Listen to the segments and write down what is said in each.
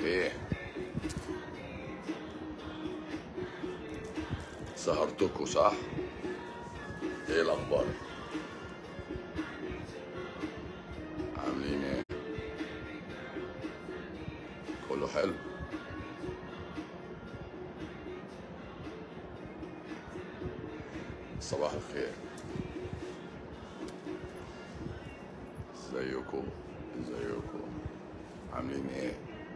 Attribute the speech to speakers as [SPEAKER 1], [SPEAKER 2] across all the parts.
[SPEAKER 1] ايه سهرتكوا صح ايه الاخبار عاملين ايه كله حلو صباح الخير ازيكم ازيكم عاملين ايه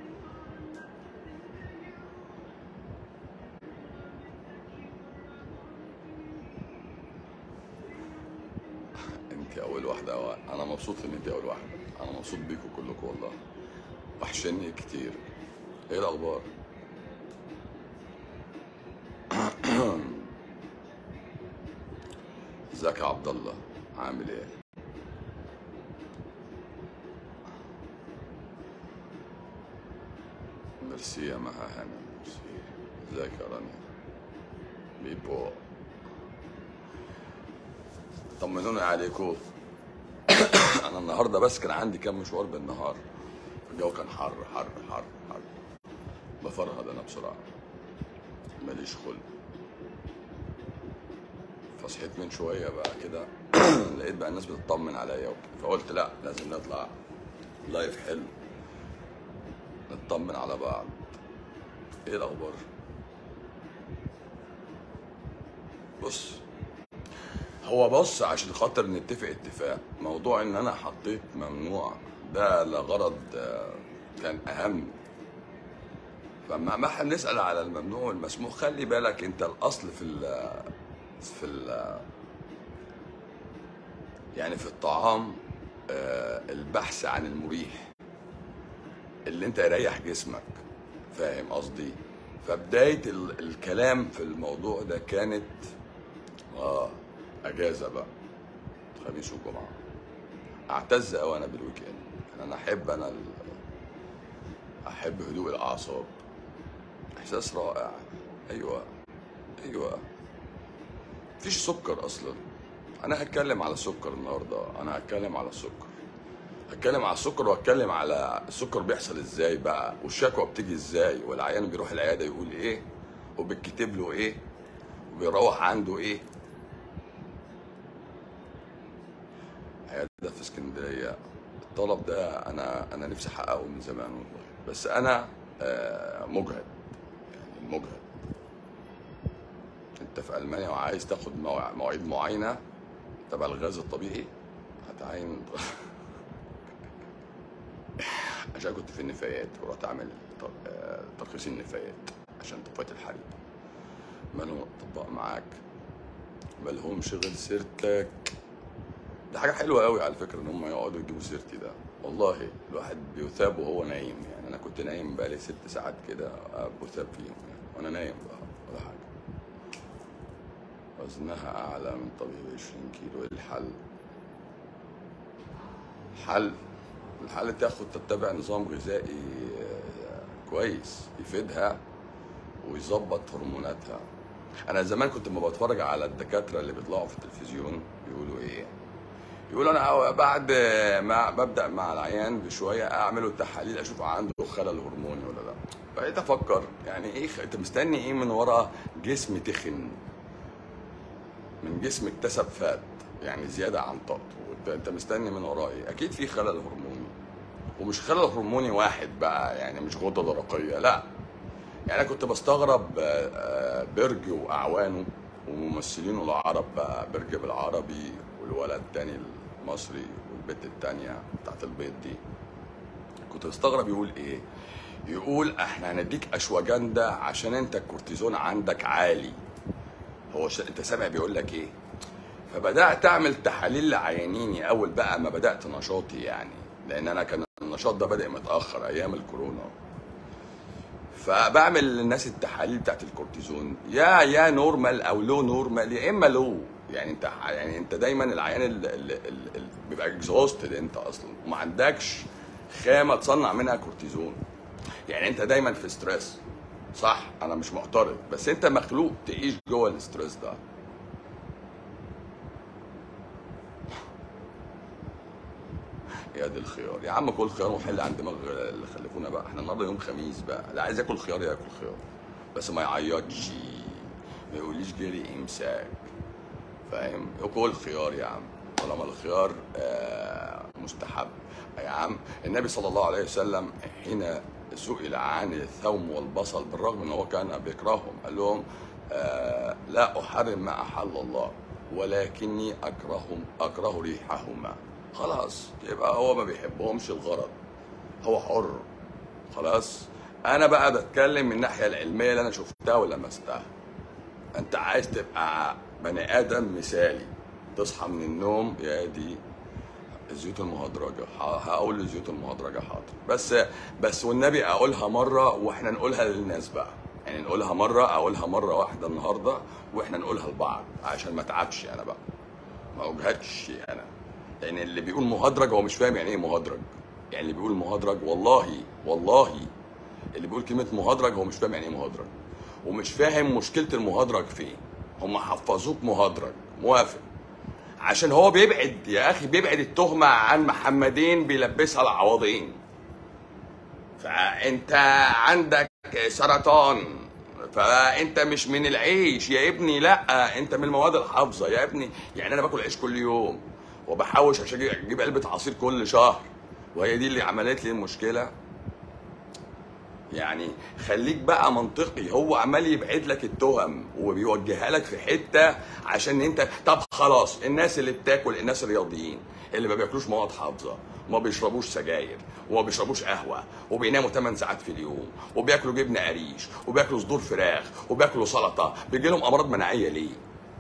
[SPEAKER 1] انت اول واحده انا مبسوط ان انت اول واحده انا مبسوط بيكم كلكم والله وحشني كتير ايه الاخبار ازيك يا عبد الله عامل ايه ميرسي يا مها هنا ميرسي ازيك يا رانيا بيبو طمنوني عليكم انا النهارده بس كان عندي كام مشوار بالنهار الجو كان حر حر حر حر بفرهد انا بسرعه ماليش خلق فصحيت من شويه بقى كده لقيت بقى الناس بتطمن عليا وكده فقلت لا لازم نطلع لايف حلو نطمن على بعض ايه الاخبار بص هو بص عشان خاطر نتفق اتفاق موضوع ان انا حطيت ممنوع ده لغرض آه، كان اهم فما ما احنا بنسال على الممنوع والمسموح خلي بالك انت الاصل في ال في ال يعني في الطعام آه، البحث عن المريح اللي انت يريح جسمك فاهم قصدي فبدايه ال- الكلام في الموضوع ده كانت اه اجازه بقى الخميس والجمعه اعتز قوي انا بالويك اند انا احب انا ال... احب هدوء الاعصاب احساس رائع ايوه ايوه مفيش سكر اصلا انا هتكلم على السكر النهارده انا هتكلم على السكر هتكلم على السكر وهتكلم على السكر بيحصل ازاي بقى والشكوى بتيجي ازاي والعيان بيروح العياده يقول ايه وبيتكتب له ايه وبيروح عنده ايه عياده في اسكندريه الطلب ده انا انا نفسي احققه من زمان والله بس انا آه، مجهد يعني مجهد انت في المانيا وعايز تاخد مواع- مواعيد معينه تبع الغاز الطبيعي هتعين عشان كنت في النفايات ورحت اعمل تر- آه، ترخيص النفايات عشان طفايه الحريق مالهم اطباء معاك مالهم شغل سيرتك ده حاجه حلوه قوي على فكره ان هم يقعدوا يجيبوا سيرتي ده والله الواحد بيثاب وهو نايم يعني انا كنت نايم بقالي ست ساعات كده آه، بثاب فيهم يعني وانا نايم بقى ولا حاجه وزنها اعلى من طبيعي 20 كيلو إيه الحل الحل الحل تاخد تتبع نظام غذائي آه، كويس يفيدها ويظبط هرموناتها انا زمان كنت لما بتفرج على الدكاتره اللي بيطلعوا في التلفزيون يقولوا ايه يقولوا انا بعد ما ببدا مع العيان بشويه اعمله التحاليل اشوف عنده خلل هرموني ولا لا بقيت افكر يعني ايه خ- انت مستني ايه من ورا جسم تخن من جسم اكتسب فات يعني زياده عن طاقته وانت انت مستني من وراه ايه اكيد في خلل هرموني ومش خلل هرموني واحد بقى يعني مش غده درقيه لا يعني انا كنت بستغرب آه، آه، برج واعوانه وممثلينه العرب بقى برج بالعربي والولد التاني المصري والبنت التانية بتاعت البيض دي كنت بستغرب يقول ايه يقول احنا هنديك اشواجندا عشان انت الكورتيزون عندك عالي هو ش... انت سامع بيقول لك ايه فبدات اعمل تحاليل لعيانيني اول بقى ما بدات نشاطي يعني لان انا كان النشاط ده بادئ متاخر ايام الكورونا فبعمل للناس التحاليل بتاعت الكورتيزون يا يا نورمال او لو نورمال يا اما لو يعني انت يعني انت دايما العيان اللي, اللي, اللي بيبقى اكزوستد انت اصلا وما عندكش خامه تصنع منها كورتيزون يعني انت دايما في ستريس صح انا مش معترض بس انت مخلوق تعيش جوه الاستريس ده يا دي الخيار يا عم كل خيار وحل عن دماغ اللي خلفونا بقى احنا النهارده يوم خميس بقى اللي عايز ياكل خيار ياكل خيار بس ما يعيطش ما يقوليش جري امساك فاهم كل خيار يا عم طالما الخيار آه، مستحب يا عم النبي صلى الله عليه وسلم حين سئل عن الثوم والبصل بالرغم ان هو كان بيكرههم قال لهم آه، لا احرم ما احل الله ولكني اكرههم اكره ريحهما خلاص يبقى هو ما بيحبهمش الغرض هو حر خلاص انا بقى بتكلم من الناحيه العلميه اللي انا شفتها ولمستها انت عايز تبقى بني ادم مثالي تصحى من النوم يا دي الزيوت المهدرجه ه- هقول الزيوت المهدرجه حاضر بس بس والنبي اقولها مره واحنا نقولها للناس بقى يعني نقولها مره اقولها مره واحده النهارده واحنا نقولها لبعض عشان ما اتعبش انا بقى ما اجهدش انا لان اللي بيقول مهدرج هو مش فاهم يعني ايه مهدرج يعني اللي بيقول مهدرج والله والله اللي بيقول كلمه مهدرج هو مش فاهم يعني ايه مهدرج ومش فاهم مشكله المهدرج فين هم حفظوك مهدرج موافق عشان هو بيبعد يا اخي بيبعد التهمه عن محمدين بيلبسها العوضين فانت عندك سرطان فانت مش من العيش يا ابني لا انت من المواد الحافظه يا ابني يعني انا باكل عيش كل يوم وبحوش عشان أجي- اجيب علبه عصير كل شهر وهي دي اللي عملت لي المشكله يعني خليك بقى منطقي هو عمال يبعد لك التهم وبيوجهها لك في حته عشان انت طب خلاص الناس اللي بتاكل الناس الرياضيين اللي ما بياكلوش مواد حافظه وما بيشربوش سجاير وما بيشربوش قهوه وبيناموا 8 ساعات في اليوم وبياكلوا جبنه قريش وبياكلوا صدور فراخ وبياكلوا سلطه بيجي لهم امراض مناعيه ليه؟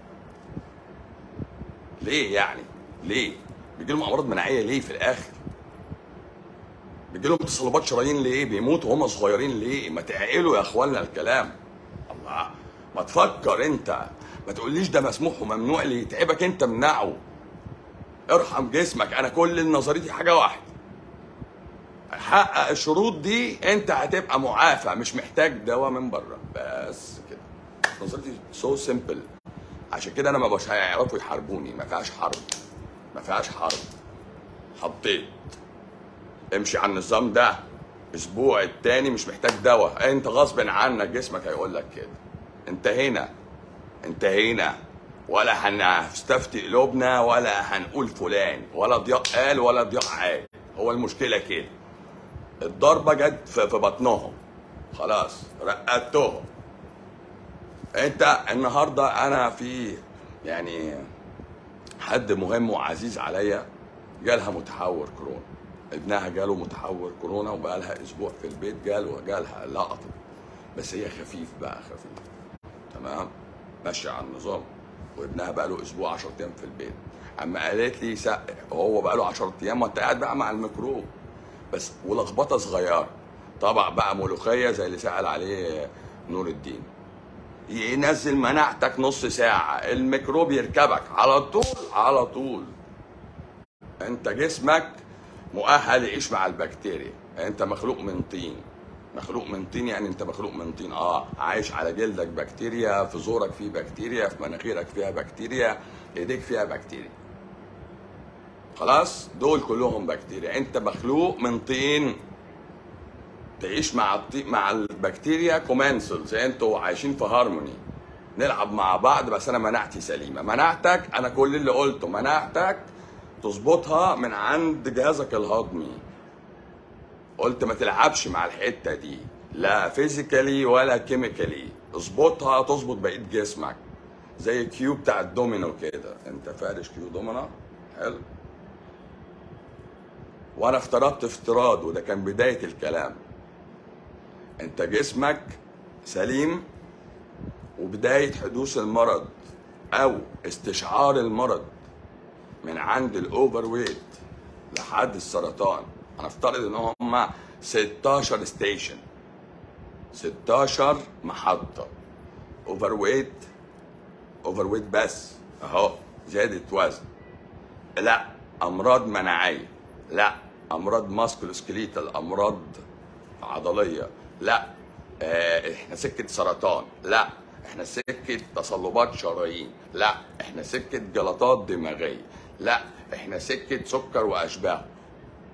[SPEAKER 1] ليه يعني؟ ليه؟ بيجي لهم امراض مناعيه ليه في الاخر؟ بيجي لهم تصلبات شرايين ليه؟ بيموتوا وهم صغيرين ليه؟ ما تعقلوا يا اخوانا الكلام. الله ما تفكر انت ما تقوليش ده مسموح وممنوع اللي يتعبك انت منعه. ارحم جسمك انا كل نظريتي حاجه واحده. حقق الشروط دي انت هتبقى معافى مش محتاج دواء من بره بس كده. نظريتي سو سيمبل عشان كده انا ما بقاش هيعرفوا يحاربوني ما فيهاش حرب ما فيهاش حرب حطيت امشي على النظام ده اسبوع التاني مش محتاج دواء انت غصب عنك جسمك هيقول لك كده انتهينا انتهينا ولا هنستفتي قلوبنا ولا هنقول فلان ولا ضياء قال ولا ضياء عاد هو المشكله كده الضربه جت في في بطنهم خلاص رقدتهم انت النهارده انا في يعني حد مهم وعزيز عليا جالها متحور كورونا ابنها جاله متحور كورونا وبقى لها اسبوع في البيت جاله جالها لقطه بس هي خفيف بقى خفيف تمام ماشيه على النظام وابنها بقى له اسبوع 10 ايام في البيت اما قالت لي سق هو بقى له 10 ايام وانت قاعد بقى مع الميكروب بس ولخبطه صغيره طبق بقى ملوخيه زي اللي سال عليه نور الدين ينزل مناعتك نص ساعة الميكروب يركبك على طول على طول انت جسمك مؤهل يعيش مع البكتيريا انت مخلوق من طين مخلوق من طين يعني انت مخلوق من طين اه عايش على جلدك بكتيريا في زورك فيه بكتيريا في مناخيرك فيها بكتيريا ايديك فيها بكتيريا خلاص دول كلهم بكتيريا انت مخلوق من طين تعيش مع الطي... مع البكتيريا كومانسلز انتوا عايشين في هارموني نلعب مع بعض بس انا مناعتي سليمه مناعتك انا كل اللي قلته مناعتك تظبطها من عند جهازك الهضمي قلت ما تلعبش مع الحته دي لا فيزيكالي ولا كيميكالي اظبطها تظبط بقيه جسمك زي الكيو بتاع الدومينو كده انت فارش كيو دومينو حلو وانا افترضت افتراض وده كان بدايه الكلام انت جسمك سليم وبدايه حدوث المرض او استشعار المرض من عند الاوفر ويت لحد السرطان هنفترض ان هم 16 ستيشن 16 محطه اوفر ويت اوفر ويت بس اهو زياده وزن لا امراض مناعيه لا امراض ماسكولوسكليتال امراض عضليه لا آه، احنا سكه سرطان لا احنا سكه تصلبات شرايين لا احنا سكه جلطات دماغيه لا احنا سكه سكر واشباهه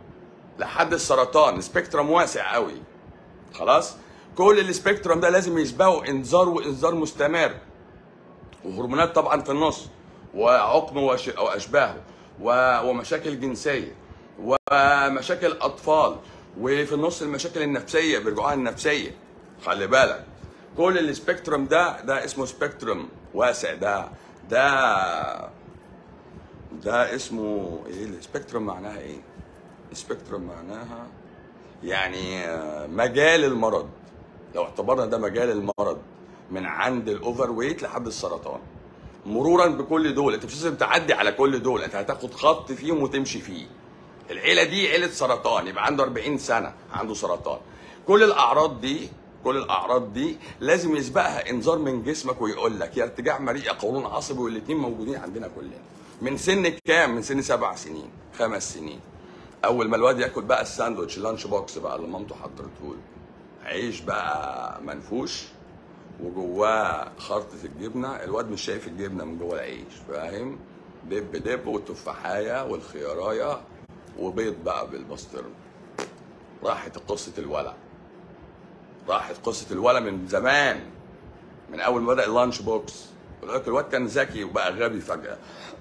[SPEAKER 1] لحد السرطان سبيكترم واسع قوي خلاص كل السبيكترم ده لازم يسبقه انذار وانذار مستمر وهرمونات طبعا في النص وعقم وش- واشباهه و- ومشاكل جنسيه ومشاكل اطفال وفي النص المشاكل النفسيه بيرجعوها النفسيه خلي بالك كل السبيكترم ده ده اسمه سبيكترم واسع ده ده ده اسمه ايه السبيكترم معناها ايه سبيكترم معناها يعني آه، مجال المرض لو اعتبرنا ده مجال المرض من عند الاوفر ويت لحد السرطان مرورا بكل دول انت مش لازم تعدي على كل دول انت هتاخد خط فيهم وتمشي فيه العيله دي عيله سرطان يبقى عنده 40 سنه عنده سرطان كل الاعراض دي كل الاعراض دي لازم يسبقها انذار من جسمك ويقول لك يا ارتجاع مريء يا قولون عصبي والاثنين موجودين عندنا كلنا من سن كام من سن سبع سنين خمس سنين اول ما الواد ياكل بقى الساندوتش اللانش بوكس بقى اللي مامته حضرته له عيش بقى منفوش وجواه خرطة الجبنة الواد مش شايف الجبنة من جوه العيش فاهم دب دب والتفاحية والخياراية وبيض بقى بالبسطرمة راحت قصة الولع راحت قصة الولع من زمان من أول ما بدأ اللانش بوكس يقول لك الواد كان ذكي وبقى غبي فجأة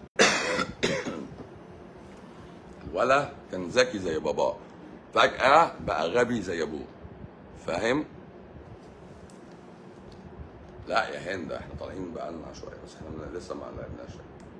[SPEAKER 1] الولا كان ذكي زي باباه فجأة بقى غبي زي أبوه فاهم؟ لا يا هند احنا طالعين بقى لنا شويه بس احنا لسه ما لعبناش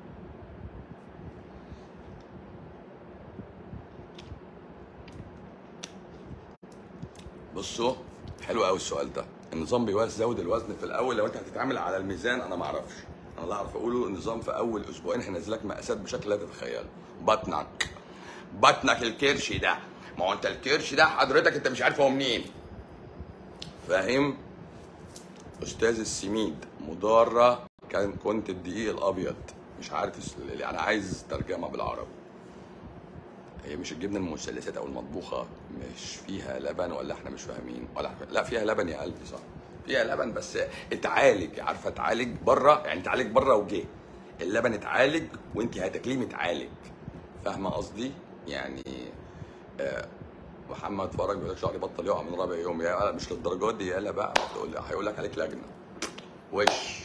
[SPEAKER 1] بصوا حلو قوي السؤال ده النظام بيزود الوزن في الاول لو انت هتتعامل على الميزان انا ما اعرفش انا اللي اعرف اقوله النظام في اول اسبوعين هينزلك مقاسات بشكل لا تتخيله بطنك بطنك الكرشي ده ما هو انت الكرش ده حضرتك انت مش عارف هو منين فاهم استاذ السميد مضاره كان كنت الدقيق الابيض مش عارف الس- يعني عايز ترجمه بالعربي هي مش الجبنه المثلثات او المطبوخه مش فيها لبن ولا احنا مش فاهمين ولا لا فيها لبن يا قلبي صح فيها لبن بس اتعالج عارفه اتعالج بره يعني اتعالج بره وجه اللبن اتعالج وانت هتاكليه متعالج فاهمه قصدي يعني آه، محمد فرج بيقول لك شعري بطل يقع من رابع يوم يا مش للدرجات دي يالا بقى تقول لي هيقول لك عليك لجنه وش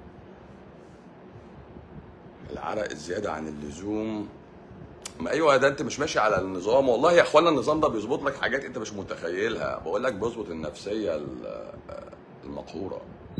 [SPEAKER 1] العرق الزياده عن اللزوم ما ايوه ده انت مش ماشي على النظام والله يا اخوانا النظام ده بيظبط لك حاجات انت مش متخيلها بقول لك بيظبط النفسيه ال- المقهوره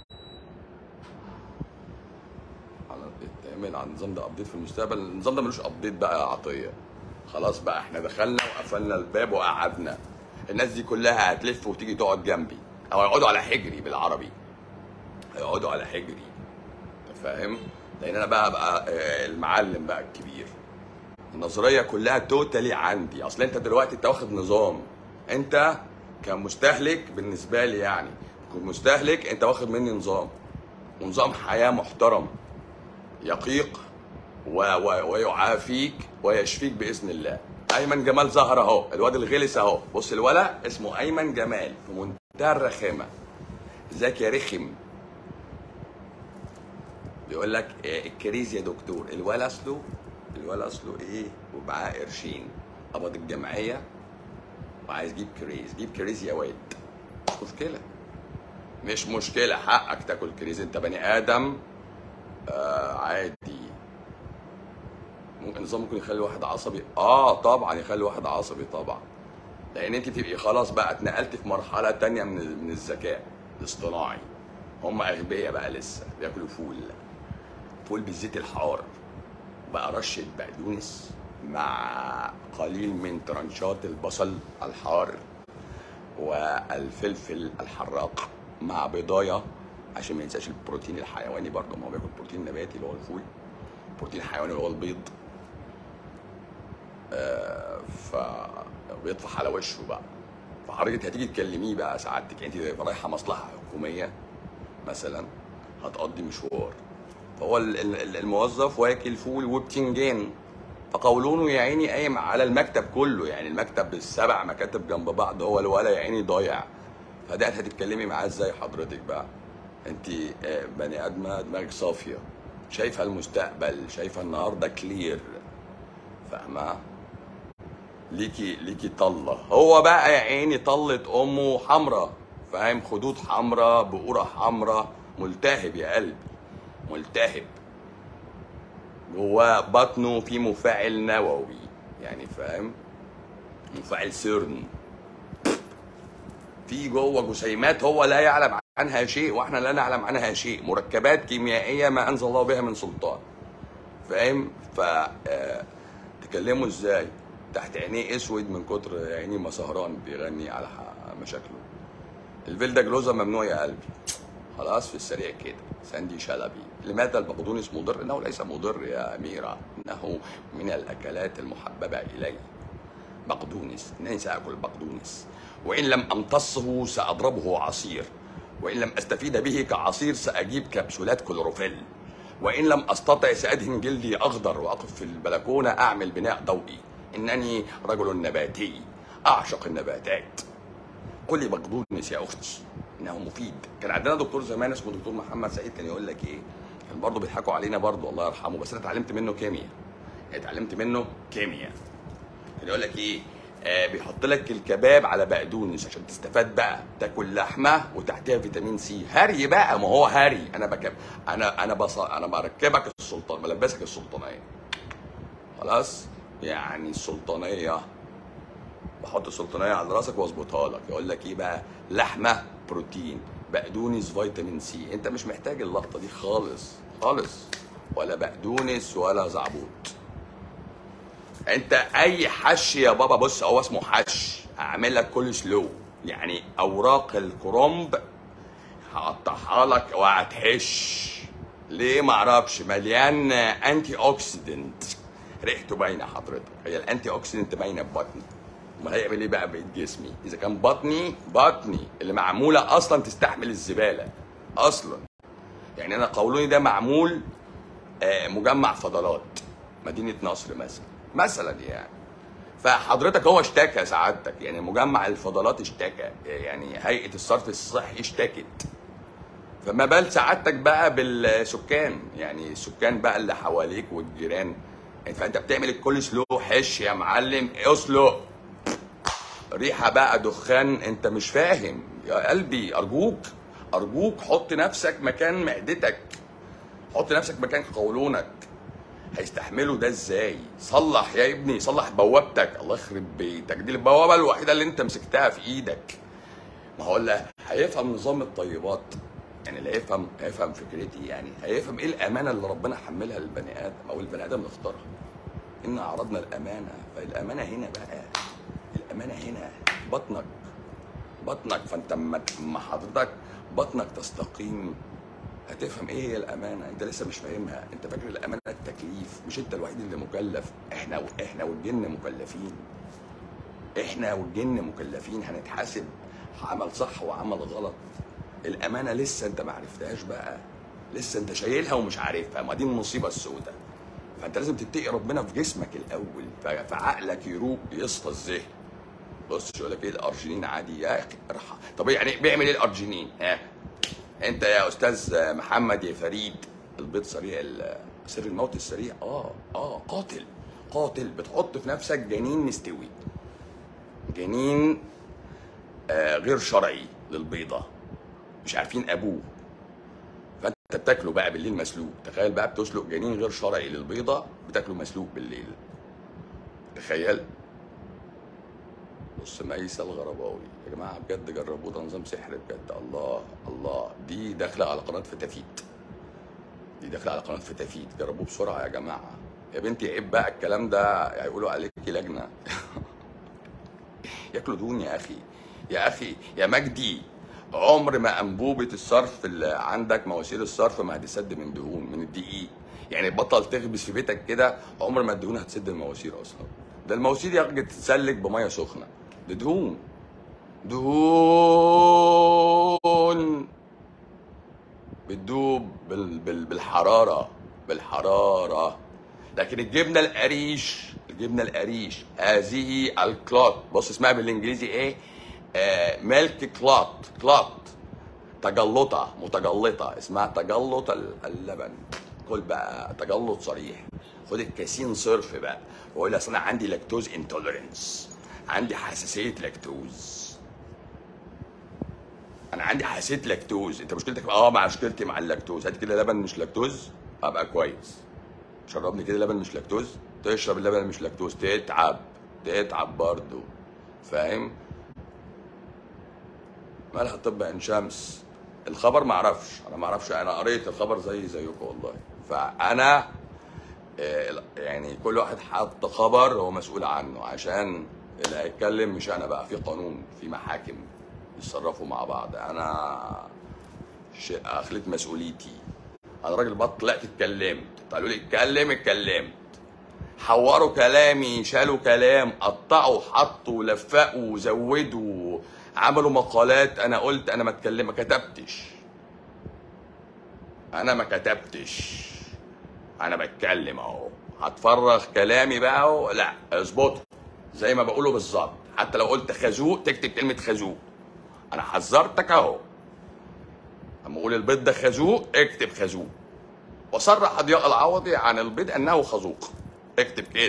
[SPEAKER 1] على يتعمل على النظام ده ابديت في المستقبل النظام ده ملوش ابديت بقى عطيه خلاص بقى احنا دخلنا وقفلنا الباب وقعدنا الناس دي كلها هتلف وتيجي تقعد جنبي او يقعدوا على حجري بالعربي هيقعدوا على حجري أنت فاهم لان انا بقى بقى آه، المعلم بقى الكبير النظريه كلها توتالي عندي اصل انت دلوقتي انت واخد نظام انت كمستهلك بالنسبه لي يعني كمستهلك انت واخد مني نظام ونظام حياه محترم يقيق و و ويعافيك ويشفيك باذن الله ايمن جمال ظهر اهو الواد الغلس اهو بص الولا اسمه ايمن جمال في منتهى الرخامه ازيك يا رخم بيقول لك إيه الكريز يا دكتور الولا اصله الولا اصله ايه ومعاه قرشين قبض الجمعيه وعايز يجيب كريز جيب كريز يا واد مش مشكله مش مشكله حقك تاكل كريز انت بني ادم آه عادي ممكن النظام ممكن يخلي واحد عصبي اه طبعا يخلي واحد عصبي طبعا لان انت تبقي خلاص بقى اتنقلت في مرحله تانية من من الذكاء الاصطناعي هم اغبياء بقى لسه بياكلوا فول فول بالزيت الحار بقى رشه بقدونس مع قليل من ترنشات البصل الحار والفلفل الحراق مع بيضايه عشان ما ينساش البروتين الحيواني برضه ما هو بياكل بروتين نباتي اللي هو الفول بروتين حيواني اللي هو البيض آه ف بيطفح على وشه بقى فحضرتك هتيجي تكلميه بقى سعادتك انت رايحه مصلحه حكوميه مثلا هتقضي مشوار فهو ال- ال- الموظف واكل فول وبتنجان فقولونه يا عيني قايم على المكتب كله يعني المكتب بالسبع مكاتب جنب بعض هو الولا يا عيني ضايع فده هتتكلمي معاه ازاي حضرتك بقى انت آه، بني ادمه دماغك صافيه شايفه المستقبل شايفه النهارده كلير فاهمه ليكي ليكي طله هو بقى يا عيني طله امه حمراء فاهم خدود حمراء بقوره حمراء ملتهب يا قلبي ملتهب جواه بطنه في مفاعل نووي يعني فاهم مفاعل سيرن في جوه جسيمات هو لا يعلم عنها شيء واحنا لا نعلم عنها شيء مركبات كيميائيه ما انزل الله بها من سلطان فاهم ف آه، تكلمه ازاي تحت عينيه اسود من كتر عينيه ما سهران بيغني على ح- مشاكله الفيلدا جلوزا ممنوع يا قلبي خلاص في السريع كده ساندي شلبي لماذا البقدونس مضر انه ليس مضر يا اميره انه من الاكلات المحببه الي بقدونس انني ساكل بقدونس وان لم امتصه ساضربه عصير وان لم استفيد به كعصير ساجيب كبسولات كلوروفيل وان لم استطع سادهن جلدي اخضر واقف في البلكونه اعمل بناء ضوئي انني رجل نباتي اعشق النباتات كلي بقدونس يا اختي انه مفيد كان عندنا دكتور زمان اسمه دكتور محمد سعيد كان يقول لك ايه كان برضه بيضحكوا علينا برضه الله يرحمه بس انا اتعلمت منه كيمياء اتعلمت منه كيمياء كان يقول لك ايه آه بيحط لك الكباب على بقدونس عشان تستفاد بقى تاكل لحمه وتحتها فيتامين سي هري بقى ما هو هري انا بكب انا انا بص انا بركبك السلطان بلبسك السلطانيه خلاص يعني السلطانيه بحط السلطانيه على راسك واظبطها لك يقول لك ايه بقى لحمه بروتين بقدونس فيتامين سي انت مش محتاج اللقطه دي خالص خالص ولا بقدونس ولا زعبوط انت اي حش يا بابا بص هو اسمه حش هعمل لك كل سلو يعني اوراق الكرنب هقطعها لك وهتحش ليه معرفش مليان انتي اوكسيدنت ريحته باينه حضرتك هي الانتي اوكسيدنت باينه في بطني ما هيعمل ايه بقى بقيه جسمي اذا كان بطني بطني اللي معموله اصلا تستحمل الزباله اصلا يعني انا قولوني ده معمول آه، مجمع فضلات مدينه نصر مثلا مثلا يعني فحضرتك هو اشتكى سعادتك يعني مجمع الفضلات اشتكى يعني هيئه الصرف الصحي اشتكت فما بال سعادتك بقى بالسكان يعني السكان بقى اللي حواليك والجيران يعني فانت بتعمل الكل سلو حش يا معلم اسلق ريحه بقى دخان انت مش فاهم يا قلبي ارجوك ارجوك حط نفسك مكان معدتك حط نفسك مكان قولونك هيستحملوا ده ازاي صلح يا ابني صلح بوابتك الله يخرب بيتك دي البوابه الوحيده اللي انت مسكتها في ايدك ما هو اللي هيفهم نظام الطيبات يعني اللي هيفهم هيفهم فكرتي يعني هيفهم ايه الامانه اللي ربنا حملها للبني ادم او البني ادم اللي اختارها ان عرضنا الامانه فالامانه هنا بقى الامانه هنا بطنك بطنك فانت اما اما حضرتك بطنك تستقيم هتفهم ايه هي الامانه انت لسه مش فاهمها انت فاكر الامانه التكليف مش انت الوحيد اللي مكلف احنا احنا والجن مكلفين احنا والجن مكلفين هنتحاسب عمل صح وعمل غلط الامانه لسه انت ما عرفتهاش بقى لسه انت شايلها ومش عارفها ما دي المصيبه السوداء فانت لازم تتقي ربنا في جسمك الاول ف- فعقلك يروق يصفى الذهن بص يقول لك ايه الارجينين عادي يا اخي ارحم طب يعني بيعمل ايه الارجينين ها انت يا استاذ محمد يا فريد البيض سريع ال- سر الموت السريع اه اه قاتل قاتل بتحط في نفسك جنين مستوي جنين آه غير شرعي للبيضه مش عارفين ابوه فانت بتاكله بقى بالليل مسلوق تخيل بقى بتسلق جنين غير شرعي للبيضه بتاكله مسلوق بالليل تخيل بص ميسة الغرباوي يا جماعه بجد جربوه ده نظام سحر بجد الله الله دي داخله على قناه فتافيت دي داخله على قناه فتافيت جربوه بسرعه يا جماعه يا بنتي عيب بقى الكلام ده هيقولوا عليكي لجنه ياكلوا دهون يا اخي يا اخي يا مجدي عمر ما انبوبه الصرف اللي عندك مواسير الصرف ما هتسد من دهون من الدقيق يعني بطل تخبز في بيتك كده عمر ما الدهون هتسد المواسير اصلا ده المواسير يا اخي تتسلك بميه سخنه ده دهون دهون بتدوب بال... بال... بالحراره بالحراره لكن الجبنه القريش الجبنه القريش هذه الكلوت بص اسمها بالانجليزي ايه آه ميلك كلوت كلوت تجلطه متجلطه اسمها تجلط ال- اللبن كل بقى تجلط صريح خد الكاسين صرف بقى وقول لي اصل انا عندي لاكتوز انتوليرنس عندي حساسيه لاكتوز انا عندي حساسيه لاكتوز انت مشكلتك اه مع مشكلتي مع اللاكتوز هات كده لبن مش لاكتوز ابقى كويس شربني كده لبن مش لاكتوز تشرب اللبن مش لاكتوز تتعب تتعب برضه فاهم مالها طب عين شمس الخبر ما اعرفش انا ما اعرفش انا قريت الخبر زي زيكم والله فانا آه، يعني كل واحد حط خبر هو مسؤول عنه عشان اللي هيتكلم مش انا بقى في قانون في محاكم يتصرفوا مع بعض انا ش- اخلت مسؤوليتي انا راجل بط طلعت اتكلمت قالوا لي اتكلم اتكلمت حوروا كلامي شالوا كلام قطعوا حطوا لفقوا زودوا عملوا مقالات انا قلت انا ما اتكلم ما كتبتش انا ما كتبتش انا بتكلم اهو هتفرغ كلامي بقى اهو لا اظبطه زي ما بقوله بالظبط حتى لو قلت خازوق تكتب كلمه خازوق انا حذرتك اهو اما اقول البيض ده خازوق اكتب خازوق وصرح ضياء العوضي عن البيض انه خازوق اكتب كده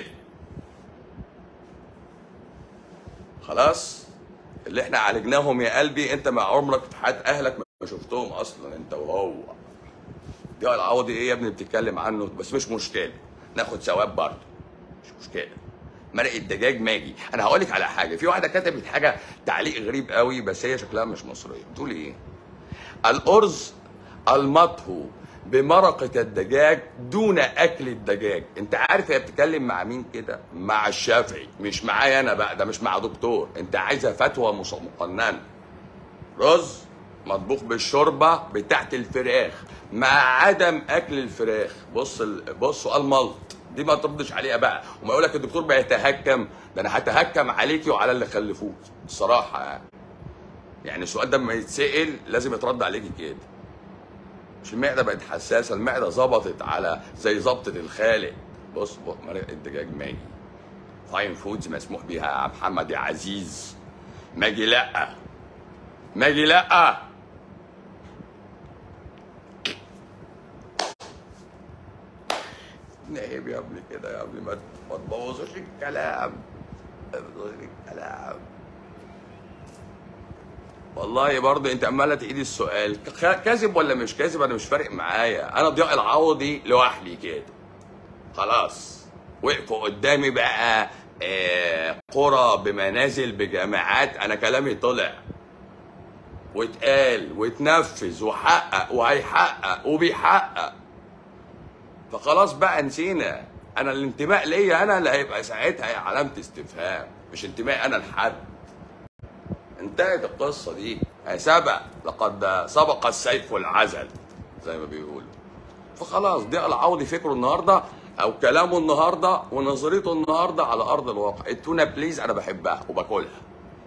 [SPEAKER 1] خلاص اللي احنا عالجناهم يا قلبي انت مع عمرك في حياه اهلك ما شفتهم اصلا انت وهو ضياء العوضي ايه يا ابني بتتكلم عنه بس مش مشكله ناخد ثواب برضه مش مشكله مرق الدجاج ماجي انا هقول لك على حاجه في واحده كتبت حاجه تعليق غريب قوي بس هي شكلها مش مصريه بتقول ايه الارز المطهو بمرقة الدجاج دون أكل الدجاج أنت عارف هي بتتكلم مع مين كده مع الشافعي مش معايا أنا بقى ده مش مع دكتور أنت عايزة فتوى مص- مقننة رز مطبوخ بالشوربة بتاعت الفراخ مع عدم أكل الفراخ بص ال... بص سؤال ملط دي ما تردش عليها بقى وما يقول لك الدكتور بيتهكم ده أنا هتهكم عليكي وعلى اللي خلفوك الصراحة يعني يعني السؤال ده لما يتسأل لازم يترد عليكي كده مش المعده بقت حساسه المعده ظبطت على زي ظبطه الخالق بص بص مرق الدجاج ماجي فاين فودز مسموح بيها يا محمد يا عزيز ماجي لا ماجي لا نايم يا ابني كده يا ابني ما ما تبوظوش الكلام ما تبوظوش الكلام والله برضه انت عماله تعيدي السؤال ك- كاذب ولا مش كاذب انا مش فارق معايا انا ضياء العوضي لوحدي كده خلاص وقفوا قدامي بقى آه، قرى بمنازل بجامعات انا كلامي طلع واتقال واتنفذ وحقق وهيحقق وبيحقق فخلاص بقى نسينا انا الانتماء ليا انا اللي هيبقى ساعتها علامه استفهام مش انتماء انا لحد انتهت القصة دي هي سبق لقد سبق السيف العزل زي ما بيقولوا فخلاص ضياء العوضي فكره النهارده او كلامه النهارده ونظريته النهارده على ارض الواقع التونه بليز انا بحبها وباكلها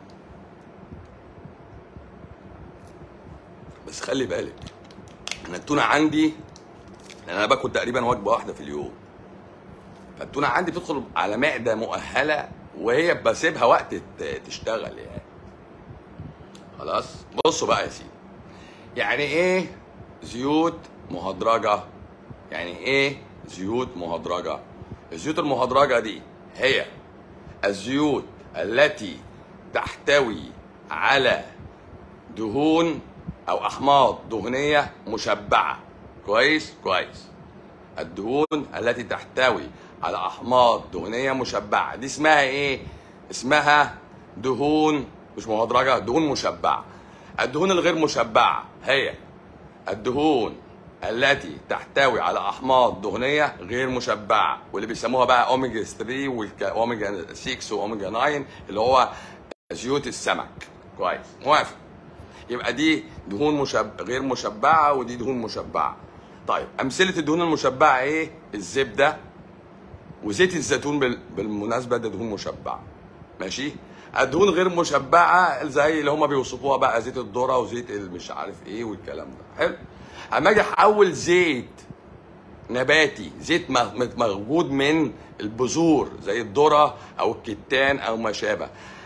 [SPEAKER 1] بس خلي بالك انا التونه عندي لان انا باكل تقريبا وجبه واحده في اليوم فالتونه عندي بتدخل على معده مؤهله وهي بسيبها وقت ت- تشتغل يعني خلاص بصوا بقى يا سيدي يعني ايه زيوت مهدرجه يعني ايه زيوت مهدرجه الزيوت المهدرجه دي هي الزيوت التي تحتوي على دهون او احماض دهنيه مشبعه كويس كويس الدهون التي تحتوي على احماض دهنيه مشبعه دي اسمها ايه اسمها دهون مش مهدرجه دهون مشبعه الدهون الغير مشبعه هي الدهون التي تحتوي على احماض دهنيه غير مشبعه واللي بيسموها بقى اوميجا 3 واوميجا 6 واوميجا 9 اللي هو زيوت السمك كويس موافق يبقى دي دهون مشب... غير مشبعه ودي دهون مشبعه طيب امثله الدهون المشبعه ايه الزبده وزيت الزيتون بال... بالمناسبه ده دهون مشبعه ماشي الدهون غير مشبعه زي اللي هم بيوصفوها بقى زيت الذره وزيت مش عارف ايه والكلام ده حلو اما اجي احول زيت نباتي زيت م- موجود من البذور زي الذره او الكتان او ما شابه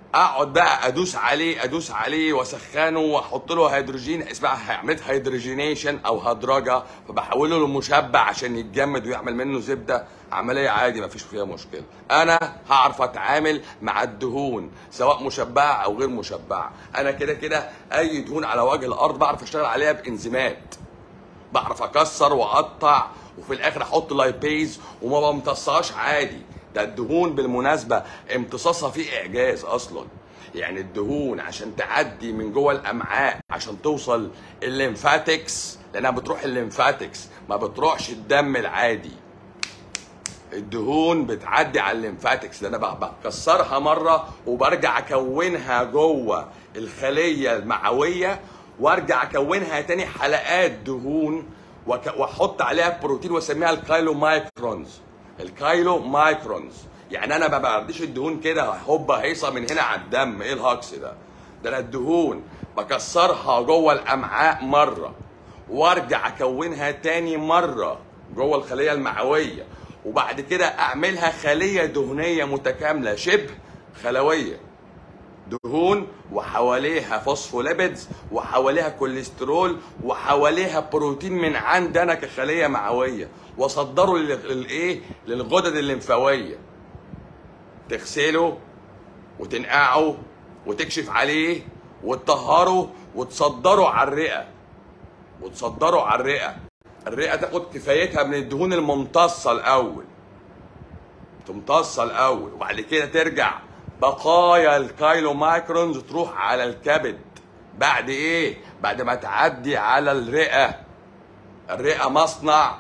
[SPEAKER 1] اقعد بقى ادوس عليه ادوس عليه واسخنه واحط له هيدروجين اسمها عمليه هيدروجينيشن او هدرجه فبحوله لمشبع عشان يتجمد ويعمل منه زبده عمليه عادي ما فيش فيها مشكله انا هعرف اتعامل مع الدهون سواء مشبعه او غير مشبعه انا كده كده اي دهون على وجه الارض بعرف اشتغل عليها بانزيمات بعرف اكسر واقطع وفي الاخر احط لايبيز وما بمتصهاش عادي ده الدهون بالمناسبه امتصاصها فيه اعجاز اصلا يعني الدهون عشان تعدي من جوه الامعاء عشان توصل الليمفاتكس لانها بتروح الليمفاتكس ما بتروحش الدم العادي الدهون بتعدي على الليمفاتكس لان انا بكسرها مره وبرجع اكونها جوه الخليه المعويه وارجع اكونها تاني حلقات دهون وك- واحط عليها بروتين واسميها الكايلو مايكرونز الكايلو مايكرونز يعني انا ما بعديش الدهون كده هوبا هيصه من هنا على الدم ايه الهجص ده ده انا الدهون بكسرها جوه الامعاء مره وارجع اكونها تاني مره جوه الخليه المعويه وبعد كده اعملها خليه دهنيه متكامله شبه خلويه دهون وحواليها فوسفوليبيدز وحواليها كوليسترول وحواليها بروتين من عندنا كخليه معويه واصدره لل- للايه للغدد الليمفاويه تغسله وتنقعه وتكشف عليه وتطهره وتصدره على الرئه وتصدره على الرئه الرئه تاخد كفايتها من الدهون الممتصه الاول تمتصها الاول وبعد كده ترجع بقايا الكايلو مايكرونز تروح على الكبد بعد ايه بعد ما تعدي على الرئه الرئه مصنع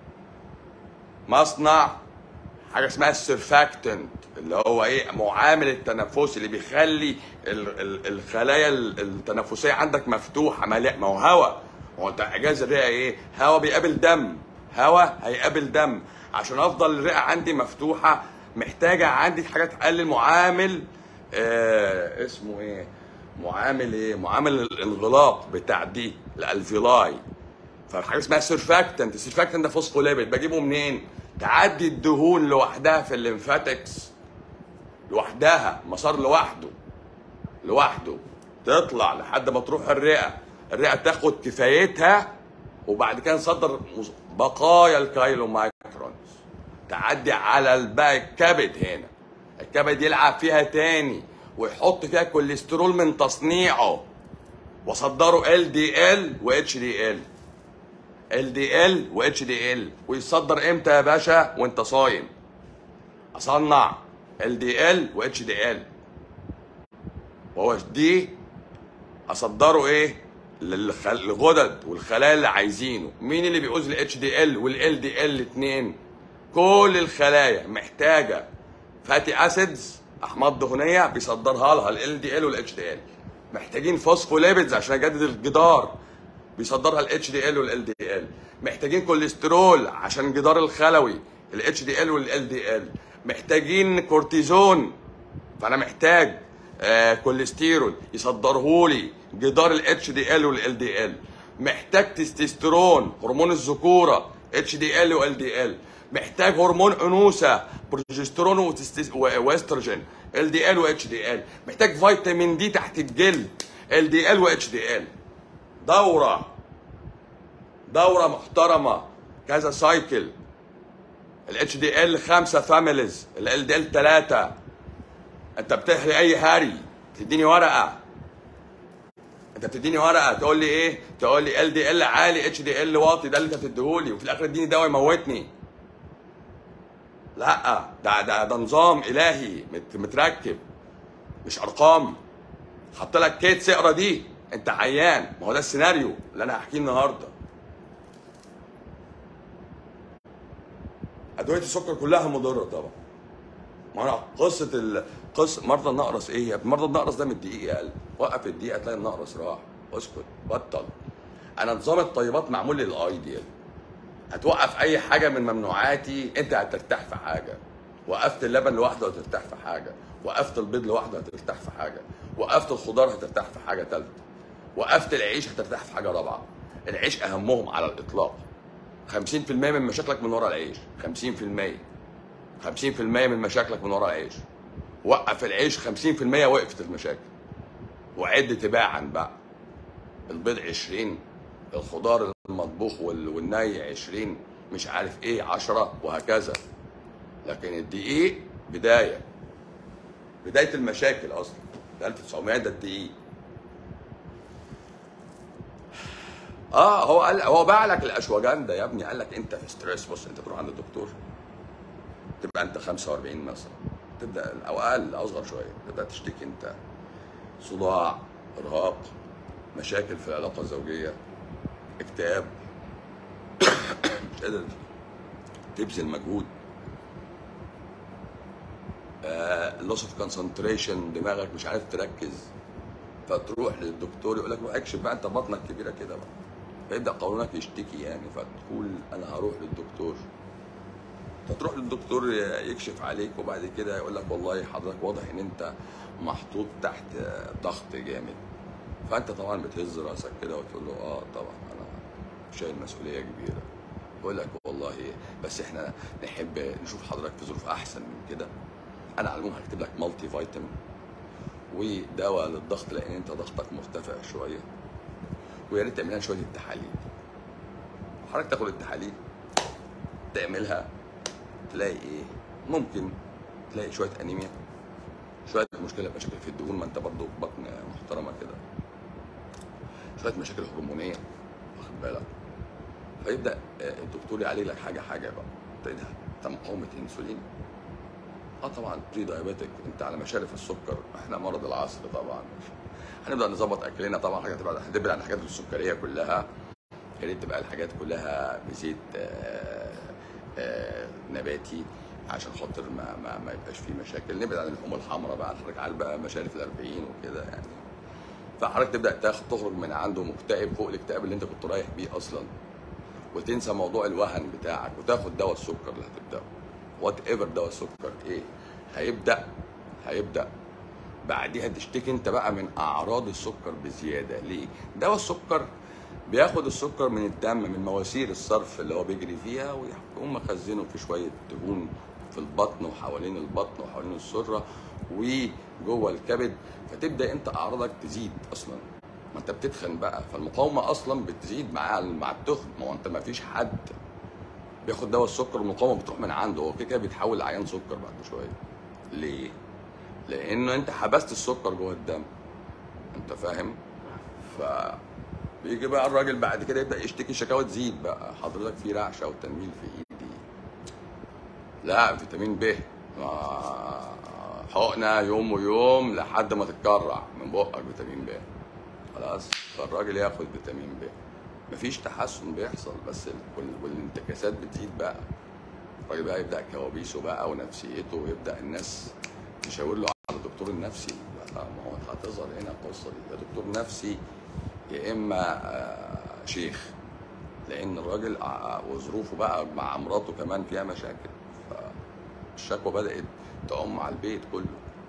[SPEAKER 1] مصنع حاجه اسمها السيرفاكتنت اللي هو ايه معامل التنفس اللي بيخلي ال- ال- الخلايا ال- التنفسيه عندك مفتوحه مليء ما هو هواء هو انت اعجاز الرئه ايه هواء بيقابل دم هواء هيقابل دم عشان افضل الرئه عندي مفتوحه محتاجه عندي حاجه تقلل معامل آه اسمه ايه معامل ايه معامل الانغلاق بتاع دي الالفيلاي فحاجه اسمها سيرفاكتنت السيرفاكتنت ده فوسفوليبيد بجيبه منين تعدي الدهون لوحدها في الليمفاتكس لوحدها مسار لوحده لوحده تطلع لحد ما تروح الرئه الرئه تاخد كفايتها وبعد كده نصدر مز- بقايا الكايلو مايكرونز تعدي على الباقي الكبد هنا الكبد يلعب فيها تاني ويحط فيها كوليسترول من تصنيعه وصدره ال دي ال واتش دي ال ال دي ال واتش دي ال ويصدر امتى يا باشا وانت صايم اصنع ال دي ال واتش دي ال وهو دي اصدره ايه للخ- للغدد والخلايا اللي عايزينه مين اللي بيعوز الاتش دي ال والال دي ال الاثنين كل الخلايا محتاجه فاتي اسيدز احماض دهنيه بيصدرها لها ال دي ال والاتش دي ال محتاجين فوسفوليبيدز عشان اجدد الجدار بيصدرها الاتش دي ال والال دي ال محتاجين كوليسترول عشان الجدار الخلوي الاتش دي ال والال دي ال محتاجين كورتيزون فانا محتاج آه كوليسترول يصدرهولي جدار الاتش دي ال والال دي ال محتاج تستوستيرون هرمون الذكوره اتش دي ال وال دي ال محتاج هرمون انوثه بروجسترون وتستس- و- واستروجين ال دي ال واتش دي ال محتاج فيتامين دي تحت الجلد ال دي ال واتش دي ال دوره دوره محترمه كذا سايكل الاتش دي ال خمسه فاميليز ال دي ال ثلاثه انت بتهري اي هري تديني ورقه انت بتديني ورقه تقول لي ايه تقول لي ال دي ال عالي اتش دي ال واطي ده اللي انت بتديهولي وفي الاخر اديني دواء يموتني لا ده ده ده نظام الهي مت- متركب مش ارقام حط لك كيت اقرا دي انت عيان ما هو ده السيناريو اللي انا هحكيه النهارده ادويه السكر كلها مضره طبعا ما انا قصه ال... قصه مرضى النقرس ايه يا ابني؟ مرضى النقرس ده من الدقيق يا قلب وقف الدقيقه تلاقي النقرس راح اسكت بطل انا نظام الطيبات معمول للايديال هتوقف اي حاجه من ممنوعاتي انت هترتاح في حاجه وقفت اللبن لوحده هترتاح في حاجه وقفت البيض لوحده هترتاح في حاجه وقفت الخضار هترتاح في حاجه ثالثه وقفت العيش هترتاح في حاجه رابعه العيش اهمهم على الاطلاق 50% من مشاكلك من ورا العيش 50% 50% من مشاكلك من ورا العيش وقف العيش 50% وقفت المشاكل وعد تباعا بقى البيض 20 الخضار المطبوخ وال- والني 20 مش عارف ايه 10 وهكذا لكن الدقيق بدايه بدايه المشاكل اصلا ده 1900 ده الدقيق اه هو قال هو باع لك الاشواجندا يا ابني قال لك انت في ستريس بص انت تروح عند الدكتور تبقى انت 45 مثلا تبدا او اقل اصغر شويه تبدا تشتكي انت صداع ارهاق مشاكل في العلاقه الزوجيه اكتئاب مش قادر تبذل مجهود لوس اوف كونسنتريشن دماغك مش عارف تركز فتروح للدكتور يقول لك روح اكشف بقى انت بطنك كبيره كده بقى فيبدا قولونك يشتكي يعني فتقول انا هروح للدكتور فتروح للدكتور يكشف عليك وبعد كده يقول لك والله حضرتك واضح ان انت محطوط تحت ضغط جامد فانت طبعا بتهز راسك كده وتقول له اه طبعا انا شايل مسؤوليه كبيره يقول لك والله بس احنا نحب نشوف حضرتك في ظروف احسن من كده انا على العموم هكتب لك مالتي فيتامين ودواء للضغط لان انت ضغطك مرتفع شويه ويا ريت تعمل لنا شويه التحاليل حضرتك تاخد التحاليل تعملها تلاقي ايه ممكن تلاقي شويه انيميا شويه مشكله مشاكل في الدهون ما انت برضو بطن محترمه كده شويه مشاكل هرمونيه واخد بالك فيبدا آه، الدكتور يعالج لك حاجه حاجه بقى انت ايه ده انت مقاومه انسولين اه طبعا بري دايابيتك انت على مشارف السكر احنا مرض العصر طبعا هنبدا نظبط اكلنا طبعا حاجه تبقى هتبعد عن الحاجات السكريه كلها يا ريت تبقى الحاجات كلها بزيت آه، آه، نباتي عشان خاطر ما ما, ما يبقاش فيه مشاكل نبعد عن اللحوم الحمراء بقى حضرتك عارف بقى مشارف ال 40 وكده يعني فحضرتك تبدا تاخد تخرج من عنده مكتئب فوق الاكتئاب اللي انت كنت رايح بيه اصلا وتنسى موضوع الوهن بتاعك وتاخد دواء السكر اللي هتبداه وات ايفر دواء السكر ايه هيبدا هيبدا بعديها تشتكي انت بقى من اعراض السكر بزياده ليه دواء السكر بياخد السكر من الدم من مواسير الصرف اللي هو بيجري فيها ويقوم مخزنه في شويه دهون في البطن وحوالين البطن وحوالين السره وجوه الكبد فتبدا انت اعراضك تزيد اصلا ما انت بتتخن بقى فالمقاومه اصلا بتزيد مع مع التخن ما هو انت ما فيش حد بياخد دواء السكر والمقاومه بتروح من عنده هو كده كده بيتحول لعيان سكر بعد شويه ليه؟ لانه انت حبست السكر جوه الدم انت فاهم؟ ف بيجي بقى الراجل بعد كده يبدا يشتكي شكاوى تزيد بقى حضرتك في رعشه وتنميل في ايدي لا فيتامين ب آه، حقنه يوم ويوم لحد ما تتكرع من بقك فيتامين ب خلاص فالراجل ياخد فيتامين ب مفيش تحسن بيحصل بس ال- وال- والانتكاسات بتزيد بقى الراجل بقى يبدا كوابيسه بقى ونفسيته ويبدا الناس تشاور له على الدكتور النفسي بقى ما هو هتظهر هنا القصه دي يا دكتور نفسي يا اما آه، شيخ لان الراجل ع- وظروفه بقى مع مراته كمان فيها مشاكل فالشكوى بدات تعم على البيت كله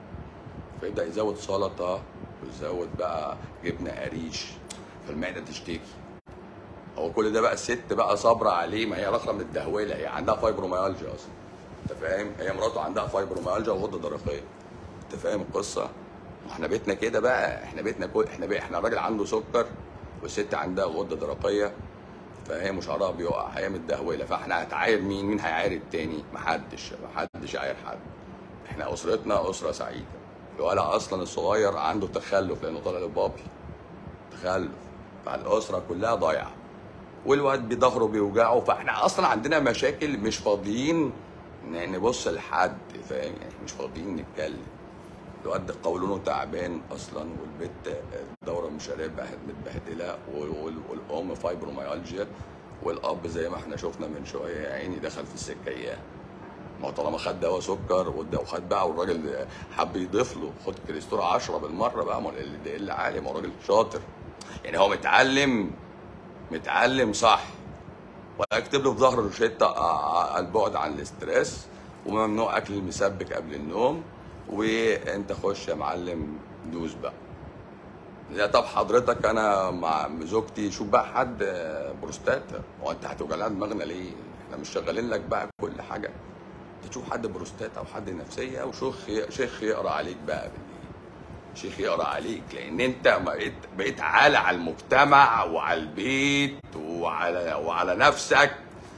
[SPEAKER 1] فيبدا يزود سلطه ويزود بقى جبنه قريش فالمعده تشتكي هو كل ده بقى الست بقى صابره عليه ما هي رخره متدهوله هي عندها فايبروميالجيا اصلا انت فاهم هي مراته عندها فايبروميالجيا وغده درقيه انت فاهم القصه ما احنا بيتنا كده بقى احنا بيتنا كل احنا بي... احنا الراجل عنده سكر والست عندها غده درقيه فهي وشعرها بيقع هي متدهوله فاحنا هتعاير مين مين هيعاير التاني محدش محدش يعاير حد احنا اسرتنا اسره سعيده الولد اصلا الصغير عنده تخلف لانه طالع لبابي تخلف فالاسره كلها ضايعه والواد بظهره بيوجعه فاحنا اصلا عندنا مشاكل مش فاضيين ن- نبص لحد فاهم يعني مش فاضيين نتكلم الواد قولونه تعبان اصلا والبت الدوره مش متبهدله وال- وال- والام فايبروميالجيا والاب زي ما احنا شفنا من شويه يا عيني دخل في السكايات ما هو طالما خد دواء سكر واد- وخد بقى والراجل حب يضيف له خد كريستور 10 بالمره بقى ما هو اللي اللي عالي ما هو راجل شاطر يعني هو متعلم متعلم صح واكتب له في ظهر روشته آه، آه، البعد عن الاسترس وممنوع اكل المسبك قبل النوم وانت خش يا معلم دوس بقى لا طب حضرتك انا مع زوجتي شوف بقى حد آه، بروستاتا هو انت هتوجع لنا دماغنا ليه؟ احنا مش شغالين لك بقى كل حاجه تشوف حد بروستات او حد نفسيه وشيخ شيخ يقرا عليك بقى بالليل شيخ يقرا عليك لان انت بقيت بقيت عالة على المجتمع وعلى البيت وعلى وعلى نفسك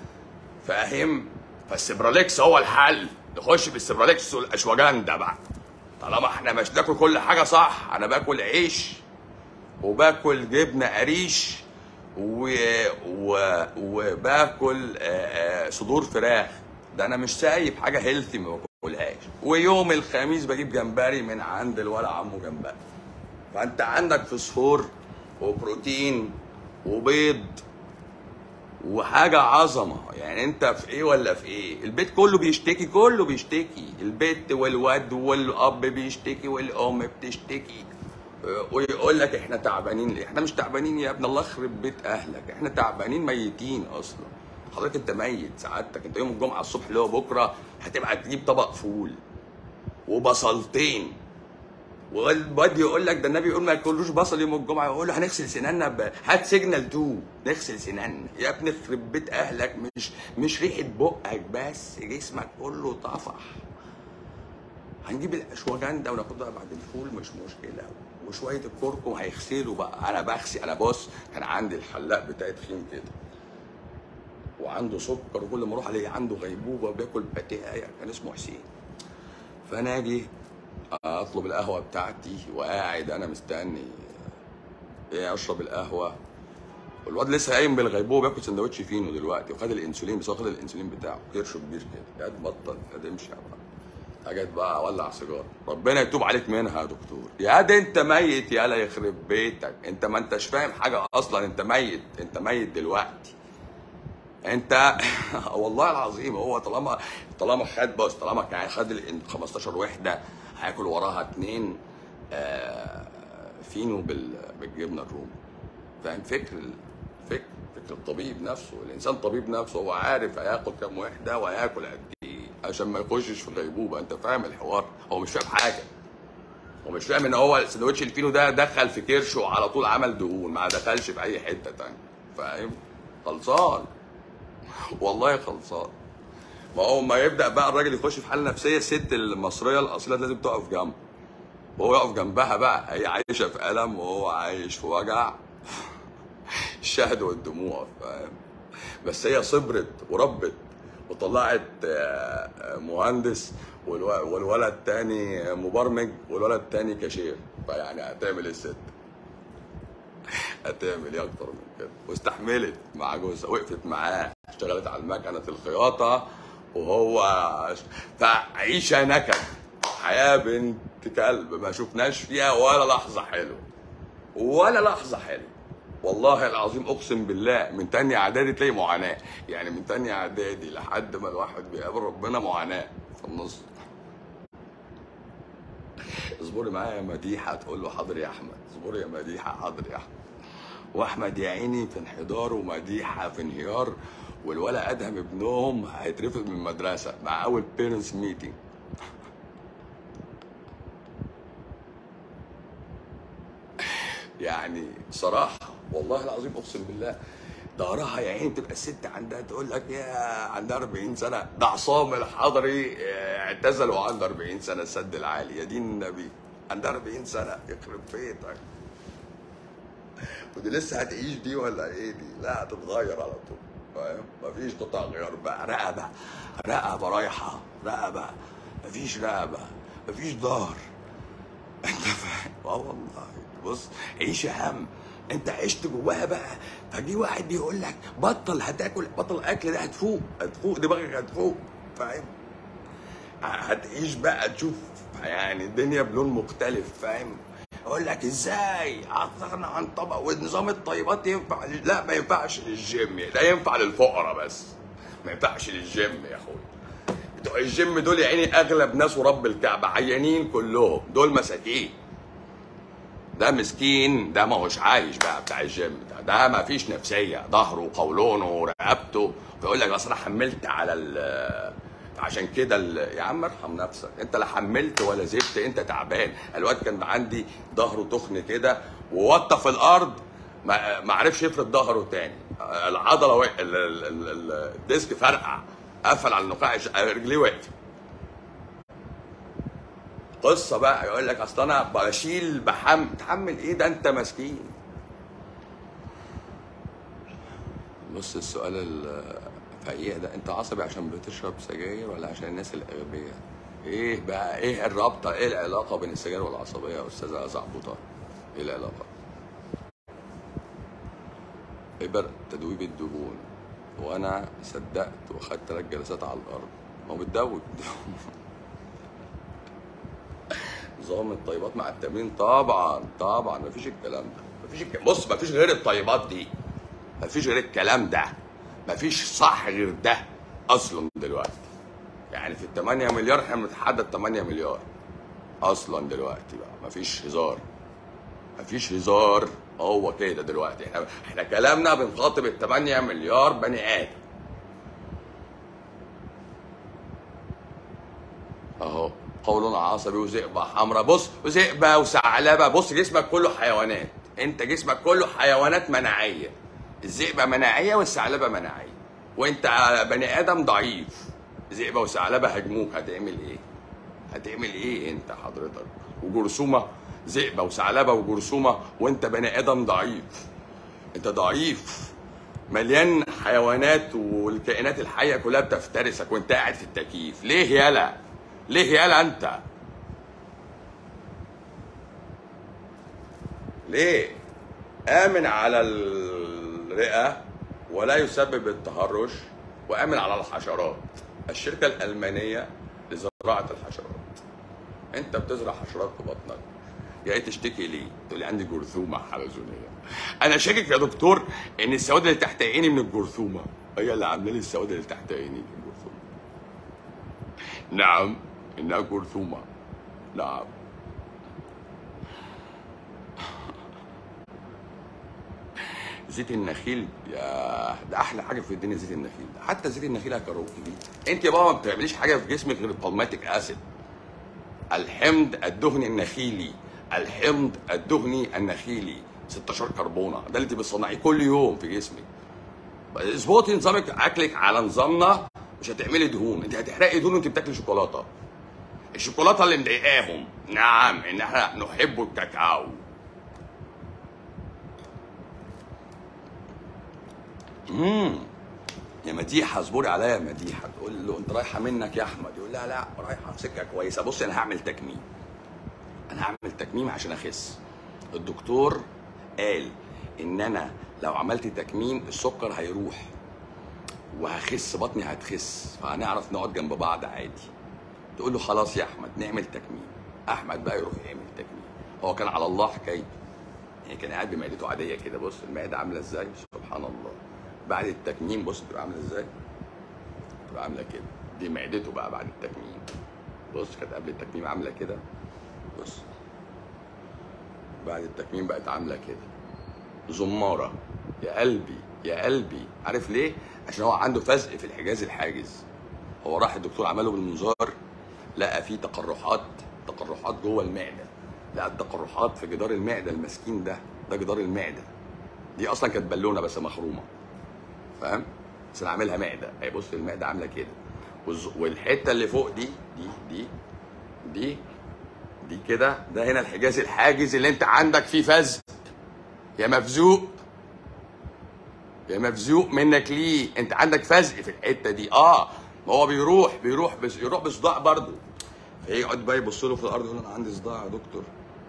[SPEAKER 1] فاهم فالسبراليكس هو الحل نخش بالسبراليكس والاشواجندا بقى طالما احنا مش ناكل كل حاجه صح انا باكل عيش وباكل جبنه قريش و... و... وباكل آه، آه، صدور فراخ ده انا مش سايب حاجه هيلثي ما باكلهاش ويوم الخميس بجيب جمبري من عند الولا عمو جمبري فانت عندك فوسفور وبروتين وبيض وحاجة عظمة يعني انت في ايه ولا في ايه البيت كله بيشتكي كله بيشتكي البيت والواد والاب بيشتكي والام بتشتكي اه، ويقول لك احنا تعبانين ليه احنا مش تعبانين يا ابن الله يخرب بيت اهلك احنا تعبانين ميتين اصلا حضرتك انت ميت سعادتك انت يوم الجمعة الصبح اللي هو بكرة هتبقى تجيب طبق فول وبصلتين والواد يقول لك ده النبي يقول ما ياكلوش بصل يوم الجمعه يقول له هنغسل سناننا ب... هات سيجنال 2 نغسل سناننا يا ابني يخرب بيت اهلك مش مش ريحه بقك بس جسمك كله طفح هنجيب الاشواجندا وناخدها بعد الفول مش مشكله وشويه الكركم هيغسلوا بقى انا بغسل انا بص كان عندي الحلاق بتاعي تخين كده وعنده سكر وكل ما اروح الاقي عنده غيبوبه وبياكل باتيه كان اسمه حسين فانا اجي اطلب القهوه بتاعتي وقاعد انا مستني ايه اشرب القهوه والواد لسه قايم بالغيبوبه بياكل سندوتش فينو دلوقتي وخد الانسولين بس هو خد الانسولين بتاعه كرشه كبير كده قاعد بطل قاعد امشي يا بقى اجت بقى اولع سيجاره ربنا يتوب عليك منها يا دكتور يا ده انت ميت يالا يخرب بيتك انت ما انتش فاهم حاجه اصلا انت ميت انت ميت دلوقتي انت والله العظيم هو طالما طالما خد بص طالما كان خد ال 15 وحده هياكل وراها اتنين آه، فينو بال- بالجبنه الرومي فاهم فكر ال- فكر فكر الطبيب نفسه الانسان طبيب نفسه هو عارف هياخد كام وحده وهياكل قد ايه عشان ما يخشش في غيبوبه انت فاهم الحوار هو مش فاهم حاجه هو مش فاهم ان هو سندوتش الفينو ده دخل في كرشه وعلى طول عمل دهون ما دخلش في اي حته تانية فاهم خلصان والله خلصان ما هو ما يبدا بقى الراجل يخش في حاله نفسيه الست المصريه الاصيله لازم تقف جنبه وهو يقف جنبها بقى هي عايشه في الم وهو عايش في وجع الشهد والدموع فاهم بس هي صبرت وربت وطلعت آه، آه، مهندس والو- والولد تاني مبرمج والولد تاني كاشير فيعني هتعمل ايه الست؟ هتعمل ايه اكتر من كده واستحملت مع جوزها وقفت معاه اشتغلت على مكنه الخياطه وهو فعيشه نكد حياه بنت كلب ما شفناش فيها ولا لحظه حلوه ولا لحظه حلوه والله العظيم اقسم بالله من تاني اعدادي تلاقي معاناه يعني من تاني اعدادي لحد ما الواحد بيقابل ربنا معاناه في النص اصبري معايا يا مديحه تقول له حاضر يا احمد اصبري يا مديحه حاضر يا احمد واحمد يا عيني في انحدار ومديحه في انهيار والولا ادهم ابنهم هيترفض من المدرسه مع اول بيرنتس ميتنج يعني صراحه والله العظيم اقسم بالله ظهرها يا عيني تبقى الست عندها تقول لك يا عندها 40 سنه ده عصام الحضري اه، اعتزل وعنده 40 سنه السد العالي يا دين النبي عندها 40 سنه يخرب بيتك ودي لسه هتعيش دي ولا ايه دي؟ لا هتتغير على طول فاهم؟ مفيش قطع غيار بقى رقبه رقبه رايحه رقبه مفيش رقبه مفيش ظهر انت فاهم؟ اه والله بص عيش يا هم انت عشت جواها بقى فجي واحد بيقول لك بطل هتاكل بطل الاكل ده هتفوق هتفوق دماغك هتفوق فاهم؟ هتعيش بقى تشوف يعني الدنيا بلون مختلف فاهم اقول لك ازاي هتستغنى عن طبق ونظام الطيبات ينفع لل- لا ما ينفعش للجيم ده ينفع للفقراء بس ما ينفعش للجيم يا اخويا بتوع الجيم دول يا عيني اغلب ناس ورب الكعبه عيانين كلهم دول مساكين ده مسكين ده ما هوش عايش بقى بتاع الجيم ده ده ما فيش نفسيه ظهره وقولونه ورقبته فيقول لك اصل انا حملت على ال عشان كده ال- يا عم ارحم نفسك انت لا حملت ولا زفت انت تعبان الواد كان عندي ظهره تخن كده ووطى في الارض ما ما عرفش يفرد ظهره تاني العضله و... ال... ال... ال... ال- الديسك فرقع قفل على النقاع الش- رجليه وقفت قصه بقى يقول لك اصل انا بشيل بحمل تحمل ايه ده انت مسكين بص السؤال الفقيع ده انت عصبي عشان بتشرب سجاير ولا عشان الناس الاغبياء ايه بقى ايه الرابطه ايه العلاقه بين السجاير والعصبيه يا استاذه زعبوطه ايه العلاقه ابر تدويب الدهون وانا صدقت واخدت ثلاث جلسات على الارض ما هو بتدوب نظام الطيبات مع التمرين طبعا طبعا مفيش الكلام ده مفيش الك... بص مفيش غير الطيبات دي مفيش غير الكلام ده مفيش صح غير ده اصلا دلوقتي يعني في ال 8 مليار احنا بنتحدى ال 8 مليار اصلا دلوقتي بقى مفيش هزار مفيش هزار هو كده دلوقتي احنا احنا كلامنا بنخاطب ال 8 مليار بني ادم اهو قولون عصبي وذئبة حمراء بص وذئبة وثعلبة بص جسمك كله حيوانات انت جسمك كله حيوانات مناعية الذئبة مناعية والثعلبة مناعية وانت بني ادم ضعيف ذئبة وثعلبة هجموك هتعمل ايه هتعمل ايه انت حضرتك وجرثومة ذئبة وثعلبة وجرثومة وانت بني ادم ضعيف انت ضعيف مليان حيوانات والكائنات الحيه كلها بتفترسك وانت قاعد في التكييف ليه يالا ليه يالا انت ليه امن على الرئه ولا يسبب التهرش وامن على الحشرات الشركه الالمانيه لزراعه الحشرات انت بتزرع حشرات في بطنك جاي تشتكي ليه؟ تقول لي عندي جرثومه حلزونيه. انا شاكك يا دكتور ان السواد اللي تحت عيني من الجرثومه هي اللي عامله لي السواد اللي تحت عيني من الجرثومه. نعم انها جرثومه. نعم. زيت النخيل يا ده احلى حاجه في الدنيا زيت النخيل ده حتى زيت النخيل هكروكي بيه انت يا بابا ما بتعمليش حاجه في جسمك غير البالماتيك اسيد الحمض الدهني النخيلي الحمض الدهني النخيلي 16 كربونه ده اللي انت بتصنعيه كل يوم في جسمك اظبطي نظامك اكلك على نظامنا مش هتعملي دهون انت هتحرقي دهون وانت بتاكلي شوكولاته الشوكولاته اللي مضايقاهم نعم ان احنا نحب الكاكاو امم يا مديحه اصبري عليا يا مديحه تقول له انت رايحه منك يا احمد يقول لها لا رايحه في سكه كويسه بص انا هعمل تكميم انا هعمل تكميم عشان اخس الدكتور قال ان انا لو عملت تكميم السكر هيروح وهخس بطني هتخس فهنعرف نقعد جنب بعض عادي تقول له خلاص يا احمد نعمل تكميم احمد بقى يروح يعمل تكميم هو كان على الله حكايته يعني كان قاعد بمعدته عاديه كده بص المعده عامله ازاي سبحان الله بعد التكميم بص تبقى عامله ازاي تبقى عامله كده دي معدته بقى بعد التكميم بص كانت قبل التكميم عامله كده بص بعد التكميم بقت عامله كده زماره يا قلبي يا قلبي عارف ليه عشان هو عنده فزق في الحجاز الحاجز هو راح الدكتور عمله بالمنظار لقى فيه تقرحات تقرحات جوه المعده لقى التقرحات في جدار المعده المسكين ده ده جدار المعده دي اصلا كانت بالونه بس مخرومه فاهم بس انا عاملها معده اهي بص المعده عامله كده والز- والحته اللي فوق دي دي دي دي دي كده ده هنا الحجاز الحاجز اللي انت عندك فيه فزق يا مفزوق يا مفزوق منك ليه انت عندك فزق في الحته دي اه ما هو بيروح بيروح بس يروح بصداع برضه فيقعد بقى يبص له في الارض يقول له انا عندي صداع يا دكتور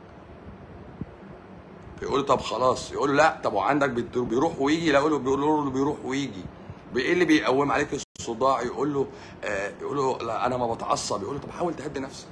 [SPEAKER 1] فيقول له طب خلاص يقول له لا طب وعندك بت- بيروح ويجي لا يقول له بيقول له بيروح ويجي ايه اللي بيقوم عليك الصداع يقول له آه يقول له لا انا ما بتعصب يقول له طب حاول تهدي نفسك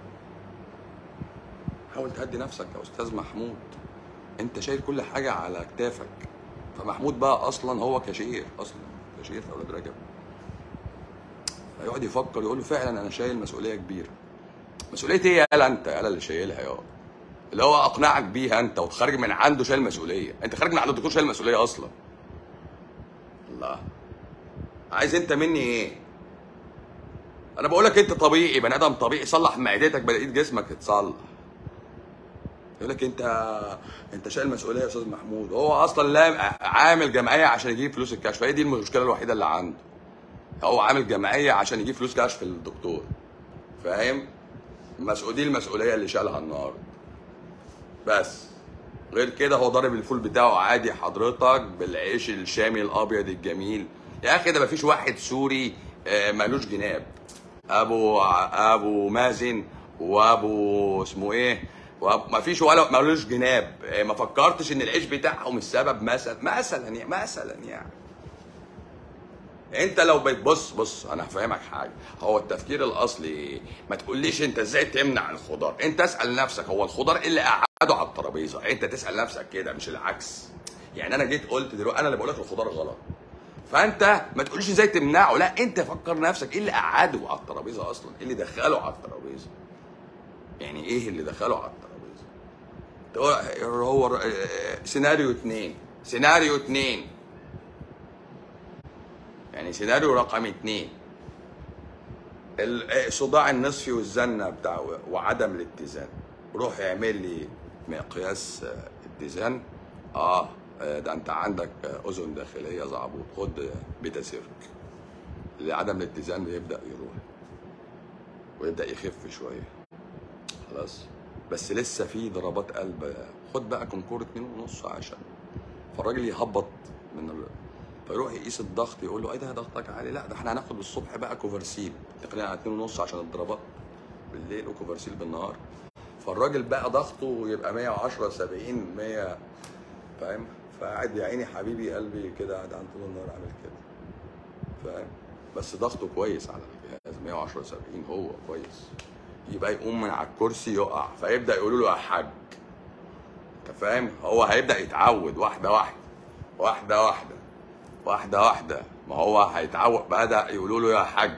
[SPEAKER 1] حاول تهدي نفسك يا استاذ محمود انت شايل كل حاجه على كتافك فمحمود بقى اصلا هو كاشير اصلا كاشير في اولاد رجب فيقعد يفكر يقول له فعلا انا شايل مسؤوليه كبيره مسؤوليه ايه يالا انت يالا اللي شايلها يا اللي هو اقنعك بيها انت وتخرج من عنده شايل مسؤوليه انت خارج من عند الدكتور شايل مسؤوليه اصلا الله عايز انت مني ايه انا بقول لك انت طبيعي بني ادم طبيعي صلح معدتك بقيت جسمك يتصلح يقول لك انت انت شايل مسؤوليه يا استاذ محمود هو اصلا لا عامل جمعيه عشان يجيب فلوس الكشف هي دي المشكله الوحيده اللي عنده هو عامل جمعيه عشان يجيب فلوس كشف للدكتور فاهم مسؤول دي المسؤوليه اللي شالها النهارده بس غير كده هو ضارب الفول بتاعه عادي حضرتك بالعيش الشامي الابيض الجميل يا اخي ده مفيش واحد سوري آه، مالوش جناب ابو ابو مازن وابو اسمه ايه وأبو مفيش ولا مالوش جناب آه، ما فكرتش ان العيش بتاعهم السبب مثلا مثلا يعني مثلا يعني انت لو بتبص بص انا هفهمك حاجه هو التفكير الاصلي ايه ما تقوليش انت ازاي تمنع الخضار انت اسال نفسك هو الخضار ايه اللي قعده على الترابيزه انت تسال نفسك كده مش العكس يعني انا جيت قلت دلوقتي انا اللي بقول لك الخضار غلط فانت ما تقوليش ازاي تمنعه لا انت فكر نفسك ايه اللي قعده على الترابيزه اصلا ايه اللي دخله على الترابيزه يعني ايه اللي دخله على الترابيزه تقول- هو ر- سيناريو اتنين سيناريو اتنين يعني سيناريو رقم اتنين ال- صداع النصفي والزنه بتاع وعدم الاتزان روح اعمل لي مقياس آه، اتزان اه آه، ده انت عندك آه، اذن داخليه زعبوط خد آه، بيتا سيرك لعدم الاتزان بيبدا يروح ويبدا يخف شويه خلاص بس لسه في ضربات قلب خد بقى كونكور اتنين ونص عشان فالراجل يهبط من ال... فيروح يقيس الضغط يقول له ايه ده ضغطك عالي لا ده احنا هناخد الصبح بقى كوفرسيل تقريبا على اتنين ونص عشان الضربات بالليل وكوفرسيل بالنهار فالراجل بقى ضغطه يبقى 110 70 100 فاهم فقاعد يا عيني حبيبي قلبي كده قاعد عن طول النهار عامل كده فاهم بس ضغطه كويس على الجهاز 110 70 هو كويس يبقى يقوم من على الكرسي يقع فيبدا يقولوا له يا حاج انت فاهم هو هيبدا يتعود واحده واحده واحده واحده واحده واحده ما هو هيتعود بدا يقولوا له يا حاج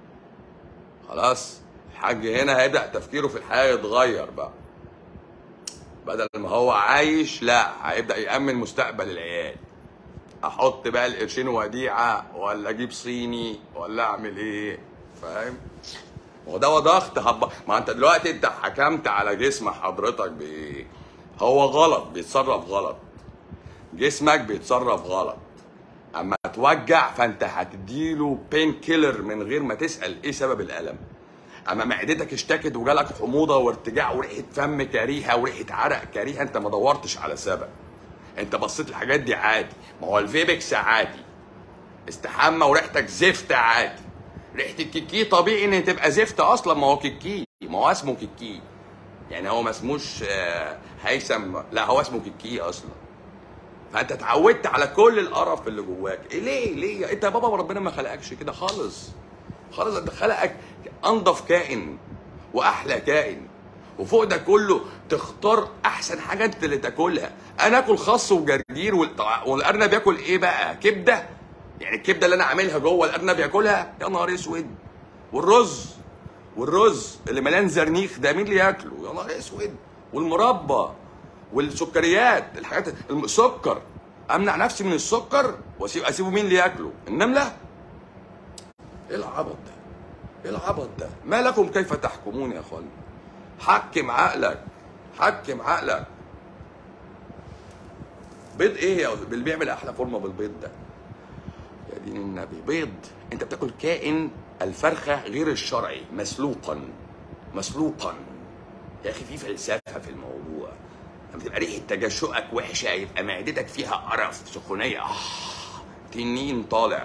[SPEAKER 1] خلاص الحاج هنا هيبدا تفكيره في الحياه يتغير بقى بدل ما هو عايش لا هيبدا يامن مستقبل العيال احط بقى القرشين وديعه ولا اجيب صيني ولا اعمل ايه فاهم وده هو ضغط هب... ما انت دلوقتي انت حكمت على جسم حضرتك بايه هو غلط بيتصرف غلط جسمك بيتصرف غلط اما توجع فانت هتديله بين كيلر من غير ما تسال ايه سبب الالم اما معدتك اشتكت وجالك حموضه وارتجاع وريحه فم كريهه وريحه عرق كريهه انت ما دورتش على سبب انت بصيت الحاجات دي عادي ما هو الفيبكس عادي استحمى وريحتك زفت عادي ريحه الكيكي طبيعي ان تبقى زفت اصلا ما هو كيكي ما هو اسمه كيكي يعني هو ما اسموش آه، هيثم لا هو اسمه كيكي اصلا فانت اتعودت على كل القرف اللي جواك إيه ليه ليه انت يا بابا ربنا ما خلقكش كده خالص خالص انت خلقك انضف كائن واحلى كائن وفوق ده كله تختار احسن حاجه انت اللي تاكلها انا اكل خس وجرجير وال- والارنب ياكل ايه بقى كبده يعني الكبده اللي انا عاملها جوه الارنب ياكلها يا نهار اسود والرز والرز اللي مليان زرنيخ ده مين اللي ياكله يا نهار اسود والمربى والسكريات الحاجات السكر امنع نفسي من السكر واسيب اسيبه مين اللي ياكله النمله ايه العبط ده ايه العبط ده ما لكم كيف تحكمون يا اخوان حكم عقلك حكم عقلك بيض ايه يا اللي بيعمل احلى فورمه بالبيض ده يا دين النبي بيض انت بتاكل كائن الفرخه غير الشرعي مسلوقا مسلوقا يا اخي في فلسفه في الموضوع لما تبقى ريحه تجشؤك وحشه يبقى معدتك فيها قرف سخونيه آه تنين طالع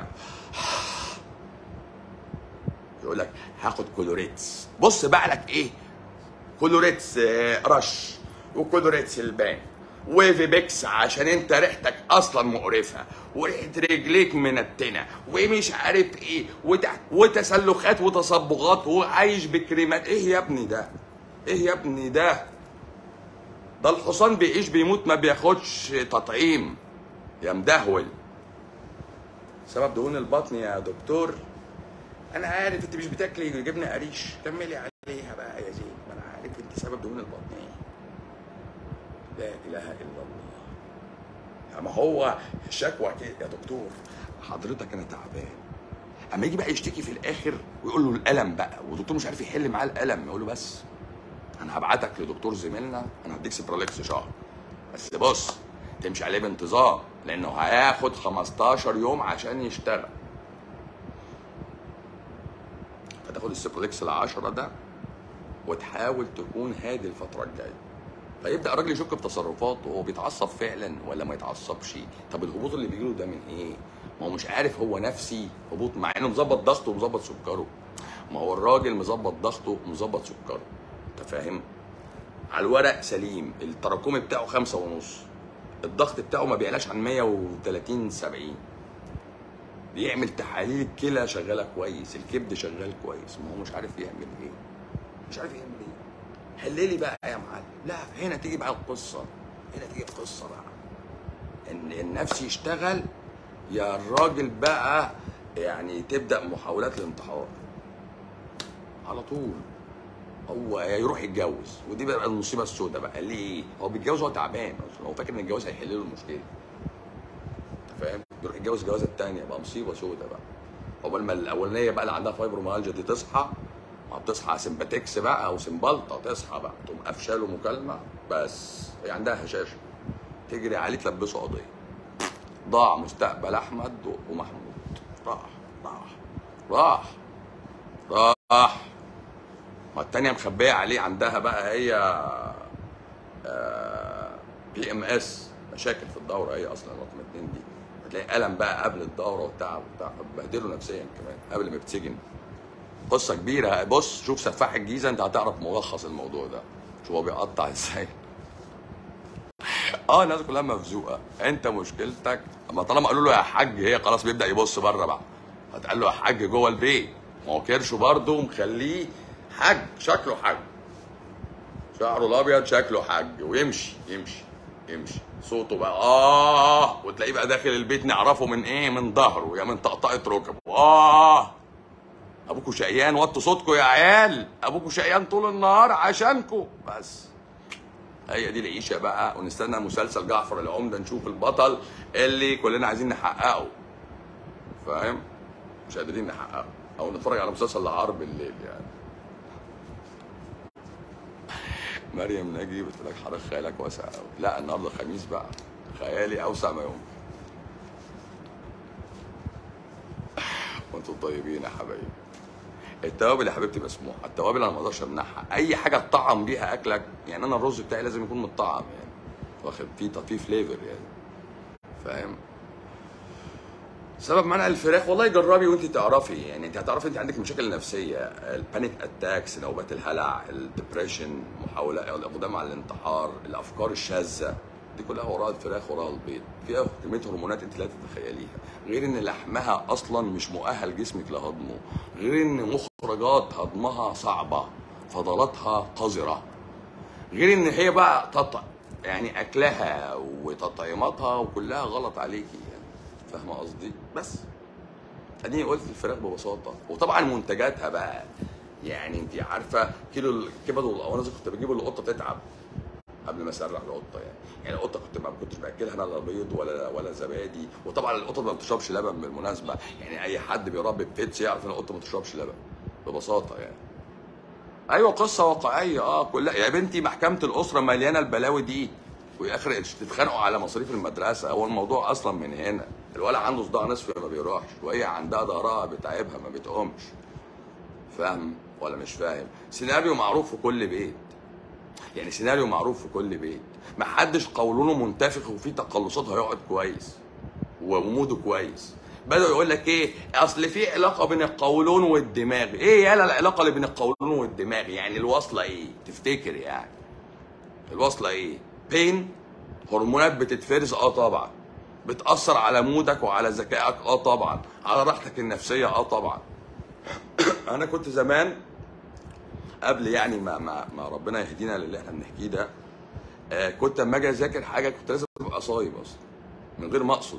[SPEAKER 1] يقول لك هاخد كولوريتس بص بقى لك ايه كولوريتس آه، رش وكولوريتس البان وفيبكس عشان انت ريحتك اصلا مقرفه وريحه رجليك منتنه ومش عارف ايه وتع... وتسلخات وتصبغات وعايش بكريمات ايه يا ابني ده ايه يا ابني ده ده الحصان بيعيش بيموت ما بياخدش تطعيم يا مدهول سبب دهون البطن يا دكتور انا عارف انت مش بتاكلي جبنه قريش كملي عليها بقى يا زين ما انا عارف انت سبب دهون البطن ايه لا اله الا الله يا ما هو الشكوى كده يا دكتور حضرتك انا تعبان اما يجي بقى يشتكي في الاخر ويقول له الالم بقى والدكتور مش عارف يحل معاه الالم يقول له بس انا هبعتك لدكتور زميلنا انا هديك سيبراليكس شهر بس بص تمشي عليه بانتظام لانه هياخد 15 يوم عشان يشتغل تاخد السيبروليكس العشرة ده وتحاول تكون هادي الفترة الجاية فيبدا الراجل يشك في تصرفاته هو بيتعصب فعلا ولا ما يتعصبش طب الهبوط اللي بيجيله ده من ايه ما هو مش عارف هو نفسي هبوط مع انه مظبط ضغطه ومظبط سكره ما هو الراجل مظبط ضغطه ومظبط سكره انت فاهم على الورق سليم التراكمي بتاعه خمسة ونص الضغط بتاعه ما بيعلاش عن 130 70 بيعمل تحاليل الكلى شغاله كويس الكبد شغال كويس ما هو مش عارف يعمل ايه مش عارف يعمل ايه حللي بقى يا معلم لا هنا تيجي بقى القصه هنا تيجي القصه بقى ان النفس يشتغل يا الراجل بقى يعني تبدا محاولات الانتحار على طول هو يروح يتجوز ودي بقى المصيبه السوداء بقى ليه؟ هو بيتجوز هو تعبان اصلا هو فاكر ان الجواز هيحل له المشكله انت فاهم؟ يروح يتجوز الجوازه الثانيه بقى مصيبه سوداء بقى عقبال ما الاولانيه بقى اللي عندها فايبروميالجيا دي تصحى ما بتصحى سمباتكس بقى او سمبلطه تصحى بقى تقوم قافشه له مكالمه بس هي عندها هشاشه تجري عليه تلبسه قضيه ضاع مستقبل احمد ومحمود راح راح راح راح ما التانية مخبية عليه عندها بقى هي بي ام اس مشاكل في الدورة هي اصلا رقم اتنين دي هتلاقي ألم بقى قبل الدورة وبتاع وبتاع بهدله نفسيا كمان قبل ما يتسجن قصة كبيرة بص شوف سفاح الجيزة انت هتعرف ملخص الموضوع ده شوف هو بيقطع ازاي اه الناس كلها مفزوقه انت مشكلتك اما طالما قالوا له يا حاج هي خلاص بيبدا يبص بره بقى هتقال له يا حاج جوه البيت ما هو كرشه برضه مخليه حاج شكله حاج شعره الابيض شكله حاج ويمشي يمشي يمشي صوته بقى اه وتلاقيه بقى داخل البيت نعرفه من ايه من ظهره يا من طقطقه ركبه اه ابوكوا شقيان وطوا صوتكم يا عيال ابوكوا شقيان طول النهار عشانكم بس هي دي العيشه بقى ونستنى مسلسل جعفر العمده نشوف البطل اللي كلنا عايزين نحققه فاهم مش قادرين نحققه او نتفرج على مسلسل العار بالليل يعني مريم ناجي بتقول لك حضرتك خيالك واسع قوي لا النهارده خميس بقى خيالي اوسع ما يمكن وانتم طيبين يا حبايبي التوابل يا حبيبتي مسموحه التوابل انا ما اقدرش امنعها اي حاجه تطعم بيها اكلك يعني انا الرز بتاعي لازم يكون متطعم يعني واخد فيه فيه فليفر يعني فاهم سبب منع الفراخ والله جربي وانت تعرفي يعني انت هتعرفي انت عندك مشاكل نفسيه البانيك اتاكس نوبات الهلع الدبريشن محاوله الاقدام على الانتحار الافكار الشاذه دي كلها وراها الفراخ وراها البيض فيها كميه هرمونات انت لا تتخيليها غير ان لحمها اصلا مش مؤهل جسمك لهضمه غير ان مخرجات هضمها صعبه فضلاتها قذره غير ان هي بقى تط... يعني اكلها وتطعيماتها وكلها غلط عليكي يعني فاهمه قصدي بس اديني قلت الفراخ ببساطه وطبعا منتجاتها بقى يعني انت عارفه كيلو الكبد والقوانص كنت بجيب القطه تتعب قبل ما اسرح القطه يعني يعني القطه كنت ما كنتش باكلها انا لا بيض ولا ولا زبادي وطبعا القطه ما بتشربش لبن بالمناسبه يعني اي حد بيربي بيتس يعرف ان القطه ما بتشربش لبن ببساطه يعني ايوه قصه واقعيه اه كلها يا بنتي محكمه الاسره مليانه البلاوي دي واخر تتخانقوا على مصاريف المدرسه هو الموضوع اصلا من هنا الولد عنده صداع نصفي ما بيروحش وهي عندها ظهرها بتعبها ما بتقومش فاهم ولا مش فاهم سيناريو معروف في كل بيت يعني سيناريو معروف في كل بيت ما حدش قولونه منتفخ وفيه تقلصات هيقعد كويس وموده كويس بدأوا يقول لك ايه اصل في علاقه بين القولون والدماغ ايه يالا العلاقه اللي بين القولون والدماغ يعني الواصله ايه تفتكر يعني الواصله ايه بين هرمونات بتتفرز اه طبعا بتاثر على مودك وعلى ذكائك اه طبعا على راحتك النفسيه اه طبعا انا كنت زمان قبل يعني ما ما, ما ربنا يهدينا للي احنا بنحكيه ده آه كنت اما اجي اذاكر حاجه كنت لازم ابقى صايم اصلا من غير ما اقصد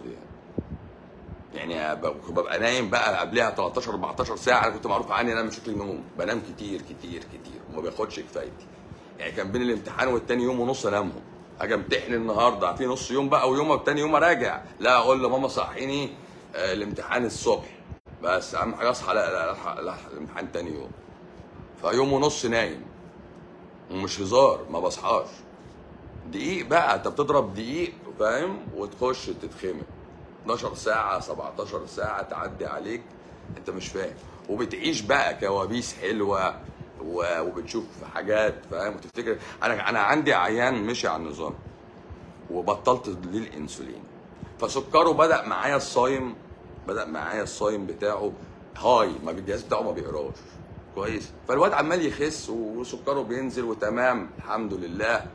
[SPEAKER 1] يعني يعني ببقى نايم بقى قبلها 13 14 ساعه انا كنت معروف عني ان انا بشكل نوم بنام كتير كتير كتير وما باخدش كفايتي يعني كان بين الامتحان والتاني يوم ونص انامهم اجي امتحن النهارده في نص يوم بقى ويوم والتاني يوم اراجع لا اقول لماما صحيني آه الامتحان الصبح بس اهم حاجه اصحى الامتحان تاني يوم فيوم ونص نايم ومش هزار ما بصحاش دقيق بقى انت بتضرب دقيق فاهم وتخش تتخمق 12 ساعة 17 ساعة تعدي عليك انت مش فاهم وبتعيش بقى كوابيس حلوه و- وبتشوف حاجات فاهم وتفتكر انا انا عندي عيان مشي على النظام وبطلت ليه الانسولين فسكره بدا معايا الصايم بدا معايا الصايم بتاعه هاي ما الجهاز بتاعه ما بيقراش كويس فالواد عمال يخس وسكره بينزل وتمام الحمد لله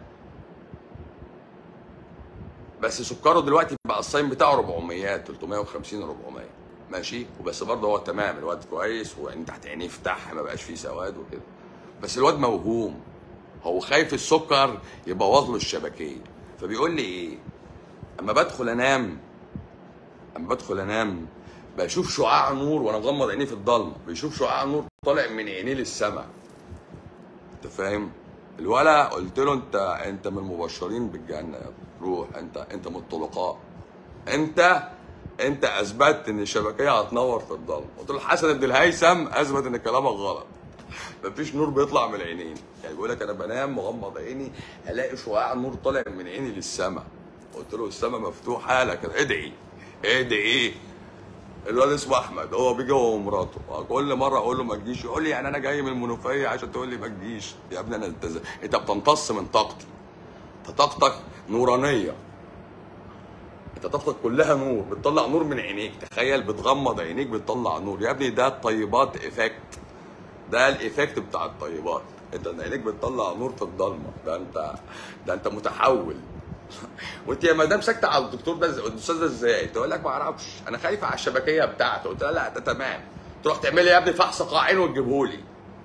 [SPEAKER 1] بس سكره دلوقتي بقى الصايم بتاعه 400 350 400 ماشي وبس برضه هو تمام الواد كويس وعين تحت عينيه فتح ما بقاش فيه سواد وكده بس الواد موهوم هو خايف السكر يبوظ له الشبكيه فبيقول لي ايه اما بدخل انام اما بدخل انام بشوف شعاع نور وانا مغمض عيني في الضلمه بيشوف شعاع نور طالع من عينيه للسماء انت فاهم الولا قلت له انت انت من المبشرين بالجنه يا ابني. روح انت انت من الطلقاء انت انت اثبتت ان الشبكيه هتنور في الضلمه قلت له حسن بن الهيثم اثبت ان كلامك غلط مفيش نور بيطلع من العينين يعني بيقول لك انا بنام مغمض عيني الاقي شعاع نور طالع من عيني للسماء قلت له السماء مفتوحه لك ادعي ادعي الواد اسمه احمد هو بيجي هو ومراته كل مره اقول له ما تجيش يقول لي يعني انا جاي من المنوفيه عشان تقول لي ما تجيش يا ابني انا انت انت بتمتص من طاقتي انت طاقتك نورانيه انت طاقتك كلها نور بتطلع نور من عينيك تخيل بتغمض عينيك بتطلع نور يا ابني ده الطيبات افكت ده الايفكت بتاع الطيبات انت عينيك بتطلع نور في الضلمه ده انت ده انت متحول وانت يا مدام ساكته على الدكتور ده إزاي- الاستاذ ده ازاي؟ تقول لك ما اعرفش انا خايفه على الشبكيه بتاعته قلت لها لا ده تمام تروح تعمل لي يا ابني فحص قاعين وتجيبه لي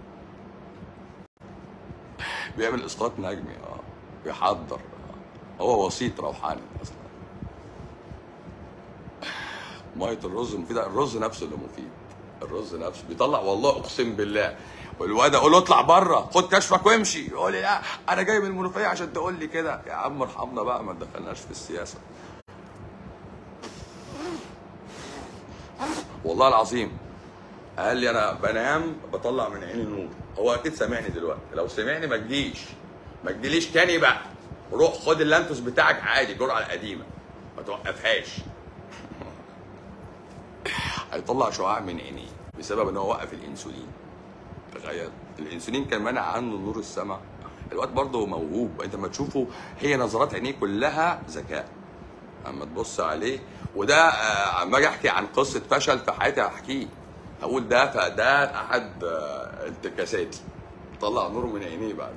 [SPEAKER 1] بيعمل اسقاط نجمي اه بيحضر آه. هو وسيط روحاني اصلا ميه الرز مفيده الرز نفسه اللي مفيد الرز نفسه بيطلع والله اقسم بالله والواد اقول له اطلع بره خد كشفك وامشي يقول لي لا انا جاي من المنوفيه عشان تقول لي كده يا عم ارحمنا بقى ما تدخلناش في السياسه والله العظيم قال لي انا بنام بطلع من عيني نور هو اكيد سامعني دلوقتي لو سمعني ما تجيش ما تجيليش تاني بقى روح خد اللانتوس بتاعك عادي الجرعه القديمه ما توقفهاش هيطلع شعاع من عينيه بسبب ان هو وقف الانسولين تخيل الانسولين كان منع عنه نور السماء الواد برضه موهوب انت ما تشوفه هي نظرات عينيه كلها ذكاء اما تبص عليه وده آه، اما اجي احكي عن قصه فشل في حياتي هحكيه هقول ده فده احد آه، انتكاساتي طلع نور من عينيه بعد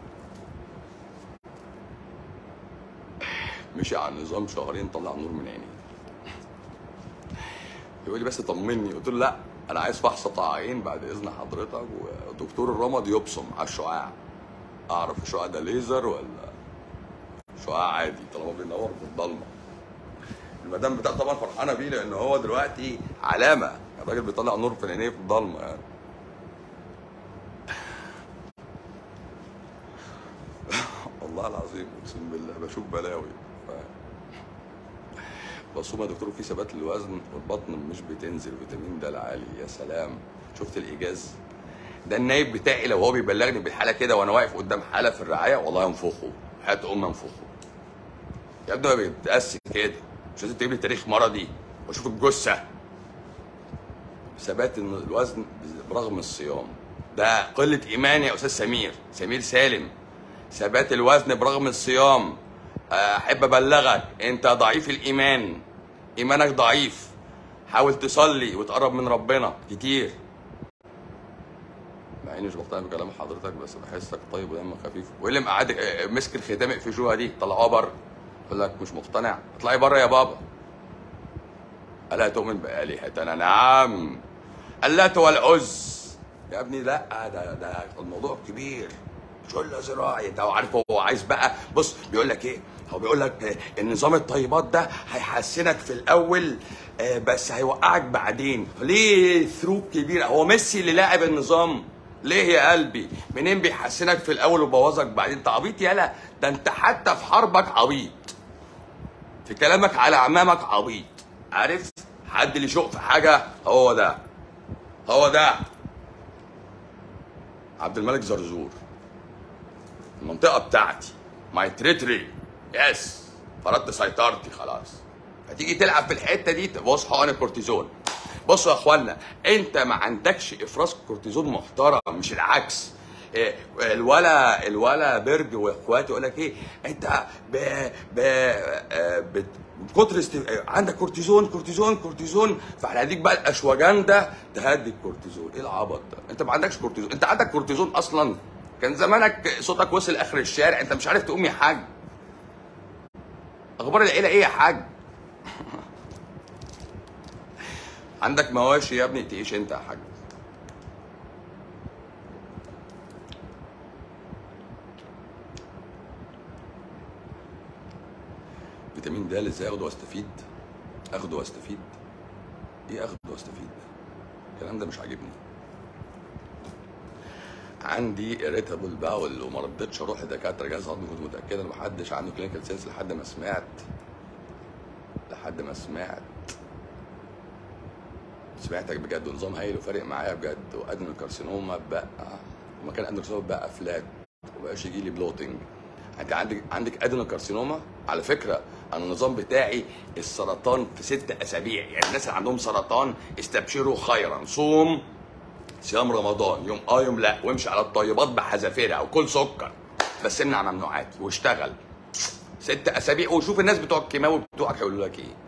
[SPEAKER 1] مشي على النظام شهرين طلع نور من عينيه يقول لي بس طمني قلت له لا انا عايز فحص قاعين بعد اذن حضرتك ودكتور الرمد يبصم على الشعاع اعرف الشعاع ده ليزر ولا شعاع عادي طالما بينور في الضلمه المدام بتاعته طبعا فرحانه بيه لان هو دلوقتي علامه الراجل بيطلع نور في عينيه في الضلمه يعني والله العظيم اقسم بالله بشوف بلاوي بصوم يا دكتور في ثبات للوزن والبطن مش بتنزل فيتامين د العالي يا سلام شفت الايجاز ده النايب بتاعي لو هو بيبلغني بالحاله كده وانا واقف قدام حاله في الرعايه والله انفخه حياه امي انفخه يا ابني ما بيتقاس كده مش لازم تجيب لي تاريخ مرضي واشوف الجثه ثبات إن الوزن برغم الصيام ده قله ايمان يا استاذ سمير سمير سالم ثبات الوزن برغم الصيام احب ابلغك انت ضعيف الايمان ايمانك ضعيف حاول تصلي وتقرب من ربنا كتير مع اني مش مقتنع بكلام حضرتك بس بحسك طيب ودمك خفيف وايه اللي مقعدك آه، مسك الختام اقفشوها دي طلعوها بره يقول لك مش مقتنع اطلعي بره يا بابا الا تؤمن بالهتنا نعم اللات والعز يا ابني لا ده ده الموضوع كبير شله زراعي انت عارف هو عايز بقى بص بيقول لك ايه هو بيقول لك آه، النظام الطيبات ده هيحسنك في الاول آه، بس هيوقعك بعدين ليه ثروب كبيره هو ميسي اللي لاعب النظام ليه يا قلبي منين بيحسنك في الاول وبوظك بعدين انت عبيط يالا ده انت حتى في حربك عبيط في كلامك على عمامك عبيط عارف حد اللي يشق في حاجه هو ده هو ده عبد الملك زرزور المنطقه بتاعتي ماي تريتري يس فرضت سيطرتي خلاص هتيجي تلعب في الحته دي بص حقن الكورتيزون بصوا يا اخوانا انت ما عندكش افراز كورتيزون محترم مش العكس إيه، الولا الولا برج واخواته يقول لك ايه انت ب ب آه، بت- بكتر است... عندك كورتيزون كورتيزون كورتيزون فاحنا هديك بقى الاشواجندا تهدي الكورتيزون ايه العبط ده انت ما عندكش كورتيزون انت عندك كورتيزون اصلا كان زمانك صوتك وصل اخر الشارع انت مش عارف تقوم يا حاج اخبار العيله ايه يا حاج عندك مواشي يا ابني تعيش انت يا حاج فيتامين د ازاي اخده واستفيد اخده واستفيد ايه اخده واستفيد الكلام ده مش عاجبني عندي اريتابل باول وما رضيتش اروح لدكاتره جهاز هضمي كنت متاكد ان محدش عنده كلينيكال سينس لحد ما سمعت لحد ما سمعت سمعتك بجد ونظام هايل وفارق معايا بجد وادنو الكارسينوما بقى ومكان ادنو الكارسينوما بقى فلات ومبقاش يجي لي بلوتنج انت عندك عندك ادنو كارسينوما على فكره انا النظام بتاعي السرطان في ست اسابيع يعني الناس اللي عندهم سرطان استبشروا خيرا صوم صيام رمضان يوم اه يوم لا وامشي على الطيبات بحذافيرها وكل سكر بس امنع ممنوعات واشتغل ست اسابيع وشوف الناس بتوع الكيماوي بتوعك هيقولوا لك ايه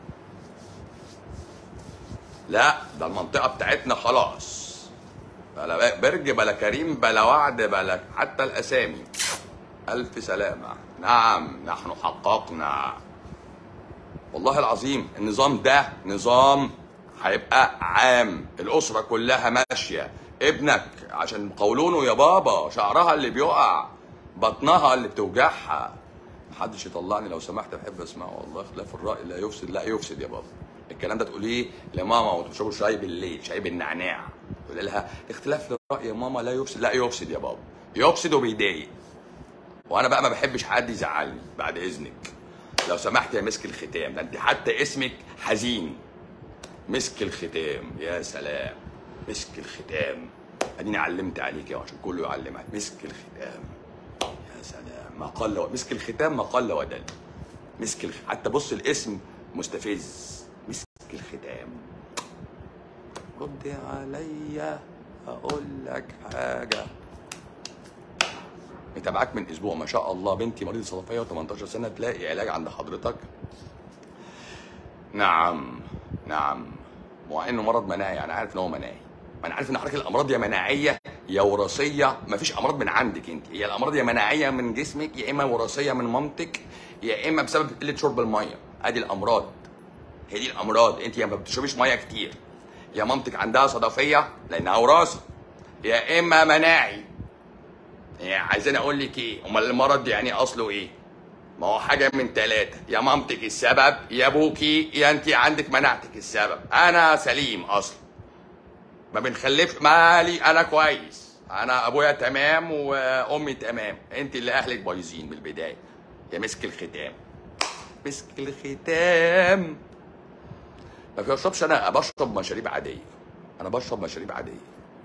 [SPEAKER 1] لا ده المنطقه بتاعتنا خلاص بلا برج بلا كريم بلا وعد بلا حتى الاسامي الف سلامه نعم نحن حققنا والله العظيم النظام ده نظام هيبقى عام الاسره كلها ماشيه ابنك عشان قولونه يا بابا شعرها اللي بيقع بطنها اللي بتوجعها محدش يطلعني لو سمحت بحب اسمعه والله اختلاف الراي لا يفسد لا يفسد يا بابا الكلام ده تقوليه لماما وانتوا بتشربوا شاي بالليل شاي بالنعناع تقول لها اختلاف الراي يا ماما لا يفسد لا يفسد يا بابا يفسد وبيضايق وانا بقى ما بحبش حد يزعلني بعد اذنك لو سمحت يا مسك الختام ده انت حتى اسمك حزين مسك الختام يا سلام مسك الختام اديني علمت عليك يا عشان كله يعلمك مسك الختام يا سلام ما قل و... مسك الختام ما قل ودل مسك الخ... حتى بص الاسم مستفز مسك الختام رد عليا اقول لك حاجه متابعاك من اسبوع ما شاء الله بنتي مريضه صدفيه و18 سنه تلاقي علاج عند حضرتك نعم نعم مع انه مرض مناعي انا عارف ان هو مناعي ما انا عارف ان حضرتك الامراض يا مناعيه يا وراثيه ما فيش امراض من عندك انت هي الامراض يا مناعيه من جسمك يا اما وراثيه من مامتك يا اما بسبب قله شرب الميه ادي الامراض هي دي الامراض انت يا ما بتشربيش ميه كتير يا مامتك عندها صدفيه لانها وراثه يا اما مناعي يعني عايزين اقول لك ايه امال المرض يعني اصله ايه ما هو حاجه من ثلاثه يا مامتك السبب يا ابوكي يا انت عندك مناعتك السبب انا سليم اصلا ما بنخلفش مالي انا كويس انا ابويا تمام وامي تمام انت اللي اهلك بايظين من البدايه يا مسك الختام مسك الختام ما بشربش انا بشرب مشاريب عاديه انا بشرب مشاريب عاديه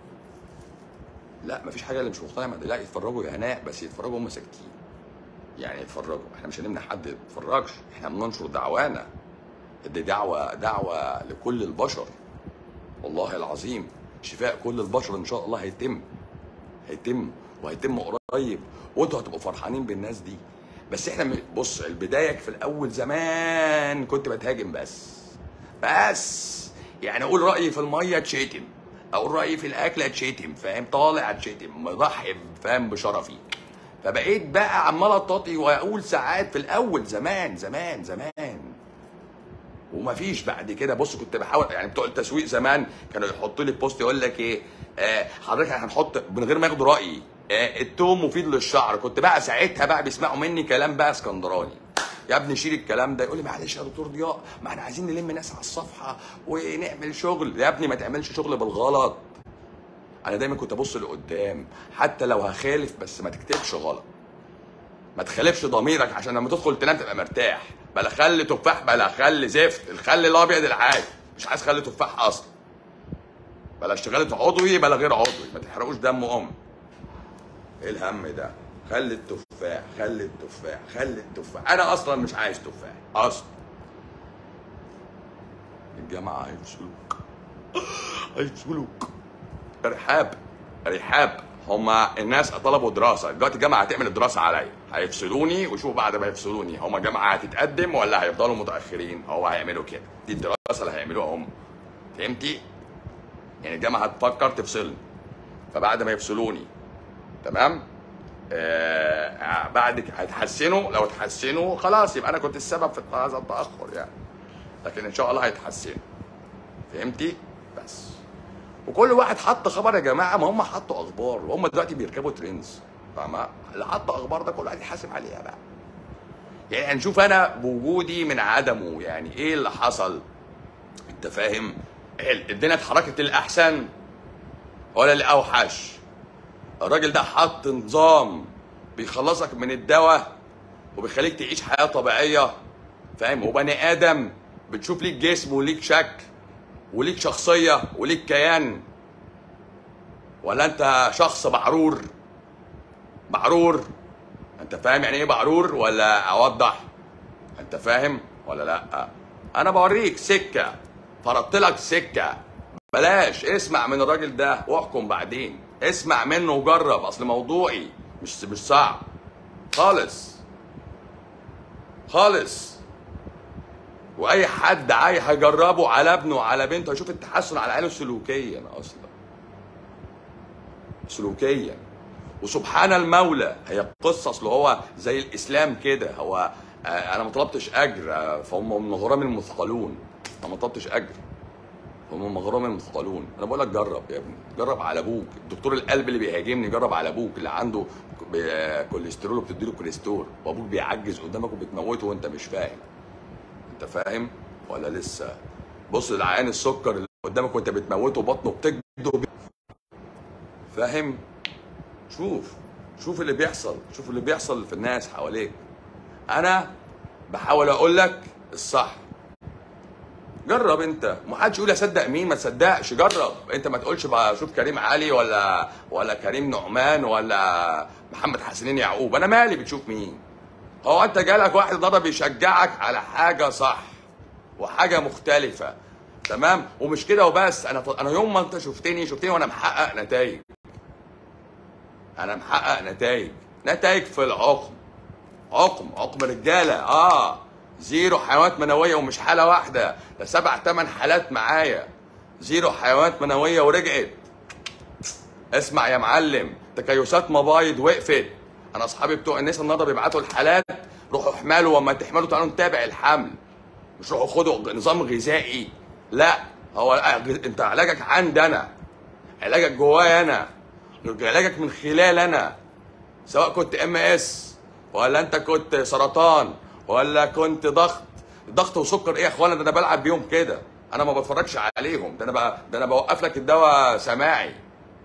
[SPEAKER 1] لا مفيش حاجه اللي مش مقتنع لا يتفرجوا يا هناء بس يتفرجوا هم ساكتين يعني يتفرجوا احنا مش هنمنع حد يتفرجش احنا بننشر دعوانا دي دعوه دعوه لكل البشر والله العظيم شفاء كل البشر ان شاء الله هيتم هيتم وهيتم قريب وانتوا هتبقوا فرحانين بالناس دي بس احنا م- بص البدايه في الاول زمان كنت بتهاجم بس بس يعني اقول رايي في الميه اتشتم اقول رايي في الاكل اتشتم فاهم طالع اتشتم مضحي فاهم بشرفي فبقيت بقى عمال اطاطي واقول ساعات في الاول زمان زمان زمان ومفيش بعد كده بص كنت بحاول يعني بتوع التسويق زمان كانوا يحطوا لي بوست يقول لك ايه آه حضرتك هنحط من غير ما ياخدوا رايي آه التوم مفيد للشعر كنت بقى ساعتها بقى بيسمعوا مني كلام بقى اسكندراني يا ابني شيل الكلام ده يقول لي معلش يا دكتور ضياء ما احنا عايزين نلم ناس على الصفحه ونعمل شغل يا ابني ما تعملش شغل بالغلط انا دايما كنت ابص لقدام حتى لو هخالف بس ما تكتبش غلط ما تخالفش ضميرك عشان لما تدخل تنام تبقى مرتاح بلا خل تفاح بلا خل زفت الخل الابيض العادي مش عايز خل تفاح اصلا بلا اشتغلت عضوي بلا غير عضوي ما تحرقوش دم ام ايه الهم ده خل التفاح خل التفاح خل التفاح انا اصلا مش عايز تفاح اصلا الجامعه هيفصلوك هيفصلوك ارحاب ارحاب هما الناس طلبوا دراسه دلوقتي الجامعه هتعمل الدراسه عليا هيفصلوني وشوفوا بعد ما يفصلوني هما جامعه هتتقدم ولا هيفضلوا متاخرين هو هيعملوا كده دي الدراسه اللي هيعملوها هم فهمتي يعني الجامعه هتفكر تفصلني فبعد ما يفصلوني تمام آه بعد كده هيتحسنوا لو اتحسنوا خلاص يبقى انا كنت السبب في هذا التاخر يعني لكن ان شاء الله هيتحسنوا فهمتي بس وكل واحد حط خبر يا جماعه ما هم حطوا اخبار وهم دلوقتي بيركبوا ترندز فاهمه اللي حط اخبار ده كل واحد يحاسب عليها بقى يعني هنشوف انا بوجودي من عدمه يعني ايه اللي حصل انت فاهم الدنيا اتحركت للاحسن ولا لاوحش الراجل ده حط نظام بيخلصك من الدواء وبيخليك تعيش حياه طبيعيه فاهم وبني ادم بتشوف ليك جسم وليك شكل وليك شخصيه وليك كيان ولا انت شخص معرور معرور انت فاهم يعني ايه معرور ولا اوضح انت فاهم ولا لا انا بوريك سكه فرضت لك سكه بلاش اسمع من الراجل ده واحكم بعدين اسمع منه وجرب اصل موضوعي مش مش صعب خالص خالص واي حد عايز هيجربه على ابنه على بنته هيشوف التحسن على عينه سلوكيا اصلا سلوكيا وسبحان المولى هي قصه اصل هو زي الاسلام كده هو آه، انا ما طلبتش اجر آه، فهم من غرام المثقلون انا ما طلبتش اجر هم من غرام المثقلون انا بقول لك جرب يا ابني جرب على ابوك الدكتور القلب اللي بيهاجمني جرب على ابوك اللي عنده ب- كوليسترول وبتديله كوليسترول وابوك بيعجز قدامك وبتموته وانت مش فاهم انت فاهم ولا لسه بص لعيان السكر اللي قدامك وانت بتموته بطنه بتجده فاهم شوف شوف اللي بيحصل شوف اللي بيحصل في الناس حواليك انا بحاول اقول لك الصح جرب انت ما حدش يقول اصدق مين ما تصدقش جرب انت ما تقولش بقى شوف كريم علي ولا ولا كريم نعمان ولا محمد حسنين يعقوب انا مالي بتشوف مين هو انت جالك واحد النهارده بيشجعك على حاجه صح وحاجه مختلفه تمام ومش كده وبس انا انا يوم ما انت شفتني شفتني وانا محقق نتائج انا محقق نتائج نتائج في العقم عقم عقم رجاله اه زيرو حيوانات منويه ومش حاله واحده ده سبع ثمان حالات معايا زيرو حيوانات منويه ورجعت اسمع يا معلم تكيسات مبايض وقفت انا اصحابي بتوع الناس النهارده بيبعتوا الحالات روحوا احملوا وما تحملوا تعالوا نتابع الحمل مش روحوا خدوا نظام غذائي لا هو انت علاجك عندي انا علاجك جوايا انا علاجك من خلال انا سواء كنت ام اس ولا انت كنت سرطان ولا كنت ضغط ضغط وسكر ايه يا اخوانا ده انا بلعب بيهم كده انا ما بتفرجش عليهم ده انا بقى ده انا بوقف لك الدواء سماعي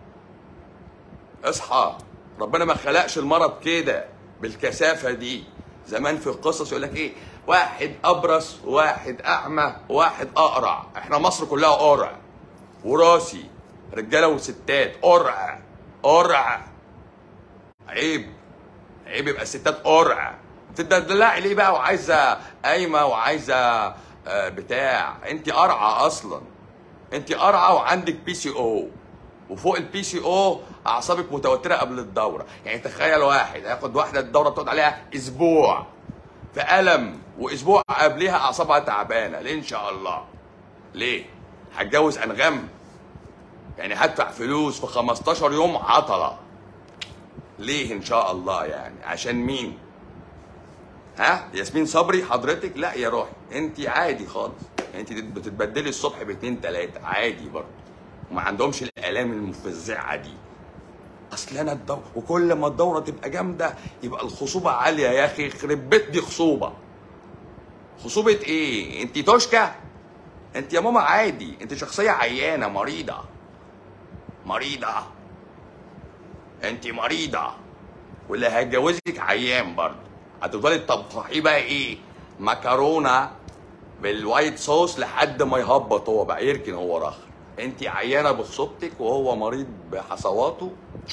[SPEAKER 1] اصحى ربنا ما خلقش المرض كده بالكثافه دي زمان في القصص يقول لك ايه واحد ابرص واحد اعمى واحد اقرع احنا مصر كلها قرع وراسي رجاله وستات قرع قرع عيب عيب يبقى الستات قرع تدلعي ليه بقى وعايزه قايمه وعايزه آه، بتاع انت قرعه اصلا انت قرعه وعندك بي سي او وفوق البي سي او اعصابك متوتره قبل الدوره يعني تخيل واحد هياخد واحده الدوره بتقعد عليها اسبوع في الم واسبوع قبلها اعصابها تعبانه ليه ان شاء الله ليه هتجوز انغام يعني هدفع فلوس في 15 يوم عطله ليه ان شاء الله يعني عشان مين ها ياسمين صبري حضرتك لا يا روحي انت عادي خالص انت بتتبدلي الصبح باتنين تلاته عادي برضه وما عندهمش الالام المفزعه دي اصل انا الدورة وكل ما الدوره تبقى جامده يبقى الخصوبه عاليه يا اخي يخرب بيت دي خصوبه خصوبه ايه انت توشكا انت يا ماما عادي انت شخصيه عيانه مريضه مريضه انت مريضه واللي هيتجوزك عيان برضه هتفضلي تطبخيه بقى ايه مكرونه بالوايت صوص لحد ما يهبط هو بقى يركن هو راخر انت عيانه بخصوبتك وهو مريض بحصواته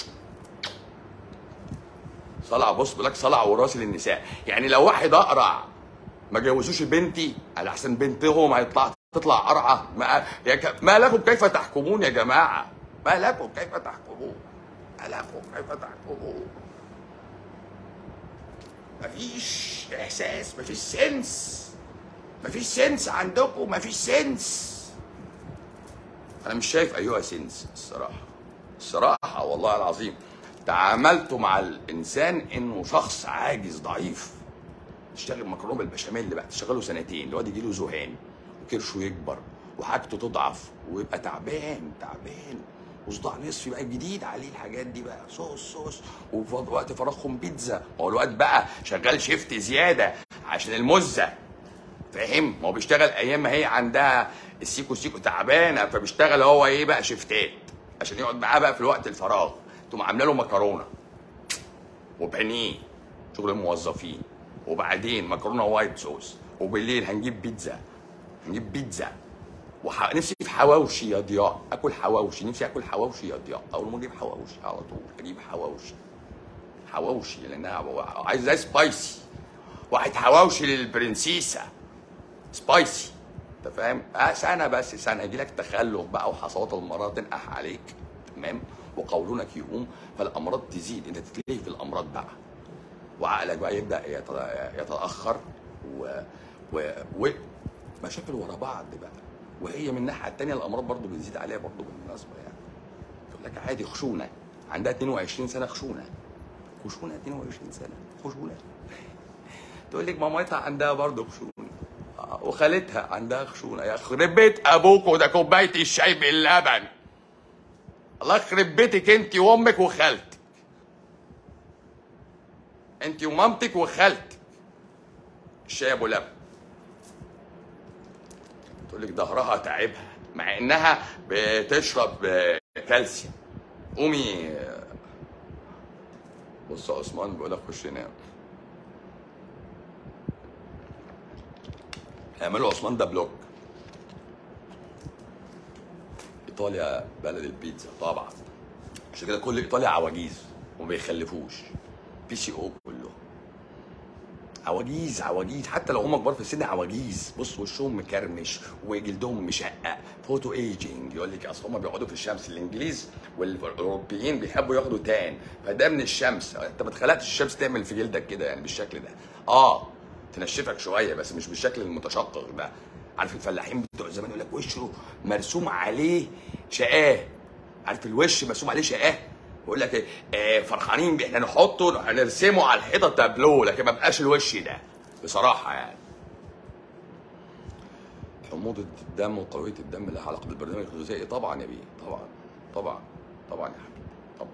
[SPEAKER 1] صلع بص بيقول لك صلع وراثي للنساء يعني لو واحد اقرع ما جوزوش بنتي على احسن بنتهم هيطلع تطلع قرعه ما, يا ك... ما لكم كيف تحكمون يا جماعه ما لكم كيف تحكمون ما لكم كيف تحكمون مفيش احساس مفيش سنس مفيش سنس عندكم مفيش سنس انا مش شايف ايها سنس الصراحه الصراحه والله العظيم تعاملت مع الانسان انه شخص عاجز ضعيف تشتغل مكرونه بالبشاميل بقى تشتغله سنتين الواد يجي له ذهان وكرشه يكبر وحاجته تضعف ويبقى تعبان تعبان وصداع نصفي بقى جديد عليه الحاجات دي بقى صوص صوص وفي وقت فراغهم بيتزا ما هو الواد بقى شغال شيفت زياده عشان المزه فاهم ما هو بيشتغل ايام ما هي عندها السيكو سيكو تعبانه فبيشتغل هو ايه بقى شيفتات عشان يقعد معاه بقى في الوقت الفراغ تقوم عامله له مكرونه وبانيه شغل الموظفين وبعدين مكرونه وايت صوص وبالليل هنجيب بيتزا هنجيب بيتزا وح... نفسي في حواوشي يا ضياء اكل حواوشي نفسي اكل حواوشي يا ضياء اول ما اجيب حواوشي على طول اجيب حواوشي حواوشي لانها عايز زي سبايسي واحد حواوشي للبرنسيسه سبايسي انت فاهم؟ آه سنه بس سنه يجي لك تخلف بقى وحصوات المرض تنقح عليك تمام؟ وقولونك يقوم فالامراض تزيد انت تتلهي في الامراض بقى وعقلك بقى يبدا يت- يتاخر و... و... و... مشاكل ورا بعض بقى وهي من الناحيه الثانيه الامراض برضو بتزيد عليها برضو بالمناسبه يعني تقول لك عادي خشونه عندها 22 سنه خشونه خشونه 22 سنه خشونه تقول لك مامتها عندها برضه خشونه آه، وخالتها عندها خشونه يا خرب بيت ابوك وده كوبايه الشاي باللبن الله يخرب بيتك انت وامك وخالتك انت ومامتك وخالتك الشاي ابو لبن تقول لك ظهرها تعبها مع انها بتشرب آه، كالسيوم قومي آه، بص يا عثمان بيقول لك خش نام اعملوا عثمان ده بلوك ايطاليا بلد البيتزا طبعا عشان كده كل ايطاليا عواجيز وما بيخلفوش بي سي او كله عواجيز عواجيز حتى لو هم كبار في السن عواجيز بص وشهم مكرمش وجلدهم مشقق فوتو ايجينج يقول لك اصل هم بيقعدوا في الشمس الانجليز والاوروبيين بيحبوا ياخدوا تان فده من الشمس انت ما اتخلقتش الشمس تعمل في جلدك كده يعني بالشكل ده اه تنشفك شويه بس مش بالشكل المتشقق ده عارف الفلاحين بتوع زمان يقول لك وشه مرسوم عليه شقاه عارف الوش مرسوم عليه شقاه بيقول لك ايه آه فرحانين احنا نحطه هنرسمه على الحيطه تابلو لكن ما بقاش الوش ده بصراحه يعني حموضه الدم وقويه الدم لها علاقه بالبرنامج الغذائي طبعا يا بيه طبعا طبعا طبعا يا حبيبي طبعا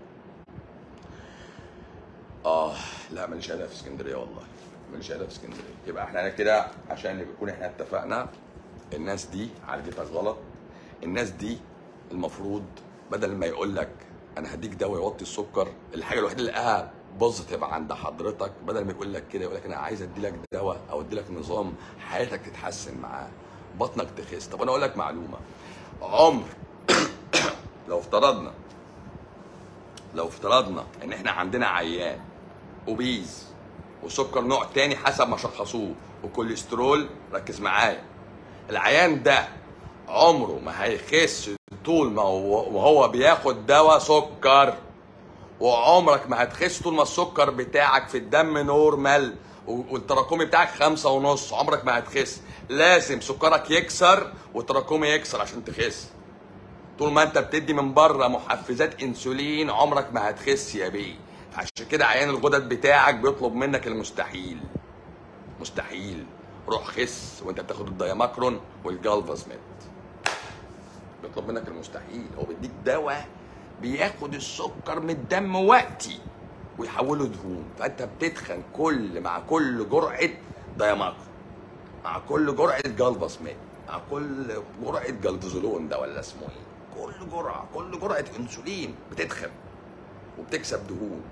[SPEAKER 1] اه لا ماليش هدف في اسكندريه والله ماليش هدف في اسكندريه يبقى احنا كده عشان نكون احنا اتفقنا الناس دي عالجتك غلط الناس دي المفروض بدل ما يقول لك انا هديك دواء يوطي السكر الحاجه الوحيده اللي لقاها بوزيتيف عند حضرتك بدل ما يقول لك كده يقول لك انا عايز ادي لك دواء او ادي لك نظام حياتك تتحسن معاه بطنك تخس طب انا اقول لك معلومه عمر لو افترضنا لو افترضنا ان احنا عندنا عيان اوبيز وسكر نوع تاني حسب ما شخصوه وكوليسترول ركز معايا العيان ده عمره ما هيخس طول ما هو وهو بياخد دواء سكر وعمرك ما هتخس طول ما السكر بتاعك في الدم نورمال والتراكمي بتاعك خمسة ونص عمرك ما هتخس لازم سكرك يكسر والتراكمي يكسر عشان تخس طول ما انت بتدي من بره محفزات انسولين عمرك ما هتخس يا بيه عشان كده عيان الغدد بتاعك بيطلب منك المستحيل مستحيل روح خس وانت بتاخد الدايماكرون والجالفازميد بيطلب منك المستحيل هو بيديك دواء بياخد السكر من الدم وقتي ويحوله دهون فانت بتتخن كل مع كل جرعه دايماكرون مع كل جرعه جالفاسميد مع كل جرعه جالفازولون ده ولا اسمه ايه كل جرعه كل جرعه انسولين بتتخن وبتكسب دهون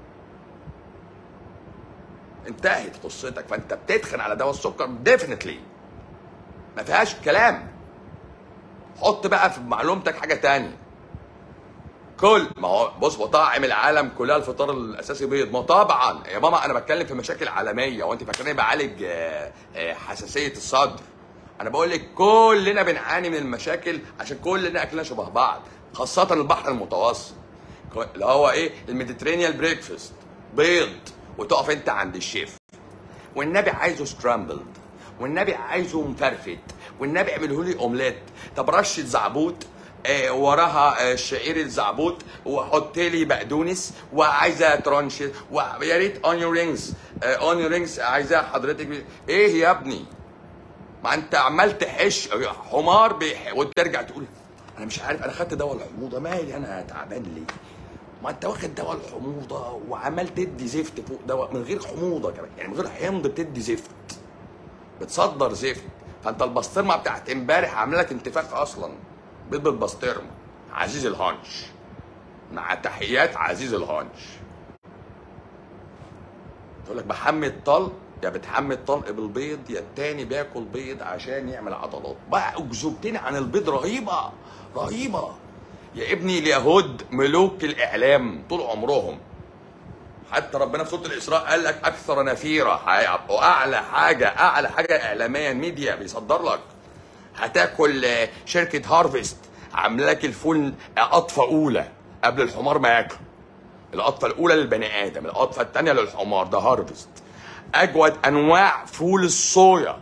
[SPEAKER 1] انتهت قصتك فانت بتتخن على دواء السكر ديفنتلي ما فيهاش كلام حط بقى في معلومتك حاجه تانية كل ما هو بص مطاعم العالم كلها الفطار الاساسي بيض ما طبعا يا ماما انا بتكلم في مشاكل عالميه وانت فاكرني بعالج آه، آه، حساسيه الصدر انا بقول لك كلنا بنعاني من المشاكل عشان كلنا اكلنا شبه بعض خاصه البحر المتوسط اللي هو ايه الميديترينيان بريكفاست بيض وتقف انت عند الشيف والنبي عايزه سكرامبلد والنبي عايزه مفرفت والنبي اعمله لي اومليت طب رشه زعبوط آه وراها آه شعير الزعبوط وحط لي بقدونس وعايزه ترانش ويا ريت اونيون رينجز اونيون رينجز عايزاها حضرتك ايه يا ابني ما انت عمال تحش حمار بيح وترجع تقول انا مش عارف انا خدت دواء الحموضه مالي انا تعبان ليه ما انت واخد دواء الحموضه وعمال تدي زفت فوق دواء من غير حموضه كمان يعني من غير حمض بتدي زفت بتصدر زفت فانت البسطرمه بتاعت امبارح عامله لك انتفاخ اصلا بيض بالبسطرمه عزيز الهانش مع تحيات عزيز الهانش تقول لك بحمي الطلق يا بتحمي الطلق بالبيض يا التاني بياكل بيض عشان يعمل عضلات بقى اكذوبتين عن البيض رهيبه رهيبه يا ابني اليهود ملوك الاعلام طول عمرهم حتى ربنا في سوره الاسراء قال لك اكثر نفيره واعلى حاجه اعلى حاجه اعلاميا ميديا بيصدر لك هتاكل شركه هارفست عامله لك الفول قطفه اولى قبل الحمار ما ياكل القطفه الاولى للبني ادم القطفه الثانيه للحمار ده هارفست اجود انواع فول الصويا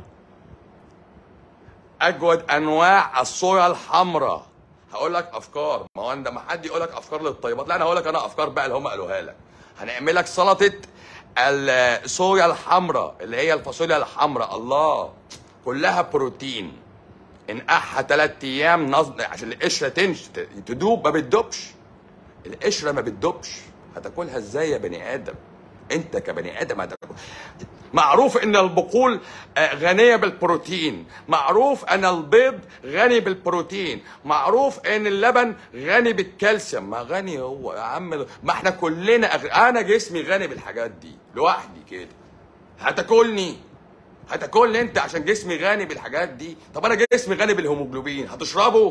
[SPEAKER 1] اجود انواع الصويا الحمراء هقول لك افكار ما هو عندما حد يقول لك افكار للطيبات لا انا هقول لك انا افكار بقى اللي هم قالوها لك هنعمل لك سلطه الصويا الحمراء اللي هي الفاصوليا الحمراء الله كلها بروتين انقعها ثلاث ايام نص... عشان القشره تنش تدوب ما بتدوبش القشره ما بتدوبش هتاكلها ازاي يا بني ادم انت كبني ادم هتاكل معروف ان البقول غنيه بالبروتين معروف ان البيض غني بالبروتين معروف ان اللبن غني بالكالسيوم ما غني هو يا عم ما احنا كلنا أغ... انا جسمي غني بالحاجات دي لوحدي كده هتاكلني هتاكلني انت عشان جسمي غني بالحاجات دي طب انا جسمي غني بالهيموجلوبين هتشربه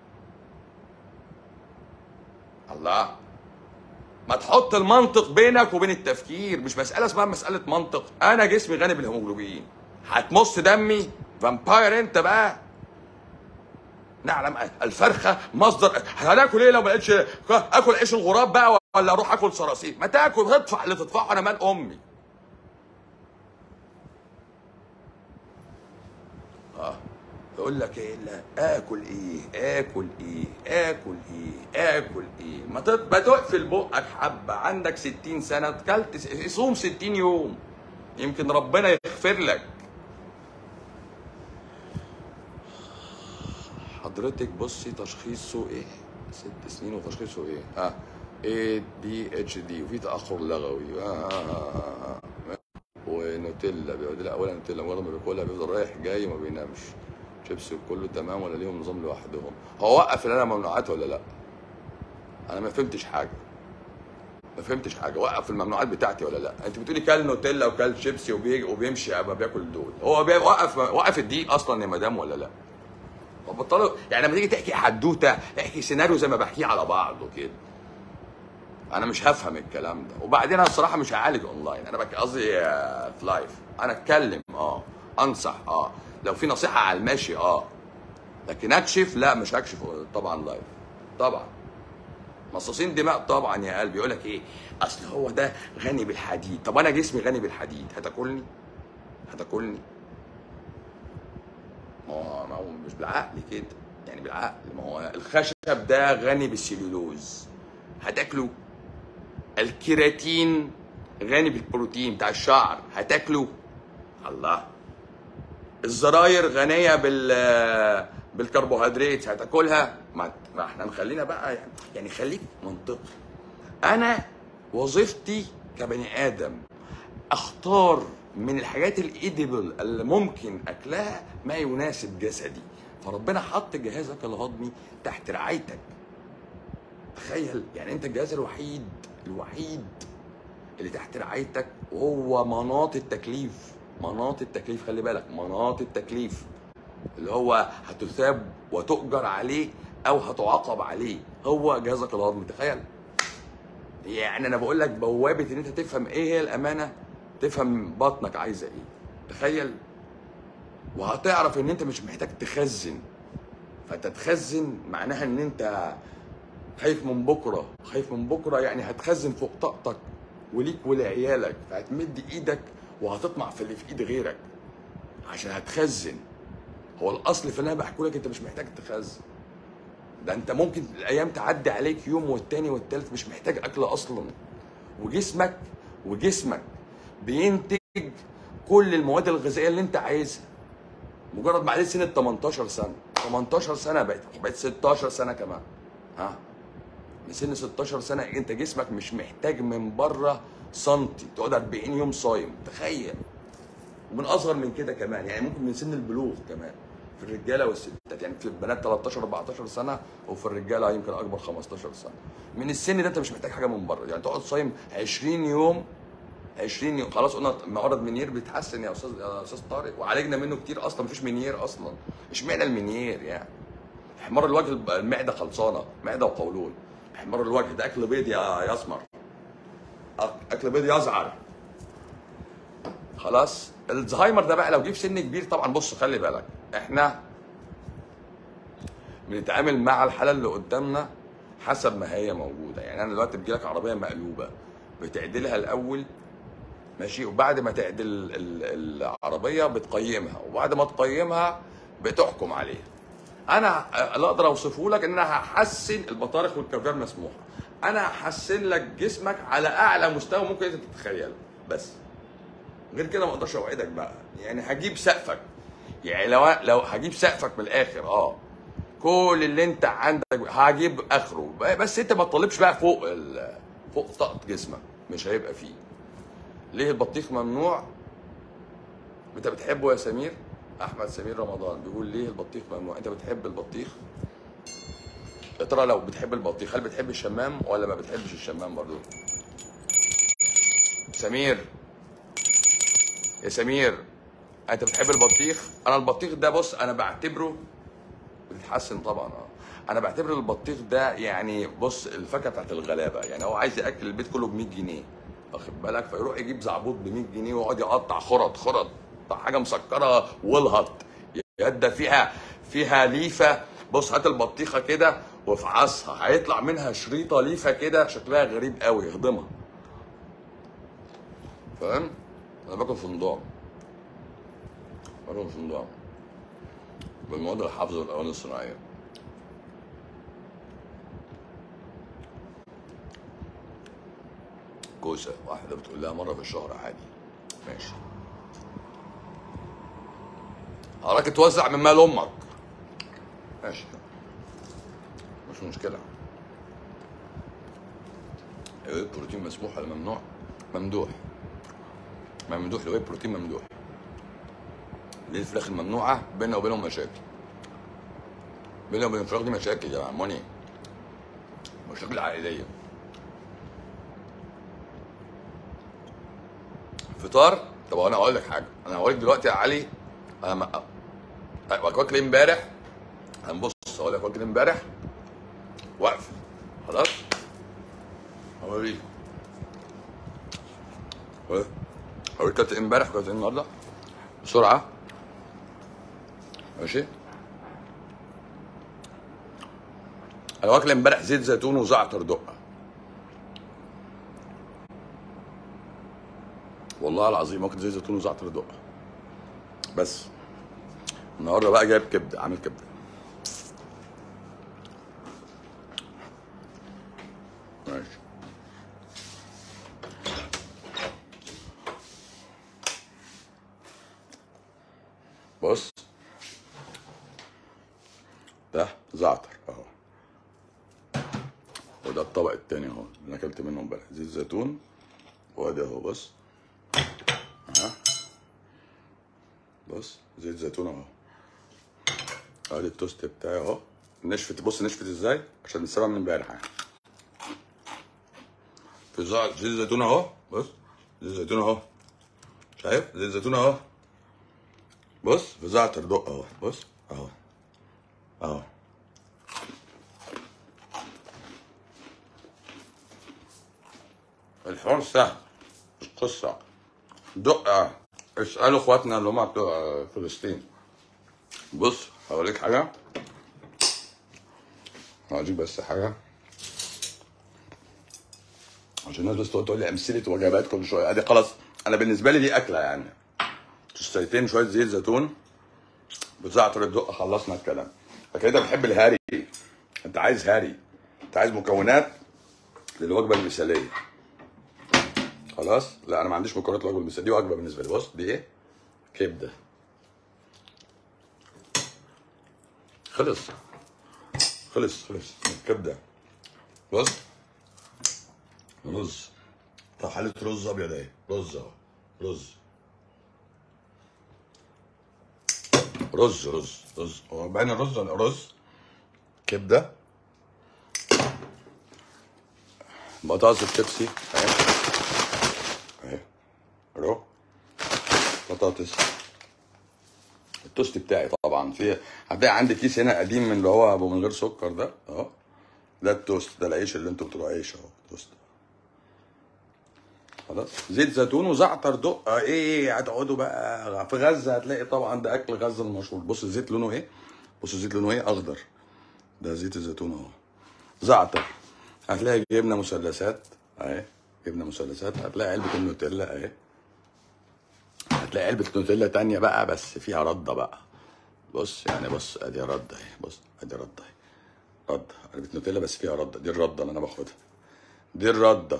[SPEAKER 1] الله ما تحط المنطق بينك وبين التفكير مش مسألة اسمها مسألة منطق أنا جسمي غني بالهيموجلوبين هتمص دمي فامباير أنت بقى نعلم الفرخة مصدر هناكل ايه لو ما لقيتش اكل عيش الغراب بقى ولا اروح اكل صراصير ما تاكل ادفع اللي تدفعه انا مال امي اه يقول لك ايه لا اكل ايه اكل ايه اكل ايه اكل ايه ما ما تقفل بقك حبه عندك 60 سنه اكلت صوم 60 يوم يمكن ربنا يغفر لك حضرتك بصي تشخيصه ايه ست سنين وتشخيصه ايه اه اي دي اتش دي وفي تاخر لغوي آه آه آه آه. ونوتيلا بيقعد لها اولا نوتيلا مجرد ما بياكلها بيفضل رايح جاي ما بينامش شيبسي كله تمام ولا ليهم نظام لوحدهم هو وقف اللي انا ممنوعات ولا لا انا ما فهمتش حاجه ما فهمتش حاجه وقف الممنوعات بتاعتي ولا لا انت بتقولي كل نوتيلا وكل شيبسي وبيجي وبيمشي اما بياكل دول هو بي- وقف وقف الدقيق اصلا يا مدام ولا لا بطلوا يعني لما تيجي تحكي حدوته احكي سيناريو زي ما بحكيه على بعضه كده انا مش هفهم الكلام ده وبعدين انا الصراحه مش هعالج اونلاين انا بك- قصدي آه، في لايف انا اتكلم اه انصح اه لو في نصيحه على الماشي اه لكن اكشف لا مش هكشف طبعا لايف طبعا مصاصين دماء طبعا يا قلبي يقول لك ايه اصل هو ده غني بالحديد طب انا جسمي غني بالحديد هتاكلني هتاكلني ما هو ما هو مش بالعقل كده يعني بالعقل ما هو الخشب ده غني بالسليولوز هتاكله الكيراتين غني بالبروتين بتاع الشعر هتاكله الله الزراير غنيه بال بالكربوهيدرات هتاكلها ما, ما احنا نخلينا بقى يعني, يعني خليك منطقي انا وظيفتي كبني ادم اختار من الحاجات الايديبل اللي ممكن اكلها ما يناسب جسدي فربنا حط جهازك الهضمي تحت رعايتك تخيل يعني انت الجهاز الوحيد الوحيد اللي تحت رعايتك وهو مناط التكليف مناط التكليف خلي بالك مناط التكليف اللي هو هتثاب وتؤجر عليه او هتعاقب عليه هو جهازك الهضمي تخيل يعني انا بقول لك بوابه ان انت تفهم ايه هي الامانه تفهم بطنك عايزه ايه تخيل وهتعرف ان انت مش محتاج تخزن فانت تخزن معناها ان انت خايف من بكره خايف من بكره يعني هتخزن فوق طاقتك وليك ولعيالك فهتمد ايدك وهتطمع في اللي في ايد غيرك عشان هتخزن هو الاصل في اللي انا بحكي لك انت مش محتاج تخزن ده انت ممكن الايام تعدي عليك يوم والتاني والتالت مش محتاج اكل اصلا وجسمك وجسمك بينتج كل المواد الغذائيه اللي انت عايزها مجرد ما عليه سن ال 18 سنه 18 سنه بقت بقت 16 سنه كمان ها من سن 16 سنه انت جسمك مش محتاج من بره سنتي تقعد 40 يوم صايم تخيل ومن اصغر من كده كمان يعني ممكن من سن البلوغ كمان في الرجاله والستات يعني في البنات 13 14 سنه وفي الرجاله يمكن اكبر 15 سنه من السن ده انت مش محتاج حاجه من بره يعني تقعد صايم 20 يوم 20 يوم خلاص قلنا معرض منير بيتحسن يا استاذ يا استاذ طارق وعالجنا منه كتير اصلا مفيش منير اصلا اشمعنى المنير يعني احمار الوجه المعده خلصانه معده وقولون احمار الوجه ده اكل بيض يا يسمر أك- اكل بيض يزعر خلاص الزهايمر ده بقى لو جه في سن كبير طبعا بص خلي بالك احنا بنتعامل مع الحاله اللي قدامنا حسب ما هي موجوده يعني انا دلوقتي بتجيلك عربيه مقلوبه بتعدلها الاول ماشي وبعد ما تعدل ال- العربيه بتقيمها وبعد ما تقيمها بتحكم عليها انا اللي اقدر اوصفه لك ان انا هحسن البطارخ والكافيار مسموحه انا هحسن لك جسمك على اعلى مستوى ممكن انت تتخيله بس غير كده ما اقدرش اوعدك بقى يعني هجيب سقفك يعني لو لو هجيب سقفك من الاخر اه كل اللي انت عندك هجيب اخره بس انت ما تطلبش بقى فوق ال... فوق طاقه جسمك مش هيبقى فيه ليه البطيخ ممنوع انت بتحبه يا سمير احمد سمير رمضان بيقول ليه البطيخ ممنوع انت بتحب البطيخ يا ترى لو بتحب البطيخ هل بتحب الشمام ولا ما بتحبش الشمام برضو سمير يا سمير انت بتحب البطيخ انا البطيخ ده بص انا بعتبره بتتحسن طبعا اه انا بعتبر البطيخ ده يعني بص الفاكهه بتاعت الغلابه يعني هو عايز ياكل البيت كله ب 100 جنيه واخد بالك فيروح يجيب زعبوط ب 100 جنيه ويقعد يقطع خرط خرط بتاع حاجه مسكره والهط يد فيها فيها ليفه بص هات البطيخه كده وافعصها هيطلع منها شريطه ليفه كده شكلها غريب قوي اهضمها فاهم انا باكل فندق باكل فندق بالمواد الحافظه والاواني الصناعيه كوسه واحده بتقول لها مره في الشهر عادي ماشي حضرتك توزع من مال امك ماشي مش مشكله الواي بروتين مسموح ولا ممنوع ممدوح ممدوح الواي بروتين ممدوح ليه الفراخ الممنوعه بيننا وبينهم مشاكل بيننا وبين الفراخ دي مشاكل يا عموني مشاكل عائليه فطار طب انا هقول لك حاجه انا هقول لك دلوقتي يا علي انا ما واكل امبارح هنبص هقول لك واكل امبارح واقف خلاص هوريك هوريك كانت امبارح كانت النهارده بسرعه ماشي انا واكل امبارح زيت زيتون وزعتر دقه والله العظيم واكل زيت زيتون وزعتر دقه بس النهارده بقى جايب كبده عامل كبده ماشي بص ده زعتر اهو وده الطبق التاني اهو اللي انا اكلت منه امبارح زيت زيتون وادي اهو بص ها بص زيت زيتون اهو ادي التوست بتاعي اهو نشفت بص نشفت ازاي عشان نسيبها من امبارح يعني في زع- زيت زيتون اهو بص زيت زيتون اهو شايف زيت زيتون اهو بص في زعتر دق اهو بص اهو اهو الحوار سهل مش قصة دق اسألوا اخواتنا اللي هم بتوع فلسطين بص هوريك حاجه هوريك بس حاجه عشان الناس بس تقعد تقول لي امثله وجبات كل شويه ادي خلاص انا بالنسبه لي دي اكله يعني شويتين شويه زيت زيتون بزعتر الدق خلصنا الكلام لكن انت بتحب الهاري انت عايز هاري انت عايز مكونات للوجبه المثاليه خلاص لا انا ما عنديش مكونات للوجبه المثاليه دي وجبه بالنسبه لي بص دي ايه كبده خلص خلص خلص كبده بص رز طب حلة رز ابيض اهي رز اهو رز رز رز رز هو باين الرز ولا رز كبده بطاطس الشيبسي اهي اهي رو بطاطس التوست بتاعي طبعا في هتلاقي عندي كيس هنا قديم من اللي هو ابو من غير سكر ده اهو ده التوست ده العيش اللي انتوا بتقولوا عيش اهو توست خلاص زيت زيتون وزعتر دقه ايه هتقعدوا بقى في غزه هتلاقي طبعا ده اكل غزه المشهور بص الزيت لونه ايه بص الزيت لونه ايه اخضر ده زيت الزيتون اهو زعتر هتلاقي جبنه مثلثات اهي جبنه مثلثات هتلاقي علبه النوتيلا اهي هتلاقي علبه نوتيلا تانية بقى بس فيها رده بقى بص يعني بص ادي رده اهي بص ادي رده اهي رده علبه نوتيلا بس فيها رده دي الرده اللي انا باخدها دي الرده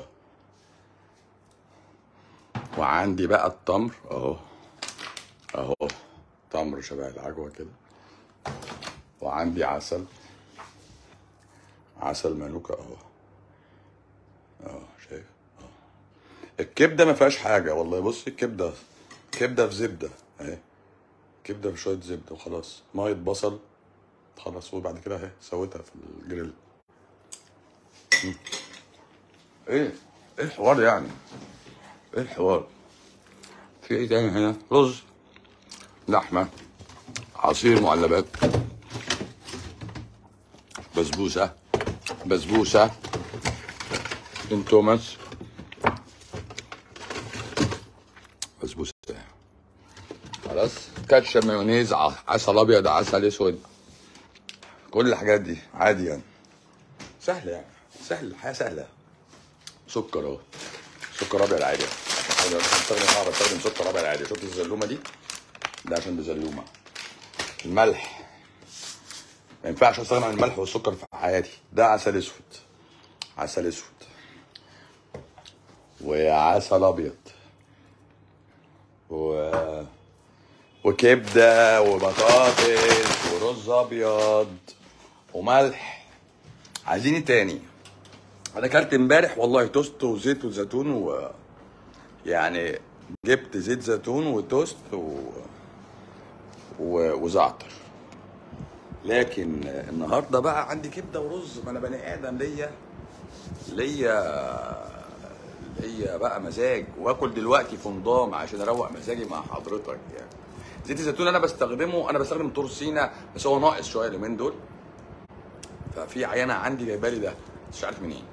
[SPEAKER 1] وعندي بقى التمر اهو اهو تمر شبه العجوه كده وعندي عسل عسل مانوكا اهو اهو شايف اهو الكبده ما فيهاش حاجه والله بص الكبده كبده في زبده اهي كبده في شويه زبده وخلاص ميه بصل خلاص وبعد كده اهي سويتها في الجريل مم. ايه ايه الحوار يعني ايه الحوار في ايه تاني هنا رز لحمه عصير معلبات بسبوسه بسبوسه من توماس بسبوسه خلاص كاتشب مايونيز ع- عسل ابيض عسل اسود كل الحاجات دي عادي يعني سهله يعني سهل الحياه سهله سكر اهو سكر ابيض عادي انا بستخدم اه بستخدم سكر ابيض عادي شفت الزلومه دي ده عشان بزلومه الملح ما ينفعش استغنى عن الملح والسكر في حياتي ده عسل اسود عسل اسود وعسل ابيض و وكبده وبطاطس ورز ابيض وملح عايزين ايه تاني انا اكلت امبارح والله توست وزيت وزيتون و يعني جبت زيت زيتون وتوست و... و... وزعتر لكن النهارده بقى عندي كبده ورز ما انا بني ادم ليا ليا ليا بقى مزاج واكل دلوقتي في نظام عشان اروق مزاجي مع حضرتك يعني زيت الزيتون انا بستخدمه انا بستخدم تورسينا بس هو ناقص شويه اليومين دول ففي عيانه عندي جايبه لي ده مش عارف منين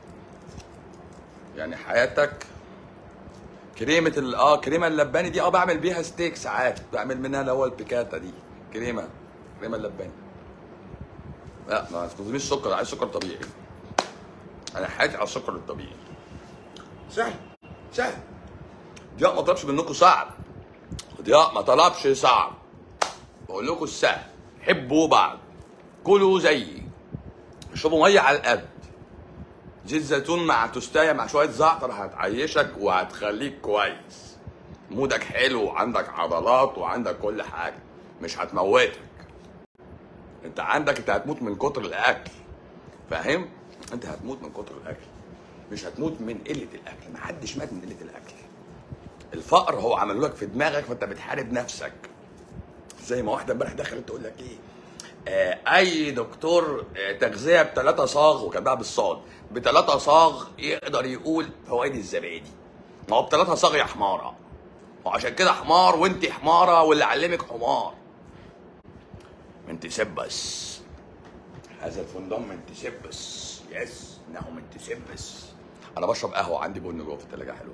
[SPEAKER 1] يعني حياتك كريمه ال اه كريمه اللباني دي اه بعمل بيها ستيك ساعات بعمل منها اللي هو البيكاتا دي كريمه كريمه اللباني لا ما تستخدميش سكر عايز سكر طبيعي انا حياتي على السكر الطبيعي سهل سهل ضياء ما طلبش منكم صعب ضياء ما طلبش صعب بقول لكم السهل حبوا بعض كلوا زيي اشربوا ميه على القد زيت زيتون مع توستايه مع شويه زعتر هتعيشك وهتخليك كويس مودك حلو وعندك عضلات وعندك كل حاجه مش هتموتك انت عندك انت هتموت من كتر الاكل فاهم انت هتموت من كتر الاكل مش هتموت من قله الاكل محدش مات من قله الاكل الفقر هو عملوا لك في دماغك فانت بتحارب نفسك زي ما واحده امبارح دخلت تقول لك ايه آه اي دكتور آه تغذيه بثلاثه صاغ وكتبها بالصاد بثلاثه صاغ يقدر يقول فوائد الزبادي ما هو بثلاثه صاغ يا حماره وعشان كده حمار وانت حماره واللي علمك حمار من تسبس هذا الفندق من تسبس يس انه من تسبس انا بشرب قهوه عندي بن جوه في الثلاجه حلوه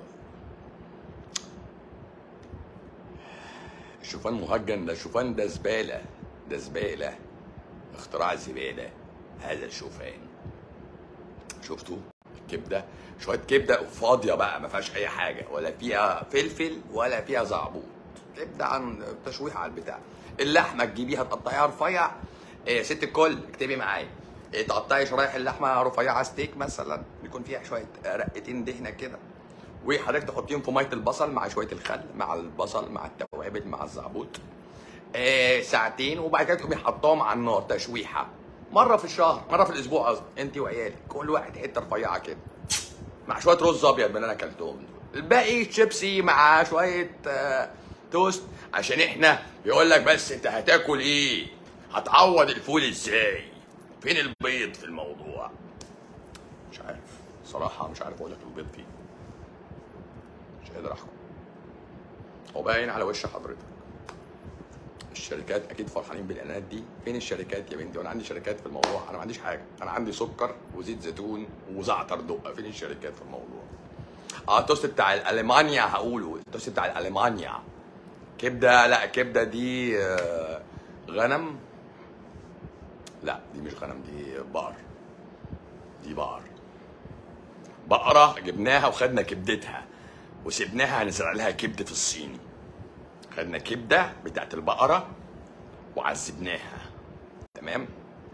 [SPEAKER 1] الشوفان مهجن ده الشوفان ده زباله ده زباله اختراع زباله هذا الشوفان شفتوا الكبده شويه كبده فاضيه بقى ما فيهاش اي حاجه ولا فيها فلفل ولا فيها زعبوط كبده عن تشويح على البتاع اللحمه تجيبيها تقطعيها رفيع إيه يا ست الكل اكتبي معايا إيه تقطعي شرايح اللحمه رفيعه ستيك مثلا يكون فيها شويه رقتين دهنه كده وحضرتك تحطيهم في ميه البصل مع شويه الخل مع البصل مع التوابل مع الزعبوط آه ساعتين وبعد كده تقومي حطاهم على النار تشويحه مره في الشهر مره في الاسبوع قصدي انت وعيالك كل واحد حته رفيعه كده مع شويه رز ابيض من اللي انا اكلتهم دول الباقي شيبسي مع شويه آه توست عشان احنا بيقول لك بس انت هتاكل ايه هتعوض الفول ازاي فين البيض في الموضوع مش عارف صراحه مش عارف اقول لك البيض فين مش قادر احكم هو باين على وش حضرتك الشركات اكيد فرحانين بالاعلانات دي فين الشركات يا بنتي وانا عندي شركات في الموضوع انا ما عنديش حاجه انا عندي سكر وزيت زيتون وزعتر دقه فين الشركات في الموضوع اه التوست بتاع المانيا هقوله التوست بتاع المانيا كبده لا كبده دي آه، غنم لا دي مش غنم دي بقر دي بقر بقره جبناها وخدنا كبدتها وسبناها هنزرع لها كبده في الصيني خدنا كبده بتاعت البقره وعذبناها تمام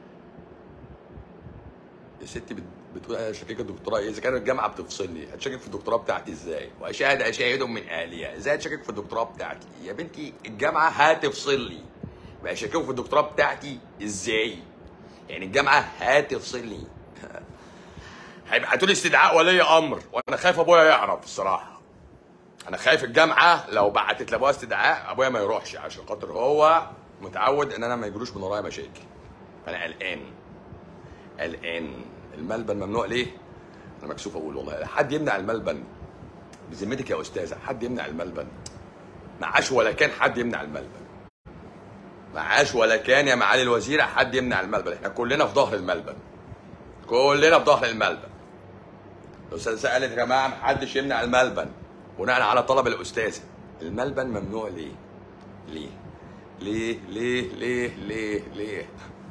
[SPEAKER 1] يا ستي بت- بتقول انا شاكك الدكتوراه ايه اذا كانت الجامعه بتفصلني هتشكك في الدكتوراه بتاعتي ازاي واشاهد اشاهد من اهلها ازاي هتشكك في الدكتوراه بتاعتي يا بنتي الجامعه هتفصل لي بقى شاككوا في الدكتوراه بتاعتي ازاي يعني الجامعه هتفصل لي هيبعتوا لي استدعاء ولي امر وانا خايف ابويا يعرف الصراحه انا خايف الجامعه لو بعتت لابويا استدعاء ابويا ما يروحش عشان خاطر هو متعود ان انا ما يجروش من ورايا مشاكل فانا قلقان قلقان الملبن ممنوع ليه؟ انا مكسوف اقول والله حد يمنع الملبن بذمتك يا استاذه حد يمنع الملبن معاش ولا كان حد يمنع الملبن معاش ولا كان يا معالي الوزيره حد يمنع الملبن احنا كلنا في ظهر الملبن كلنا في ظهر الملبن الاستاذه سالت يا جماعه محدش يمنع الملبن بناء على طلب الاستاذه الملبن ممنوع ليه ليه ليه ليه ليه ليه ليه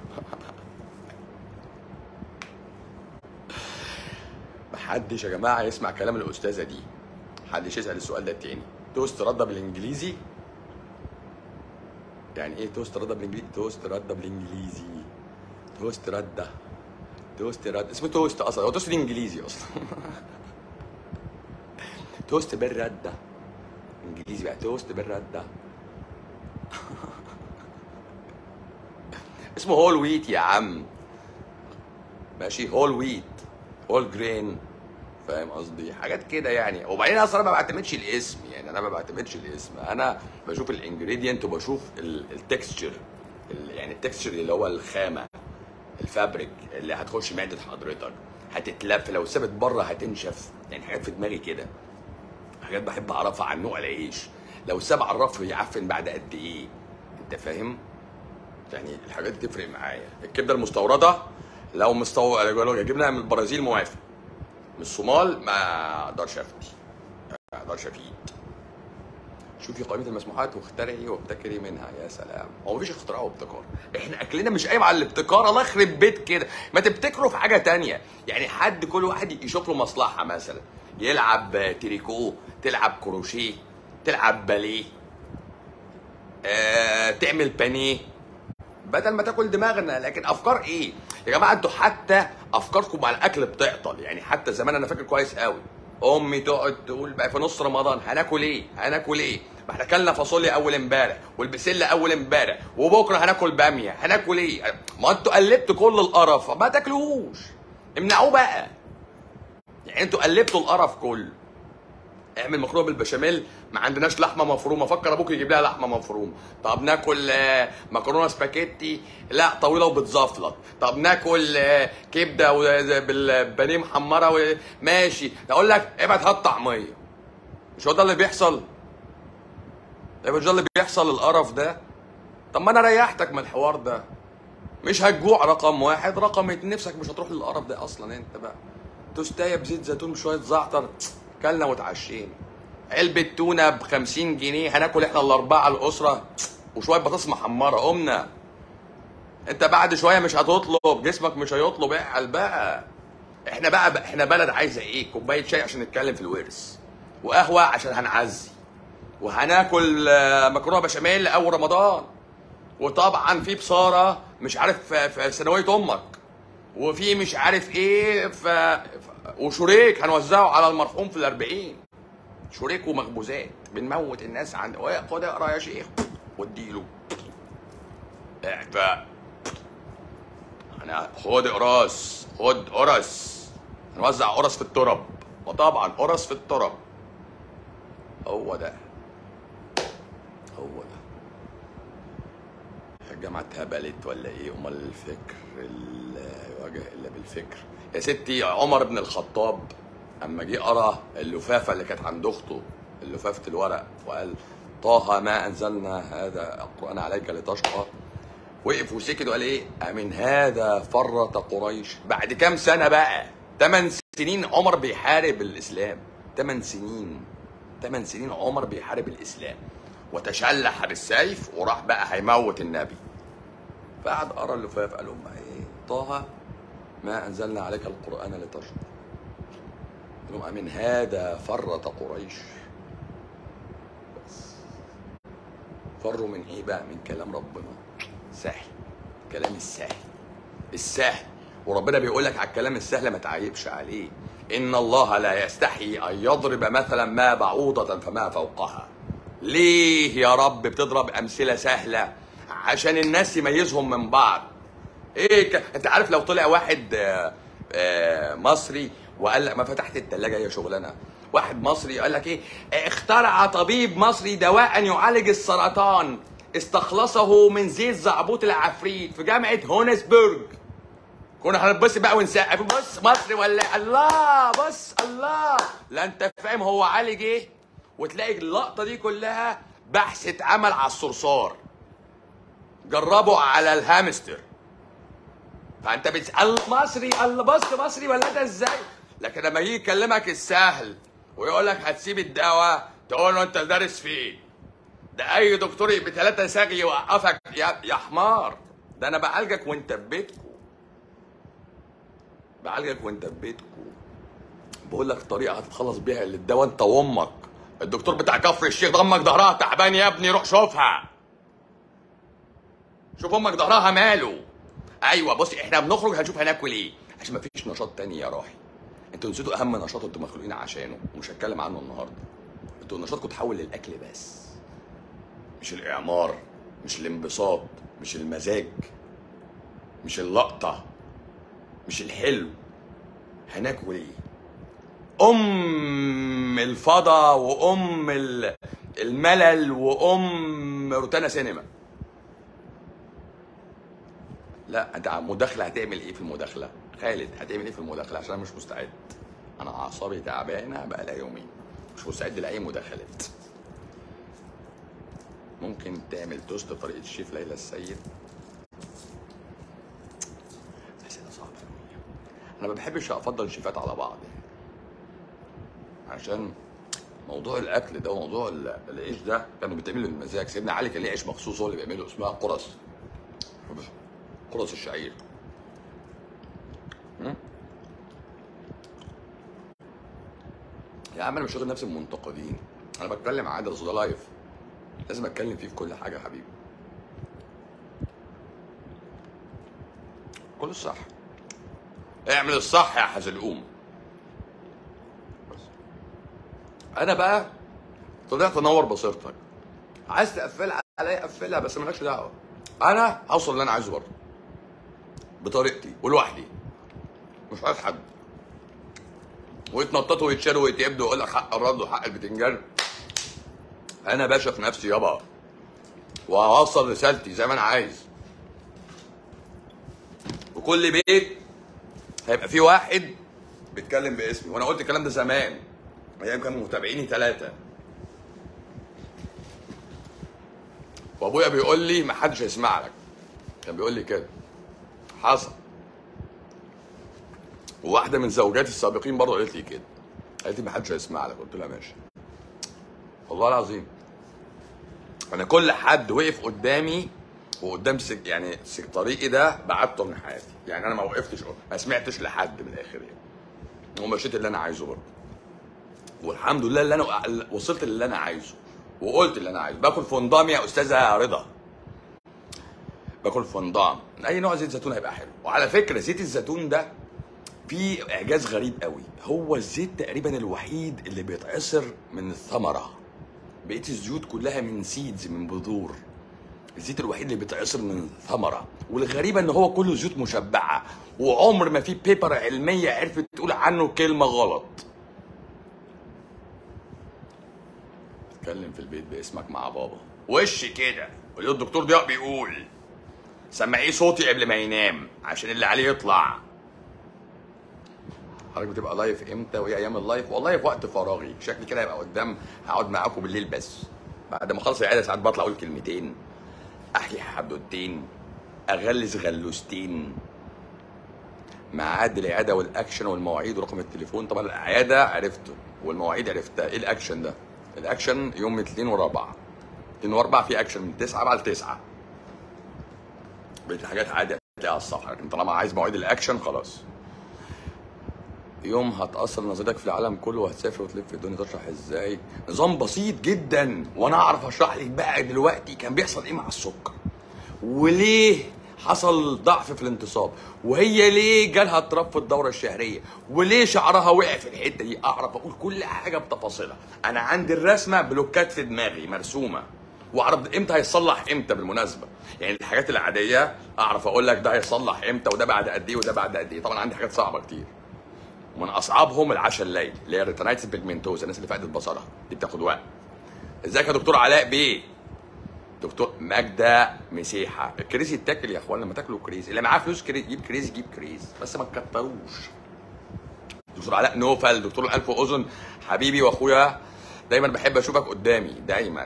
[SPEAKER 1] محدش يا جماعه يسمع كلام الاستاذه دي محدش يسال السؤال ده تاني توست رده بالانجليزي يعني ايه توست رده بالانجليزي توست رده بالانجليزي توست رده توست رده اسمه توست اصلا هو توست دي انجليزي اصلا توست بالرده انجليزي بقى توست بالرده اسمه هول ويت يا عم ماشي هول ويت هول جرين فاهم قصدي حاجات كده يعني وبعدين اصلا انا ما بعتمدش الاسم يعني انا ما بعتمدش الاسم انا بشوف الانجريدينت وبشوف التكستشر يعني التكستشر اللي هو الخامه الفابريك اللي هتخش معده حضرتك هتتلف لو سابت بره هتنشف يعني حاجات في دماغي كده حاجات بحب اعرفها عن نوع العيش لو ساب على الرف يعفن بعد قد ايه انت فاهم يعني الحاجات دي تفرق معايا الكبده المستورده لو مستو لو جبناها من البرازيل موافق من الصومال ما اقدرش افتي ما اقدرش افيد شوفي قائمه المسموحات واخترعي وابتكري منها يا سلام هو مفيش اختراع وابتكار احنا اكلنا مش قايم على الابتكار الله يخرب بيت كده ما تبتكروا في حاجه تانية يعني حد كل واحد يشوف له مصلحه مثلا يلعب تريكو تلعب كروشيه تلعب باليه آه، تعمل بانيه بدل ما تاكل دماغنا لكن افكار ايه يا جماعه انتوا حتى افكاركم على الاكل بتعطل يعني حتى زمان انا فاكر كويس قوي امي تقعد تقول بقى في نص رمضان هناكل ايه هناكل ايه ما احنا اكلنا فاصوليا اول امبارح والبسله اول امبارح وبكره هناكل باميه هناكل ايه ما انتوا قلبتوا كل القرف ما تاكلوهوش امنعوه بقى يعني انتوا قلبتوا القرف كله اعمل مكرونه بالبشاميل ما عندناش لحمه مفرومه فكر ابوك يجيب لها لحمه مفرومه طب ناكل آه، مكرونه سباكيتي لا طويله وبتزفلط طب ناكل آه، كبده و- بالبانيه محمره و- ماشي اقول لك ابعد هات طعميه مش هو ده اللي بيحصل يبقى مش ده اللي بيحصل القرف ده طب ما انا ريحتك من الحوار ده مش هتجوع رقم واحد رقم اتنين نفسك مش هتروح للقرف ده اصلا انت بقى توستايه بزيت زيتون بشويه زعتر كلنا واتعشينا علبة تونة ب 50 جنيه هناكل احنا الأربعة الأسرة وشوية بطاطس محمرة قمنا انت بعد شويه مش هتطلب جسمك مش هيطلب اعقل بقى احنا بقى, بقى احنا بلد عايزه ايه كوبايه شاي عشان نتكلم في الورث وقهوه عشان هنعزي وهناكل آه، مكرونه بشاميل اول رمضان وطبعا في بصاره مش عارف في- في ثانويه امك وفي مش عارف ايه ف... ف... وشريك هنوزعه على المرحوم في الأربعين شريك ومخبوزات بنموت الناس عند "إيه، خد اقرا يا شيخ واديله اعفاء انا خد قراص خد قرص هنوزع قرص في الترب وطبعا قرص في الترب هو ده هو ده الجامعة اتهبلت ولا ايه امال الفكر لا يواجه الا بالفكر يا ستي عمر بن الخطاب اما جه قرا اللفافه اللي كانت عند اخته اللفافه الورق وقال طه ما انزلنا هذا القران عليك لتشقى وقف وسكت وقال ايه امن هذا فرط قريش بعد كام سنه بقى 8 سنين عمر بيحارب الاسلام 8 سنين 8 سنين عمر بيحارب الاسلام وتشلح بالسيف وراح بقى هيموت النبي فقعد قرا اللفاف قال لهم ايه طه ما انزلنا عليك القران لتشقى قال لهم امن هذا فرط قريش بس فروا من ايه بقى من كلام ربنا سهل كلام السهل السهل وربنا بيقول لك على الكلام السهل ما تعيبش عليه ان الله لا يستحي ان يضرب مثلا ما بعوضه فما فوقها ليه يا رب بتضرب امثله سهله عشان الناس يميزهم من بعض ايه ك... انت عارف لو طلع واحد آه، آه، مصري وقال لك ما فتحت الثلاجه هي شغلانه واحد مصري قال لك ايه اخترع طبيب مصري دواء يعالج السرطان استخلصه من زيت زعبوط العفريت في جامعه هونسبرج كنا هنبص بقى ونسقف بص مصري ولا الله بص الله لا انت فاهم هو عالج ايه وتلاقي اللقطه دي كلها بحث اتعمل على الصرصار جربوا على الهامستر فانت بتسال مصري الله بص مصري ولا ده ازاي لكن لما يجي يكلمك السهل ويقول لك هتسيب الدواء تقول له انت دارس فين ده اي دكتور بثلاثه ساغي يوقفك يا يا حمار ده انا بعالجك وانت في بيتكم بعالجك وانت في بيتكم بقول لك طريقه هتتخلص بيها اللي الدواء انت وامك الدكتور بتاع كفر الشيخ ده امك ظهرها تعبان يا ابني روح شوفها شوف امك ظهرها ماله ايوه بص احنا بنخرج هنشوف هناكل ايه عشان مفيش نشاط تاني يا راحي انتوا نسيتوا اهم نشاط انتوا مخلوقين عشانه ومش هتكلم عنه النهارده انتوا نشاطكم تحول للاكل بس مش الاعمار مش الانبساط مش المزاج مش اللقطه مش الحلو هناكل ايه ام الفضا وام ال- الملل وام روتانا سينما لا انت مداخله هتعمل ايه في المداخله خالد هتعمل ايه في المداخله عشان انا مش مستعد انا اعصابي تعبانه بقى لها يومين مش مستعد لاي مداخلات ممكن تعمل توست بطريقه الشيف ليلى السيد اسئله صعبه قوي انا ما بحبش افضل الشيفات على بعض يعني عشان موضوع الاكل ده وموضوع ال- العيش ده كانوا بيتعملوا بالمزاج سيدنا علي كان ليه عيش مخصوص هو اللي بيعمله اسمها قرص قرص الشعير م? يا عم انا مش واخد نفسي من المنتقدين انا بتكلم عادي اصل ده لايف لازم اتكلم فيه في كل حاجه يا حبيبي كل الصح اعمل الصح يا حزلقوم بس. انا بقى طلعت انور بصيرتك عايز تقفلها عليا قفلها بس مالكش دعوه انا هوصل اللي انا عايزه برضه بطريقتي ولوحدي مش عايز حد ويتنططوا ويتشالوا ويتقبضوا ويقول لك حق الرد وحق البتنجان انا باشا في نفسي يابا وهوصل رسالتي زي ما انا عايز وكل بيت هيبقى فيه واحد بيتكلم باسمي وانا قلت الكلام ده زمان ايام كانوا متابعيني ثلاثه وابويا بيقول لي ما حدش هيسمع لك كان بيقول لي كده حصل وواحده من زوجاتي السابقين برضه قالت لي كده قالت لي ما حدش هيسمع لك قلت لها ماشي والله العظيم انا كل حد وقف قدامي وقدام سك يعني سك طريقي ده بعدته من حياتي يعني انا ما وقفتش ما سمعتش لحد من الاخر يعني ومشيت اللي انا عايزه برضه والحمد لله اللي انا وصلت للي انا عايزه وقلت اللي انا عايزه باكل فندام يا استاذه رضا باكل فندام اي نوع زيت زيتون هيبقى حلو وعلى فكره زيت الزيتون ده فيه اعجاز غريب قوي هو الزيت تقريبا الوحيد اللي بيتعصر من الثمره بقيه الزيوت كلها من سيدز من بذور الزيت الوحيد اللي بيتعصر من ثمره والغريبه ان هو كله زيوت مشبعه وعمر ما في بيبر علميه عرفت تقول عنه كلمه غلط اتكلم في البيت باسمك مع بابا وش كده قول له الدكتور ضياء بيقول سمعيه صوتي قبل ما ينام عشان اللي عليه يطلع حضرتك بتبقى لايف امتى وايه ايام اللايف والله في وقت فراغي شكلي كده هيبقى قدام هقعد معاكم بالليل بس بعد ما اخلص العياده ساعات بطلع اقول كلمتين احكي حدوتين اغلس غلوستين ميعاد العياده والاكشن والمواعيد ورقم التليفون طبعا العياده عرفته والمواعيد عرفتها ايه الاكشن ده الاكشن يوم الاثنين والاربعاء اثنين واربعاء في اكشن من 9 بعد 9 بقيت الحاجات عادي هتلاقيها على الصفحه لكن طالما عايز مواعيد الاكشن خلاص يوم هتأثر نظرتك في العالم كله وهتسافر وتلف الدنيا تشرح ازاي نظام بسيط جدا وانا اعرف اشرح لك بقى دلوقتي كان بيحصل ايه مع السكر وليه حصل ضعف في الانتصاب وهي ليه جالها اضطراب في الدوره الشهريه وليه شعرها وقع في الحته دي اعرف اقول كل حاجه بتفاصيلها انا عندي الرسمه بلوكات في دماغي مرسومه واعرف امتى هيصلح امتى بالمناسبه يعني الحاجات العاديه اعرف اقول لك ده هيصلح امتى وده بعد قد ايه وده بعد قد ايه طبعا عندي حاجات صعبه كتير ومن اصعبهم العشاء الليل اللي هي الريتنايتس بيجمنتوز الناس اللي فقدت بصرها دي بتاخد وقت ازيك يا دكتور علاء بيه دكتور ماجدة مسيحة الكريز يتاكل يا اخوان لما تاكلوا كريز اللي معاه فلوس كريز يجيب كريز يجيب كريز بس ما تكتروش دكتور علاء نوفل دكتور الانف واذن حبيبي واخويا دايما بحب اشوفك قدامي دايما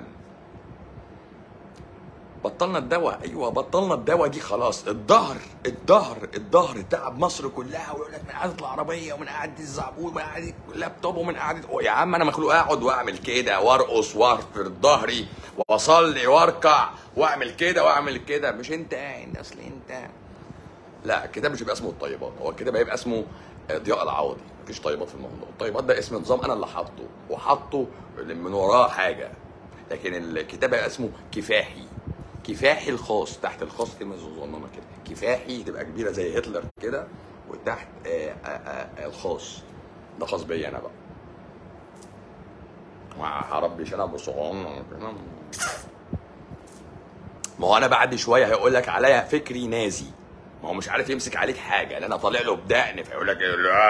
[SPEAKER 1] بطلنا الدواء ايوه بطلنا الدواء دي خلاص الظهر الظهر الظهر تعب مصر كلها ويقول لك من قعده العربيه ومن قعده الزعبول ومن قعده اللابتوب ومن قعده يا عم انا مخلوق اقعد واعمل كده وارقص وارفرد ظهري واصلي واركع واعمل كده واعمل كده مش انت قاعد اصل انت لا كده مش بيبقى اسمه الطيبات هو كده بيبقى اسمه ضياء العوضي مفيش طيبات في الموضوع الطيبات ده اسم نظام انا اللي حاطه وحاطه من وراه حاجه لكن الكتاب بقى اسمه كفاحي كفاحي الخاص تحت الخاص كلمه صغننه كده كفاحي تبقى كبيره زي هتلر كده وتحت آآ آآ الخاص ده خاص بيا انا بقى ما هربيش انا بصغنن ما هو انا بعد شويه هيقول لك عليا فكري نازي ما هو مش عارف يمسك عليك حاجه لان انا طالع له بدقن فيقول لك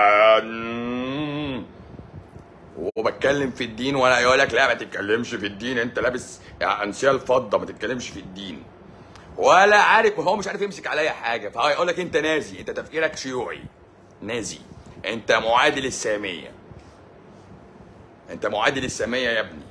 [SPEAKER 1] وبتكلم في الدين وانا يقول لك لا ما تتكلمش في الدين انت لابس انسيال فضه ما تتكلمش في الدين ولا عارف وهو مش عارف يمسك عليا حاجه فهو يقول لك انت نازي انت تفكيرك شيوعي نازي انت معادي للساميه انت معادي للساميه يا ابني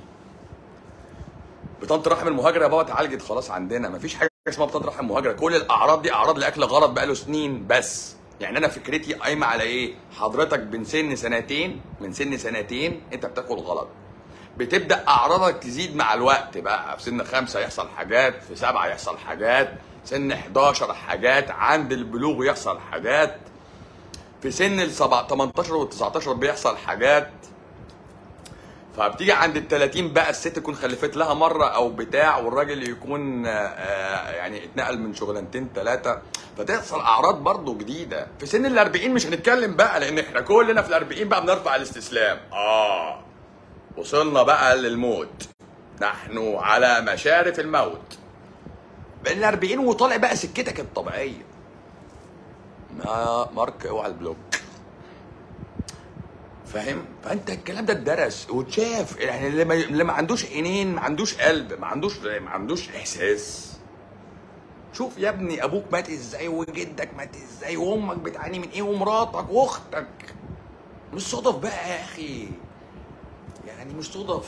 [SPEAKER 1] بطانه رحم المهاجره يا بابا اتعالجت خلاص عندنا مفيش حاجه اسمها بطانه رحم المهاجره كل الاعراض دي اعراض لاكل غلط بقاله سنين بس يعني انا فكرتي قايمه على ايه حضرتك من سن سنتين من سن سنتين انت بتاكل غلط بتبدا اعراضك تزيد مع الوقت بقى في سن خمسة يحصل حاجات في سبعة يحصل حاجات سن 11 حاجات عند البلوغ يحصل حاجات في سن ال 18 وال 19 بيحصل حاجات فبتيجي عند ال 30 بقى الست تكون خلفت لها مره او بتاع والراجل يكون يعني اتنقل من شغلانتين ثلاثه فتحصل اعراض برضه جديده في سن ال 40 مش هنتكلم بقى لان احنا كلنا في ال 40 بقى بنرفع الاستسلام اه وصلنا بقى للموت نحن على مشارف الموت بين ال 40 وطالع بقى سكتك الطبيعيه ما مارك اوعى البلوك فاهم فانت الكلام ده اتدرس واتشاف يعني اللي ما, اللي ما عندوش عينين ما عندوش قلب ما عندوش ما عندوش احساس شوف يا ابني ابوك مات ازاي وجدك مات ازاي وامك بتعاني من ايه ومراتك واختك مش صدف بقى يا اخي يعني مش صدف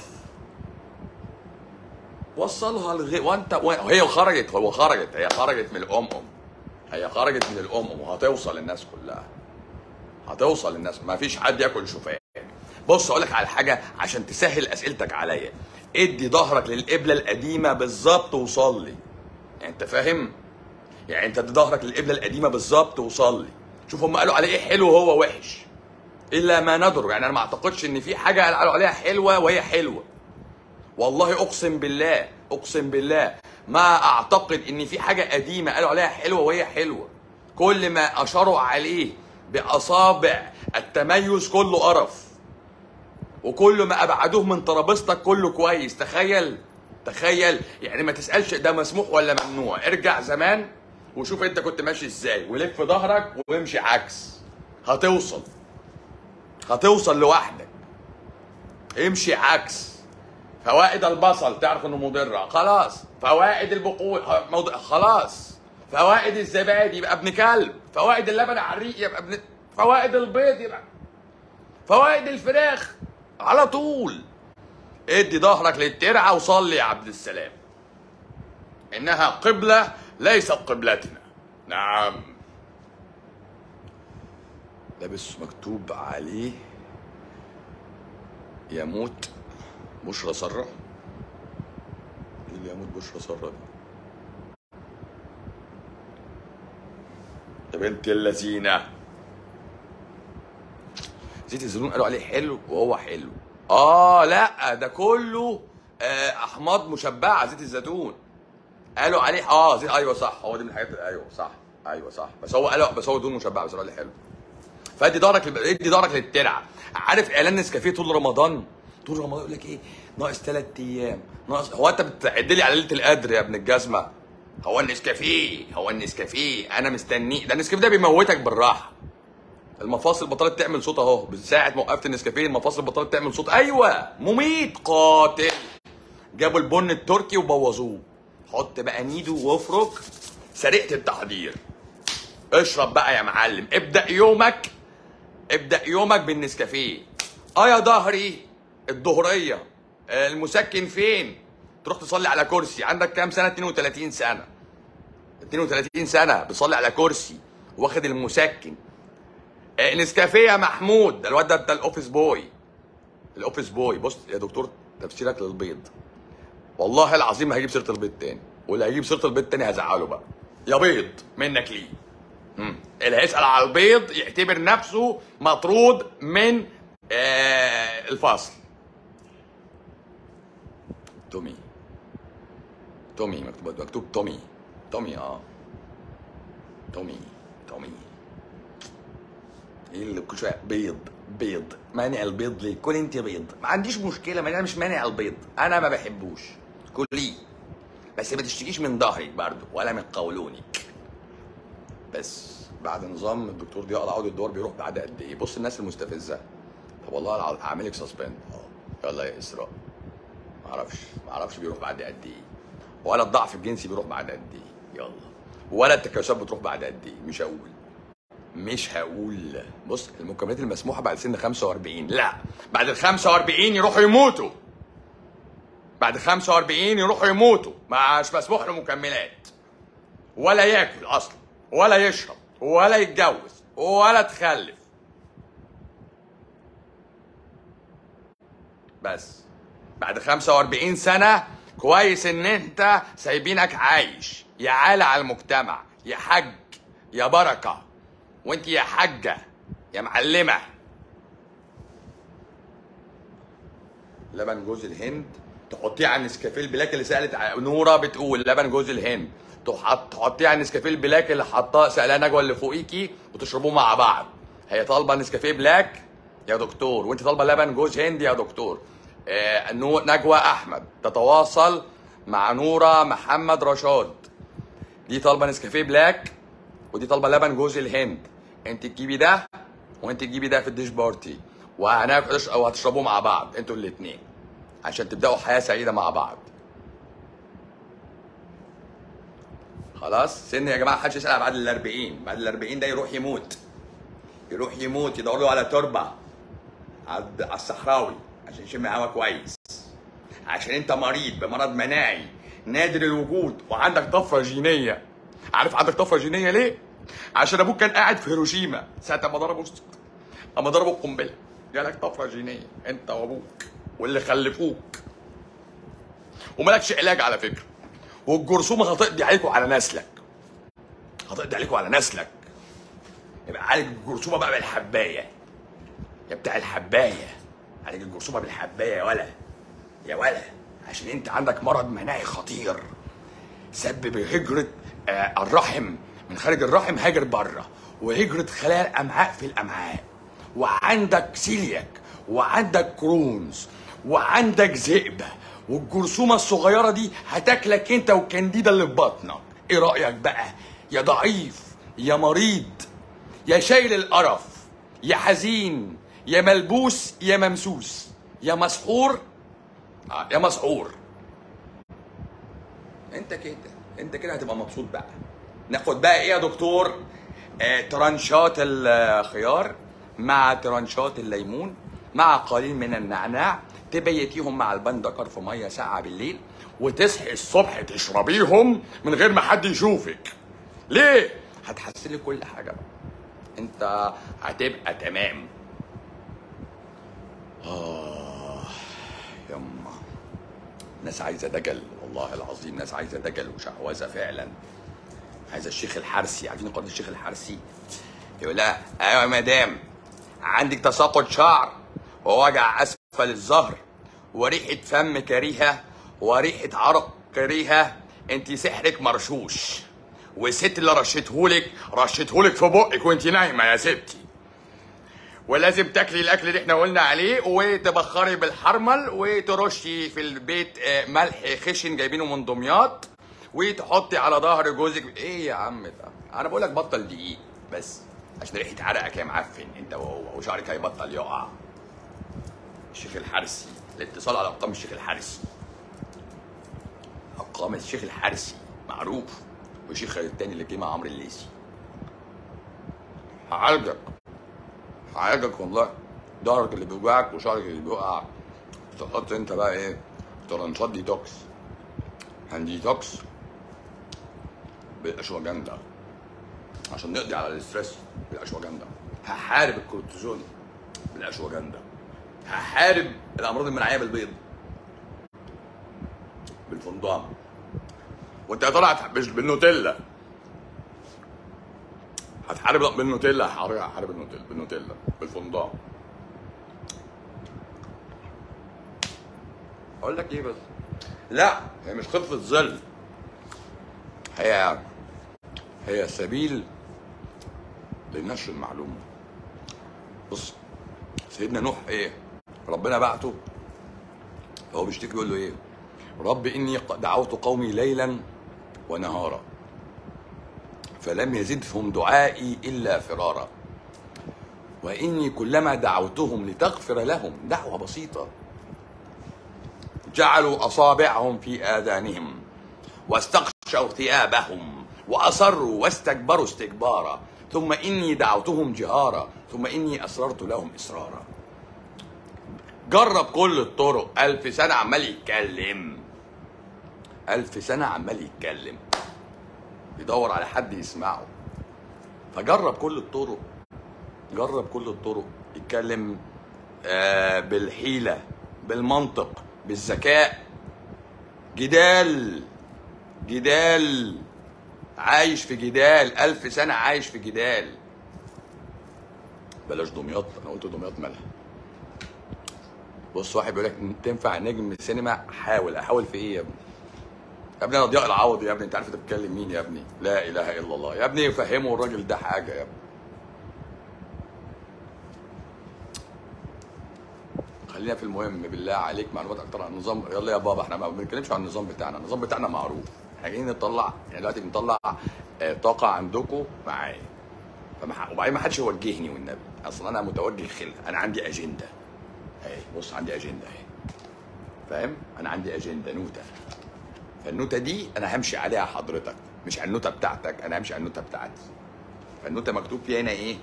[SPEAKER 1] وصلها لغي وانت وهي خرجت هو خرجت هي خرجت من الام ام هي خرجت من الام ام وهتوصل للناس كلها هتوصل للناس ما فيش حد ياكل شوفان بص اقول لك على حاجه عشان تسهل اسئلتك عليا ادي ظهرك للقبله القديمه بالظبط وصلي يعني انت فاهم يعني انت ادي ظهرك للقبله القديمه بالظبط وصلي شوف هم قالوا عليه ايه حلو وهو وحش الا ما ندر يعني انا ما اعتقدش ان في حاجه قالوا عليها حلوه وهي حلوه والله اقسم بالله اقسم بالله ما اعتقد ان في حاجه قديمه قالوا عليها حلوه وهي حلوه كل ما اشاروا عليه باصابع التميز كله قرف وكل ما ابعدوه من ترابيزتك كله كويس تخيل تخيل يعني ما تسالش ده مسموح ولا ممنوع ارجع زمان وشوف انت كنت ماشي ازاي ولف ظهرك وامشي عكس هتوصل هتوصل لوحدك امشي عكس فوائد البصل تعرف انه مضره خلاص فوائد البقول موضوع خلاص فوائد الزبادي يبقى ابن كلب فوائد اللبن على الريق يبقى ابن فوائد البيض يبقى فوائد الفراخ على طول ادي ظهرك للترعه وصلي يا عبد السلام انها قبله ليست قبلتنا نعم لابس مكتوب عليه يموت بشرى سرة ايه اللي يموت بشرى سرة دي يا بنت اللذينة زيت الزيتون قالوا عليه حلو وهو حلو اه لا ده كله آه احماض مشبعه زيت الزيتون قالوا عليه اه زيت ايوه صح هو دي من الحاجات ايوه صح ايوه صح بس هو قالوا بس هو دهون مشبعه بس قالوا عليه حلو فادي ظهرك ادي ظهرك للترعه عارف اعلان نسكافيه طول رمضان طول رمضان يقول لك ايه ناقص ثلاث ايام ناقص هو انت بتعد لي على ليله القدر يا ابن الجزمه هو النسكافيه هو النسكافيه انا مستنيه ده النسكافيه ده بيموتك بالراحه المفاصل بطلت تعمل صوت اهو من ساعه ما وقفت النسكافيه المفاصل بطلت تعمل صوت ايوه مميت قاتل جابوا البن التركي وبوظوه حط بقى نيدو وافرك سريعه التحضير اشرب بقى يا معلم ابدا يومك ابدا يومك بالنسكافيه اه يا ظهري الظهريه آه، المسكن فين تروح تصلي على كرسي عندك كام سنه 32 سنه 32 سنه بتصلي على كرسي واخد المسكن آه، نسكافيه يا محمود ده الواد ده بتاع الاوفيس بوي الاوفيس بوي بص يا دكتور تفسيرك للبيض والله العظيم هجيب سيره البيض تاني واللي هيجيب سيره البيض تاني هزعله بقى يا بيض منك ليه مم. اللي هيسال على البيض يعتبر نفسه مطرود من آه الفصل تومي تومي مكتوب مكتوب تومي تومي اه تومي تومي ايه اللي كل شويه بيض بيض مانع البيض ليه كل انت بيض ما عنديش مشكله ما انا مش مانع البيض انا ما بحبوش كليه بس ما تشتكيش من ظهرك برضه ولا من قولونك بس بعد نظام الدكتور ضياء العوض الدور بيروح بعد قد ايه بص الناس المستفزه طب والله العظيم هعملك سسبند اه يلا يا اسراء ما اعرفش ما اعرفش بيروح بعد قد ايه ولا الضعف الجنسي بيروح بعد قد ايه يلا ولا التكيسات بتروح بعد قد ايه مش هقول مش هقول بص المكملات المسموحه بعد سن 45 لا بعد ال 45 يروحوا يموتوا بعد 45 يروحوا يموتوا مش مسموح له مكملات ولا ياكل اصلا ولا يشرب ولا يتجوز ولا تخلف بس بعد 45 سنة كويس ان انت سايبينك عايش يا عالة على المجتمع يا حج يا بركة وانت يا حاجة يا معلمة لبن جوز الهند تحطيه على النسكافيه البلاك اللي سالت ع- نوره بتقول لبن جوز الهند تحط تحطيه على النسكافيه البلاك اللي حطاه سالها نجوى اللي فوقيكي وتشربوه مع بعض هي طالبه نسكافيه بلاك يا دكتور وانت طالبه لبن جوز هند يا دكتور آه نو- نجوى احمد تتواصل مع نوره محمد رشاد دي طالبه نسكافيه بلاك ودي طالبه لبن جوز الهند انت تجيبي ده وانت تجيبي ده في الديش بارتي وهناكل او هتشربوه مع بعض انتوا الاثنين عشان تبداوا حياه سعيده مع بعض خلاص سن يا جماعه محدش يسال بعد ال 40 بعد ال 40 ده يروح يموت يروح يموت يدور له على تربه على على الصحراوي عشان يشم هوا كويس عشان انت مريض بمرض مناعي نادر الوجود وعندك طفره جينيه عارف عندك طفره جينيه ليه؟ عشان ابوك كان قاعد في هيروشيما ساعه ما ضربوا اما ضربوا القنبله جالك طفره جينيه انت وابوك واللي خلفوك ومالكش علاج على فكره والجرثومه هتقضي عليكم على نسلك هتقضي عليكم على نسلك يبقى عالج الجرثومه بقى بالحبايه يا بتاع الحبايه عالج الجرثومه بالحبايه يا ولا يا ولا عشان انت عندك مرض مناعي خطير سبب هجره آه، الرحم من خارج الرحم هاجر بره وهجره خلايا الامعاء في الامعاء وعندك سيلياك وعندك كرونز وعندك ذئبه والجرثومه الصغيره دي هتاكلك انت والكنديده اللي في بطنك ايه رايك بقى يا ضعيف يا مريض يا شايل القرف يا حزين يا ملبوس يا ممسوس يا مسحور آه يا مسحور انت كده انت كده هتبقى مبسوط بقى ناخد بقى ايه يا دكتور آه ترانشات الخيار مع ترانشات الليمون مع قليل من النعناع تبيتيهم مع البندقر في ميه ساقعه بالليل وتصحي الصبح تشربيهم من غير ما حد يشوفك ليه هتحسن لك كل حاجه بقى انت هتبقى تمام اه يما ناس عايزه دجل والله العظيم ناس عايزه دجل وشعوذه فعلا عايزه الشيخ الحرسي عارفين قناه الشيخ الحرسي يقول لها ايوه يا مدام عندك تساقط شعر ووجع اسفل الظهر وريحه فم كريهه وريحه عرق كريهه انت سحرك مرشوش والست اللي رشتهولك رشتهولك في بقك وانت نايمه يا ستي ولازم تاكلي الاكل اللي احنا قلنا عليه وتبخري بالحرمل وترشي في البيت آه، ملح خشن جايبينه من دمياط وتحطي على ظهر جوزك ايه يا عم ده انا بقول لك بطل دقيق بس عشان ريحه عرقك يا معفن انت وهو وشعرك هيبطل يقع الشيخ الحرسي الاتصال على ارقام الشيخ الحرسي ارقام الشيخ الحرسي معروف والشيخ التاني اللي جه مع عمرو الليثي هعالجك هعالجك والله ظهرك اللي بيوجعك وشعرك اللي بيوقع تحط انت بقى ايه ترانشات ديتوكس هنديتوكس بالاشواجندا عشان نقضي على الاسترس بالاشواجندا هحارب الكورتيزون بالاشواجندا هحارب الامراض المناعيه بالبيض بالفندق وانت يا ترى هتح- مش بالنوتيلا هتحارب بالنوتيلا هحارب هحارب النوتيلا بالنوتيلا بالفندق اقول لك ايه بس لا هي مش خفه ظل هي هي سبيل لنشر المعلومه بص سيدنا نوح ايه ربنا بعته فهو بيشتكي بيقول له ايه رب اني ق- دعوت قومي ليلا ونهارا فلم يزدهم دعائي الا فرارا واني كلما دعوتهم لتغفر لهم دعوه بسيطه جعلوا اصابعهم في اذانهم واستغشوا ثيابهم واصروا واستكبروا استكبارا ثم اني دعوتهم جهارا ثم اني اسررت لهم اسرارا جرب كل الطرق ألف سنة عمال يتكلم ألف سنة عمال يتكلم بيدور على حد يسمعه فجرب كل الطرق جرب كل الطرق يتكلم آه بالحيلة بالمنطق بالذكاء جدال جدال عايش في جدال ألف سنة عايش في جدال بلاش دمياط أنا قلت دمياط مالها بص واحد بيقول لك تنفع نجم سينما حاول احاول في ايه يا ابني يا ابني انا ضياء العوضي يا ابني انت عارف انت بتتكلم مين يا ابني لا اله الا الله يا ابني فهموا الراجل ده حاجه يا ابني خلينا في المهم بالله عليك معلومات اكتر عن النظام يلا يا بابا احنا ما بنتكلمش عن النظام بتاعنا النظام بتاعنا معروف احنا جايين نطلع يعني دلوقتي بنطلع آه، طاقه عندكم معايا فما- وبعدين ما حدش يوجهني والنبي اصلا انا متوجه خلق انا عندي اجنده اهي بص عندي اجنده اهي فاهم انا عندي اجنده نوته فالنوته دي انا همشي عليها حضرتك مش على النوته بتاعتك انا همشي على النوته بتاعتي فالنوته مكتوب فيها هنا ايه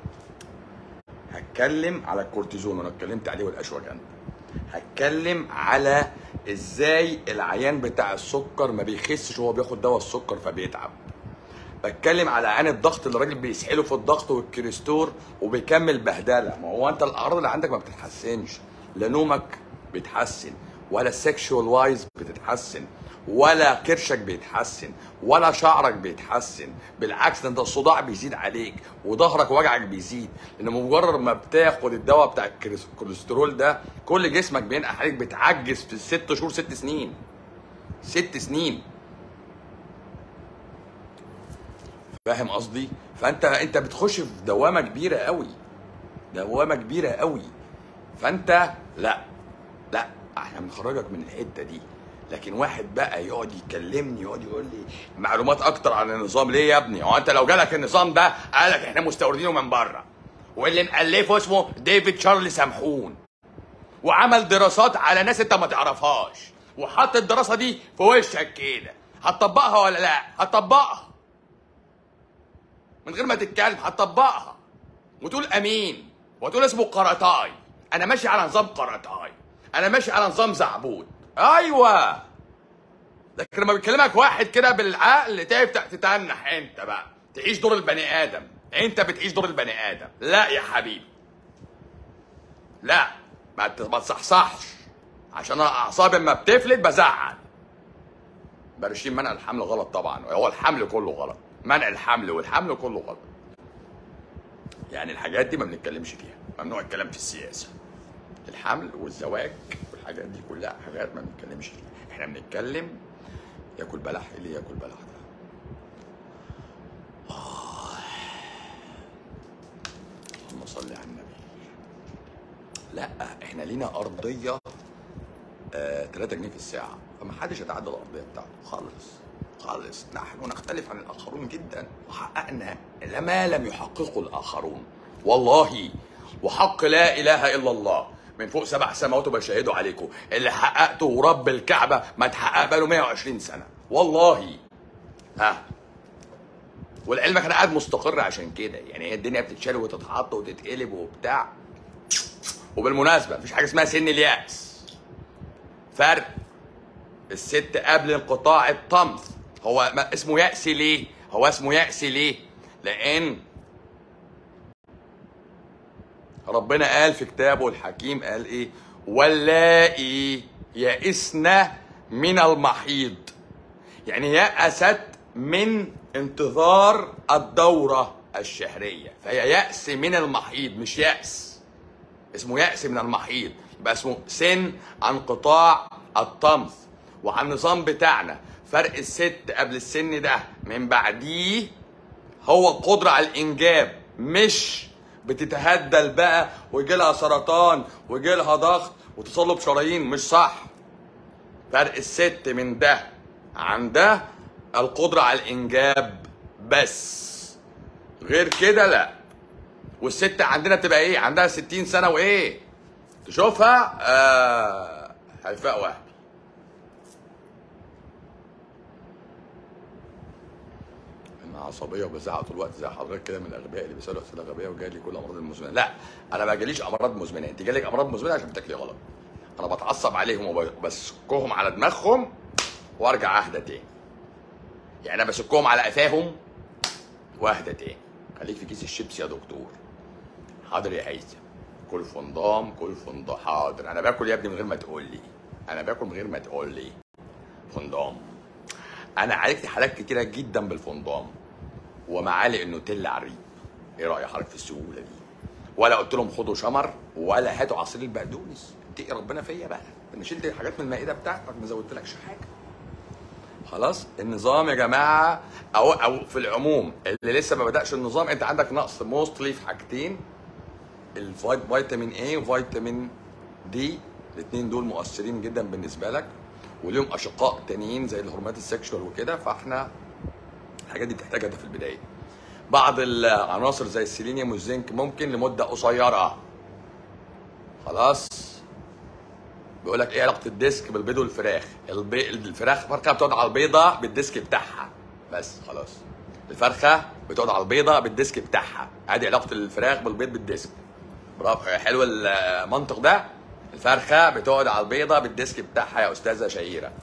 [SPEAKER 1] هتكلم على الكورتيزون وانا اتكلمت عليه والاشواجندا هتكلم على ازاي العيان بتاع السكر ما بيخسش وهو بياخد دواء السكر فبيتعب بتكلم على عين الضغط اللي الراجل بيسحله في الضغط والكريستور وبيكمل بهدله ما هو انت الاعراض اللي عندك ما بتتحسنش لا نومك بيتحسن ولا السكشوال وايز بتتحسن ولا كرشك بيتحسن ولا شعرك بيتحسن بالعكس ده انت الصداع بيزيد عليك وظهرك وجعك بيزيد لان مجرد ما بتاخد الدواء بتاع الكريس- الكوليسترول ده كل جسمك بينقح عليك بتعجز في ست شهور ست سنين ست سنين فاهم قصدي فانت انت بتخش في دوامه كبيره قوي دوامه كبيره قوي فانت لا لا احنا بنخرجك من الحته دي لكن واحد بقى يقعد يكلمني يقعد يقول لي معلومات اكتر عن النظام ليه يا ابني هو انت لو جالك النظام ده قالك احنا مستوردينه من بره واللي مألفه اسمه ديفيد شارلي سمحون وعمل دراسات على ناس انت ما تعرفهاش وحط الدراسه دي في وشك كده هتطبقها ولا لا هتطبقها من غير ما تتكلم هتطبقها وتقول امين وتقول اسمه قرطاي انا ماشي على نظام قرطاي انا ماشي على نظام زعبود ايوه لكن لما بيكلمك واحد كده بالعقل تبدا تتنح انت بقى تعيش دور البني ادم انت بتعيش دور البني ادم لا يا حبيبي لا ما ت- ما تصحصحش عشان انا اعصابي لما بتفلت بزعل برشيم منع الحمل غلط طبعا هو الحمل كله غلط منع الحمل والحمل كله غلط يعني الحاجات دي ما بنتكلمش فيها ممنوع الكلام في السياسه الحمل والزواج والحاجات دي كلها حاجات ما بنتكلمش فيها احنا بنتكلم ياكل بلح ايه اللي ياكل بلح ده آه. اللهم صل على النبي لا احنا لينا ارضيه آه 3 جنيه في الساعه فما حدش يتعدى الارضيه بتاعته خالص خالص نحن نختلف عن الاخرون جدا وحققنا ما لم يحققه الاخرون والله وحق لا اله الا الله من فوق سبع سماوات وبشهدوا عليكم اللي حققته ورب الكعبه ما اتحقق بقاله 120 سنه والله ها والعلمك انا قاعد مستقر عشان كده يعني هي الدنيا بتتشال وتتحط وتتقلب وبتاع وبالمناسبه مفيش حاجه اسمها سن الياس فرق الست قبل انقطاع الطمث هو ما اسمه يأس ليه؟ هو اسمه يأس ليه؟ لأن ربنا قال في كتابه الحكيم قال ايه؟ واللائي يئسن من المحيض يعني يأست من انتظار الدورة الشهرية فهي يأس من المحيض مش يأس اسمه يأس من المحيض يبقى اسمه سن انقطاع الطمث وعلى النظام بتاعنا فرق الست قبل السن ده من بعديه هو قدرة على الإنجاب مش بتتهدل بقى ويجي لها سرطان ويجي لها ضغط وتصلب شرايين مش صح فرق الست من ده عن ده القدرة على الإنجاب بس غير كده لا والست عندنا تبقى ايه عندها 60 سنه وايه تشوفها آه هيفاء وهبي انا عصبيه وبزعق طول الوقت زي حضرتك كده من الاغبياء اللي بيسالوا اسئله غبيه وجاي لي كل امراض المزمنه لا انا ما جاليش امراض مزمنه انت جالك امراض مزمنه عشان بتاكلي غلط انا بتعصب عليهم وبسكهم على دماغهم وارجع اهدى تاني يعني انا بسكهم على قفاهم واهدى تاني خليك في كيس الشيبسي يا دكتور حاضر يا هيثم كل فندام كل فندام حاضر انا باكل يا ابني من غير ما تقول لي انا باكل من غير ما تقول لي فندام انا عالجت حالات كتيره جدا بالفندام ومعالق النوتيلا على الريق ايه راي حضرتك في السهوله دي ولا قلت لهم خدوا شمر ولا هاتوا عصير البقدونس اتقي ربنا فيا بقى انا شلت حاجات من المائده بتاعتك ما زودتلكش حاجه خلاص النظام يا جماعه او او في العموم اللي لسه ما بداش النظام انت عندك نقص موستلي في حاجتين الفيتامين A وفيتامين دي الاثنين دول مؤثرين جدا بالنسبه لك وليهم اشقاء تانيين زي الهرمونات السكشوال وكده فاحنا الحاجات دي بتحتاجها ده في البدايه بعض العناصر زي السيلينيوم والزنك ممكن لمده قصيره خلاص بيقول لك ايه علاقه الديسك بالبيض والفراخ البي... الفراخ فرخه بتقعد على البيضه بالديسك بتاعها بس خلاص الفرخه بتقعد على البيضه بالديسك بتاعها ادي علاقه الفراخ بالبيض بالديسك برافو حلو المنطق ده الفرخه بتقعد على البيضه بالديسك بتاعها يا استاذه شهيره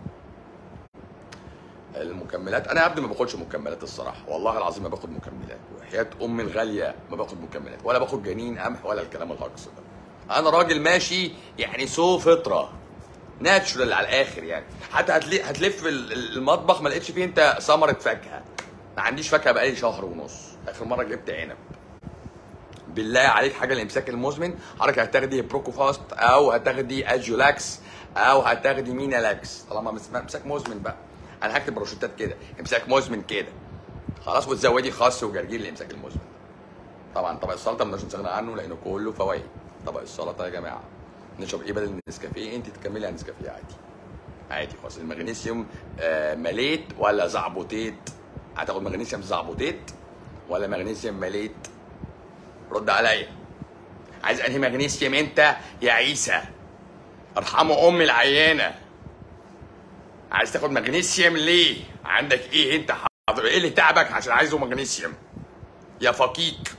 [SPEAKER 1] المكملات انا يا ابني ما باخدش مكملات الصراحه والله العظيم ما باخد مكملات وحياه امي الغاليه ما باخد مكملات ولا باخد جنين قمح ولا الكلام الهجص ده انا راجل ماشي يعني سو فطره ناتشورال على الاخر يعني حتى هتلي... هتلف ال- ال- المطبخ ما لقيتش فيه انت ثمره فاكهه ما عنديش فاكهه بقالي شهر ونص اخر مره جبت عنب بالله عليك حاجه الامساك المزمن حضرتك هتاخدي بروكوفاست او هتاخدي اجولاكس او هتاخدي مينالاكس طالما مس- امساك مزمن بقى انا هكتب روشتات كده امساك مزمن كده خلاص وتزودي خس وجرجير الامساك المزمن طبعا طبق السلطه مش نستغنى عنه لانه كله فوائد طبق السلطه يا جماعه نشرب ايه بدل النسكافيه انت تكملي على النسكافيه عادي عادي خلاص المغنيسيوم آه مليت ولا زعبوتيت هتاخد مغنيسيوم زعبوتيت ولا مغنيسيوم مليت رد عليا عايز انهي مغنيسيوم انت يا عيسى ارحموا ام العيانه عايز تاخد مغنيسيوم ليه عندك ايه انت حاضر ايه اللي تعبك عشان عايزه مغنيسيوم يا فقيق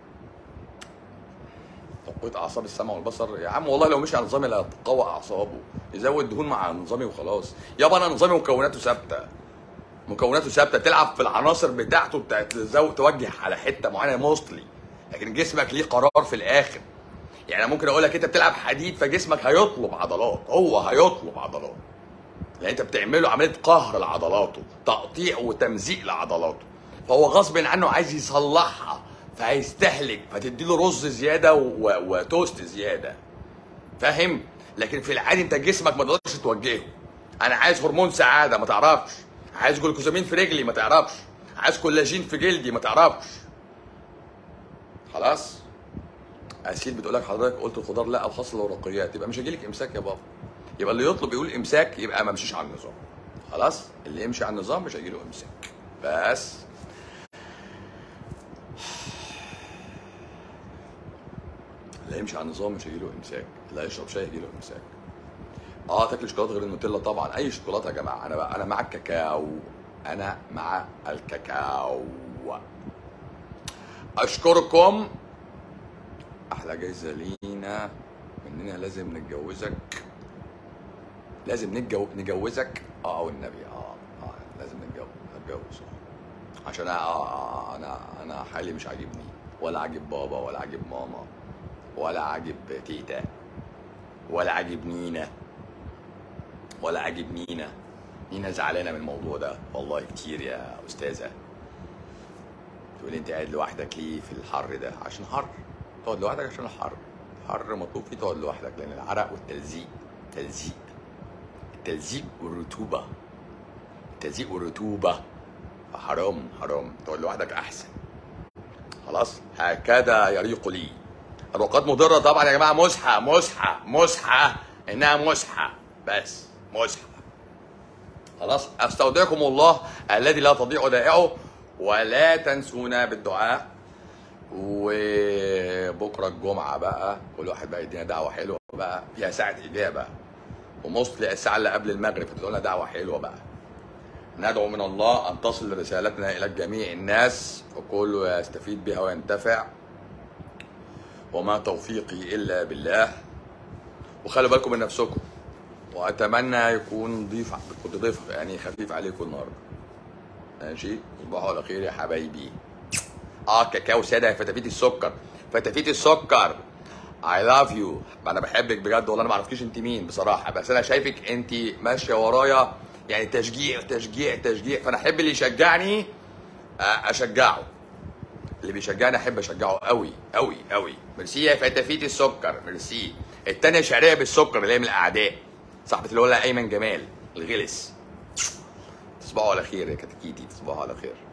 [SPEAKER 1] تقوية اعصاب السمع والبصر يا عم والله لو مشي على نظامي لا تقوى اعصابه يزود دهون مع نظامي وخلاص يابا انا نظامي مكوناته ثابته مكوناته ثابته تلعب في العناصر بتاعته بتاعت تزود توجه على حته معينه موستلي لكن جسمك ليه قرار في الاخر يعني أنا ممكن اقول لك انت بتلعب حديد فجسمك هيطلب عضلات هو هيطلب عضلات يعني انت بتعمله عمليه قهر لعضلاته تقطيع وتمزيق لعضلاته فهو غصب عنه عايز يصلحها فهيستهلك فتديله رز زياده و... وتوست زياده فاهم لكن في العادي انت جسمك ما تقدرش توجهه انا عايز هرمون سعاده ما تعرفش عايز جلوكوزامين في رجلي ما تعرفش عايز كولاجين في جلدي ما تعرفش خلاص اسيل بتقول لك حضرتك قلت الخضار لا وخاصه الورقيات يبقى مش هيجيلك امساك يا بابا يبقى اللي يطلب يقول امساك يبقى ما مشيش على النظام خلاص اللي يمشي على النظام مش هيجيله امساك بس اللي يمشي على النظام مش هيجيله امساك اللي هيشرب شاي هيجيله امساك اه تاكل شوكولاته غير النوتيلا طبعا اي شوكولاته يا جماعه انا بقى انا مع الكاكاو انا مع الكاكاو اشكركم احلى جايزه لينا مننا لازم نتجوزك لازم نتجو... نجوزك اه والنبي اه اه لازم نتجوز نتجوز آه. عشان أنا, آه آه انا انا حالي مش عاجبني ولا عاجب بابا ولا عاجب ماما ولا عاجب تيتا ولا عاجب نينا ولا عاجب نينا نينا زعلانه من الموضوع ده والله كتير يا استاذه تقول انت قاعد لوحدك ليه في الحر ده عشان حر تقعد لوحدك عشان الحر الحر مطلوب فيه تقعد لوحدك لان العرق والتلزيق تلزيق التلزيق والرطوبه التلزيق والرطوبه حرام حرام تقعد لوحدك احسن خلاص هكذا يليق لي الرقات مضره طبعا يا جماعه مسحه مسحه مسحه انها مسحه بس مسحه خلاص استودعكم الله الذي لا تضيع ودائعه ولا تنسونا بالدعاء وبكره الجمعه بقى كل واحد بقى يدينا دعوه حلوه بقى فيها ساعه اجابه ومصلي الساعه اللي قبل المغرب فتقول لنا دعوه حلوه بقى ندعو من الله ان تصل رسالتنا الى جميع الناس وكل يستفيد بها وينتفع وما توفيقي الا بالله وخلوا بالكم من نفسكم واتمنى يكون ضيف كنت ضيف يعني خفيف عليكم النهارده ماشي تصبحوا على خير يا حبايبي اه كاكاو ساده يا فتافيت السكر فتافيت السكر اي لاف يو انا بحبك بجد والله انا ما اعرفكيش انت مين بصراحه بس انا شايفك انت ماشيه ورايا يعني تشجيع تشجيع تشجيع فانا احب اللي يشجعني آه، اشجعه اللي بيشجعني احب اشجعه قوي قوي قوي ميرسي يا فتافيت السكر ميرسي التانية شعريه بالسكر اللي هي من الاعداء صاحبة اللي هو ايمن جمال الغلس تصبحوا على خير يا كتاكيتي تصبحوا على خير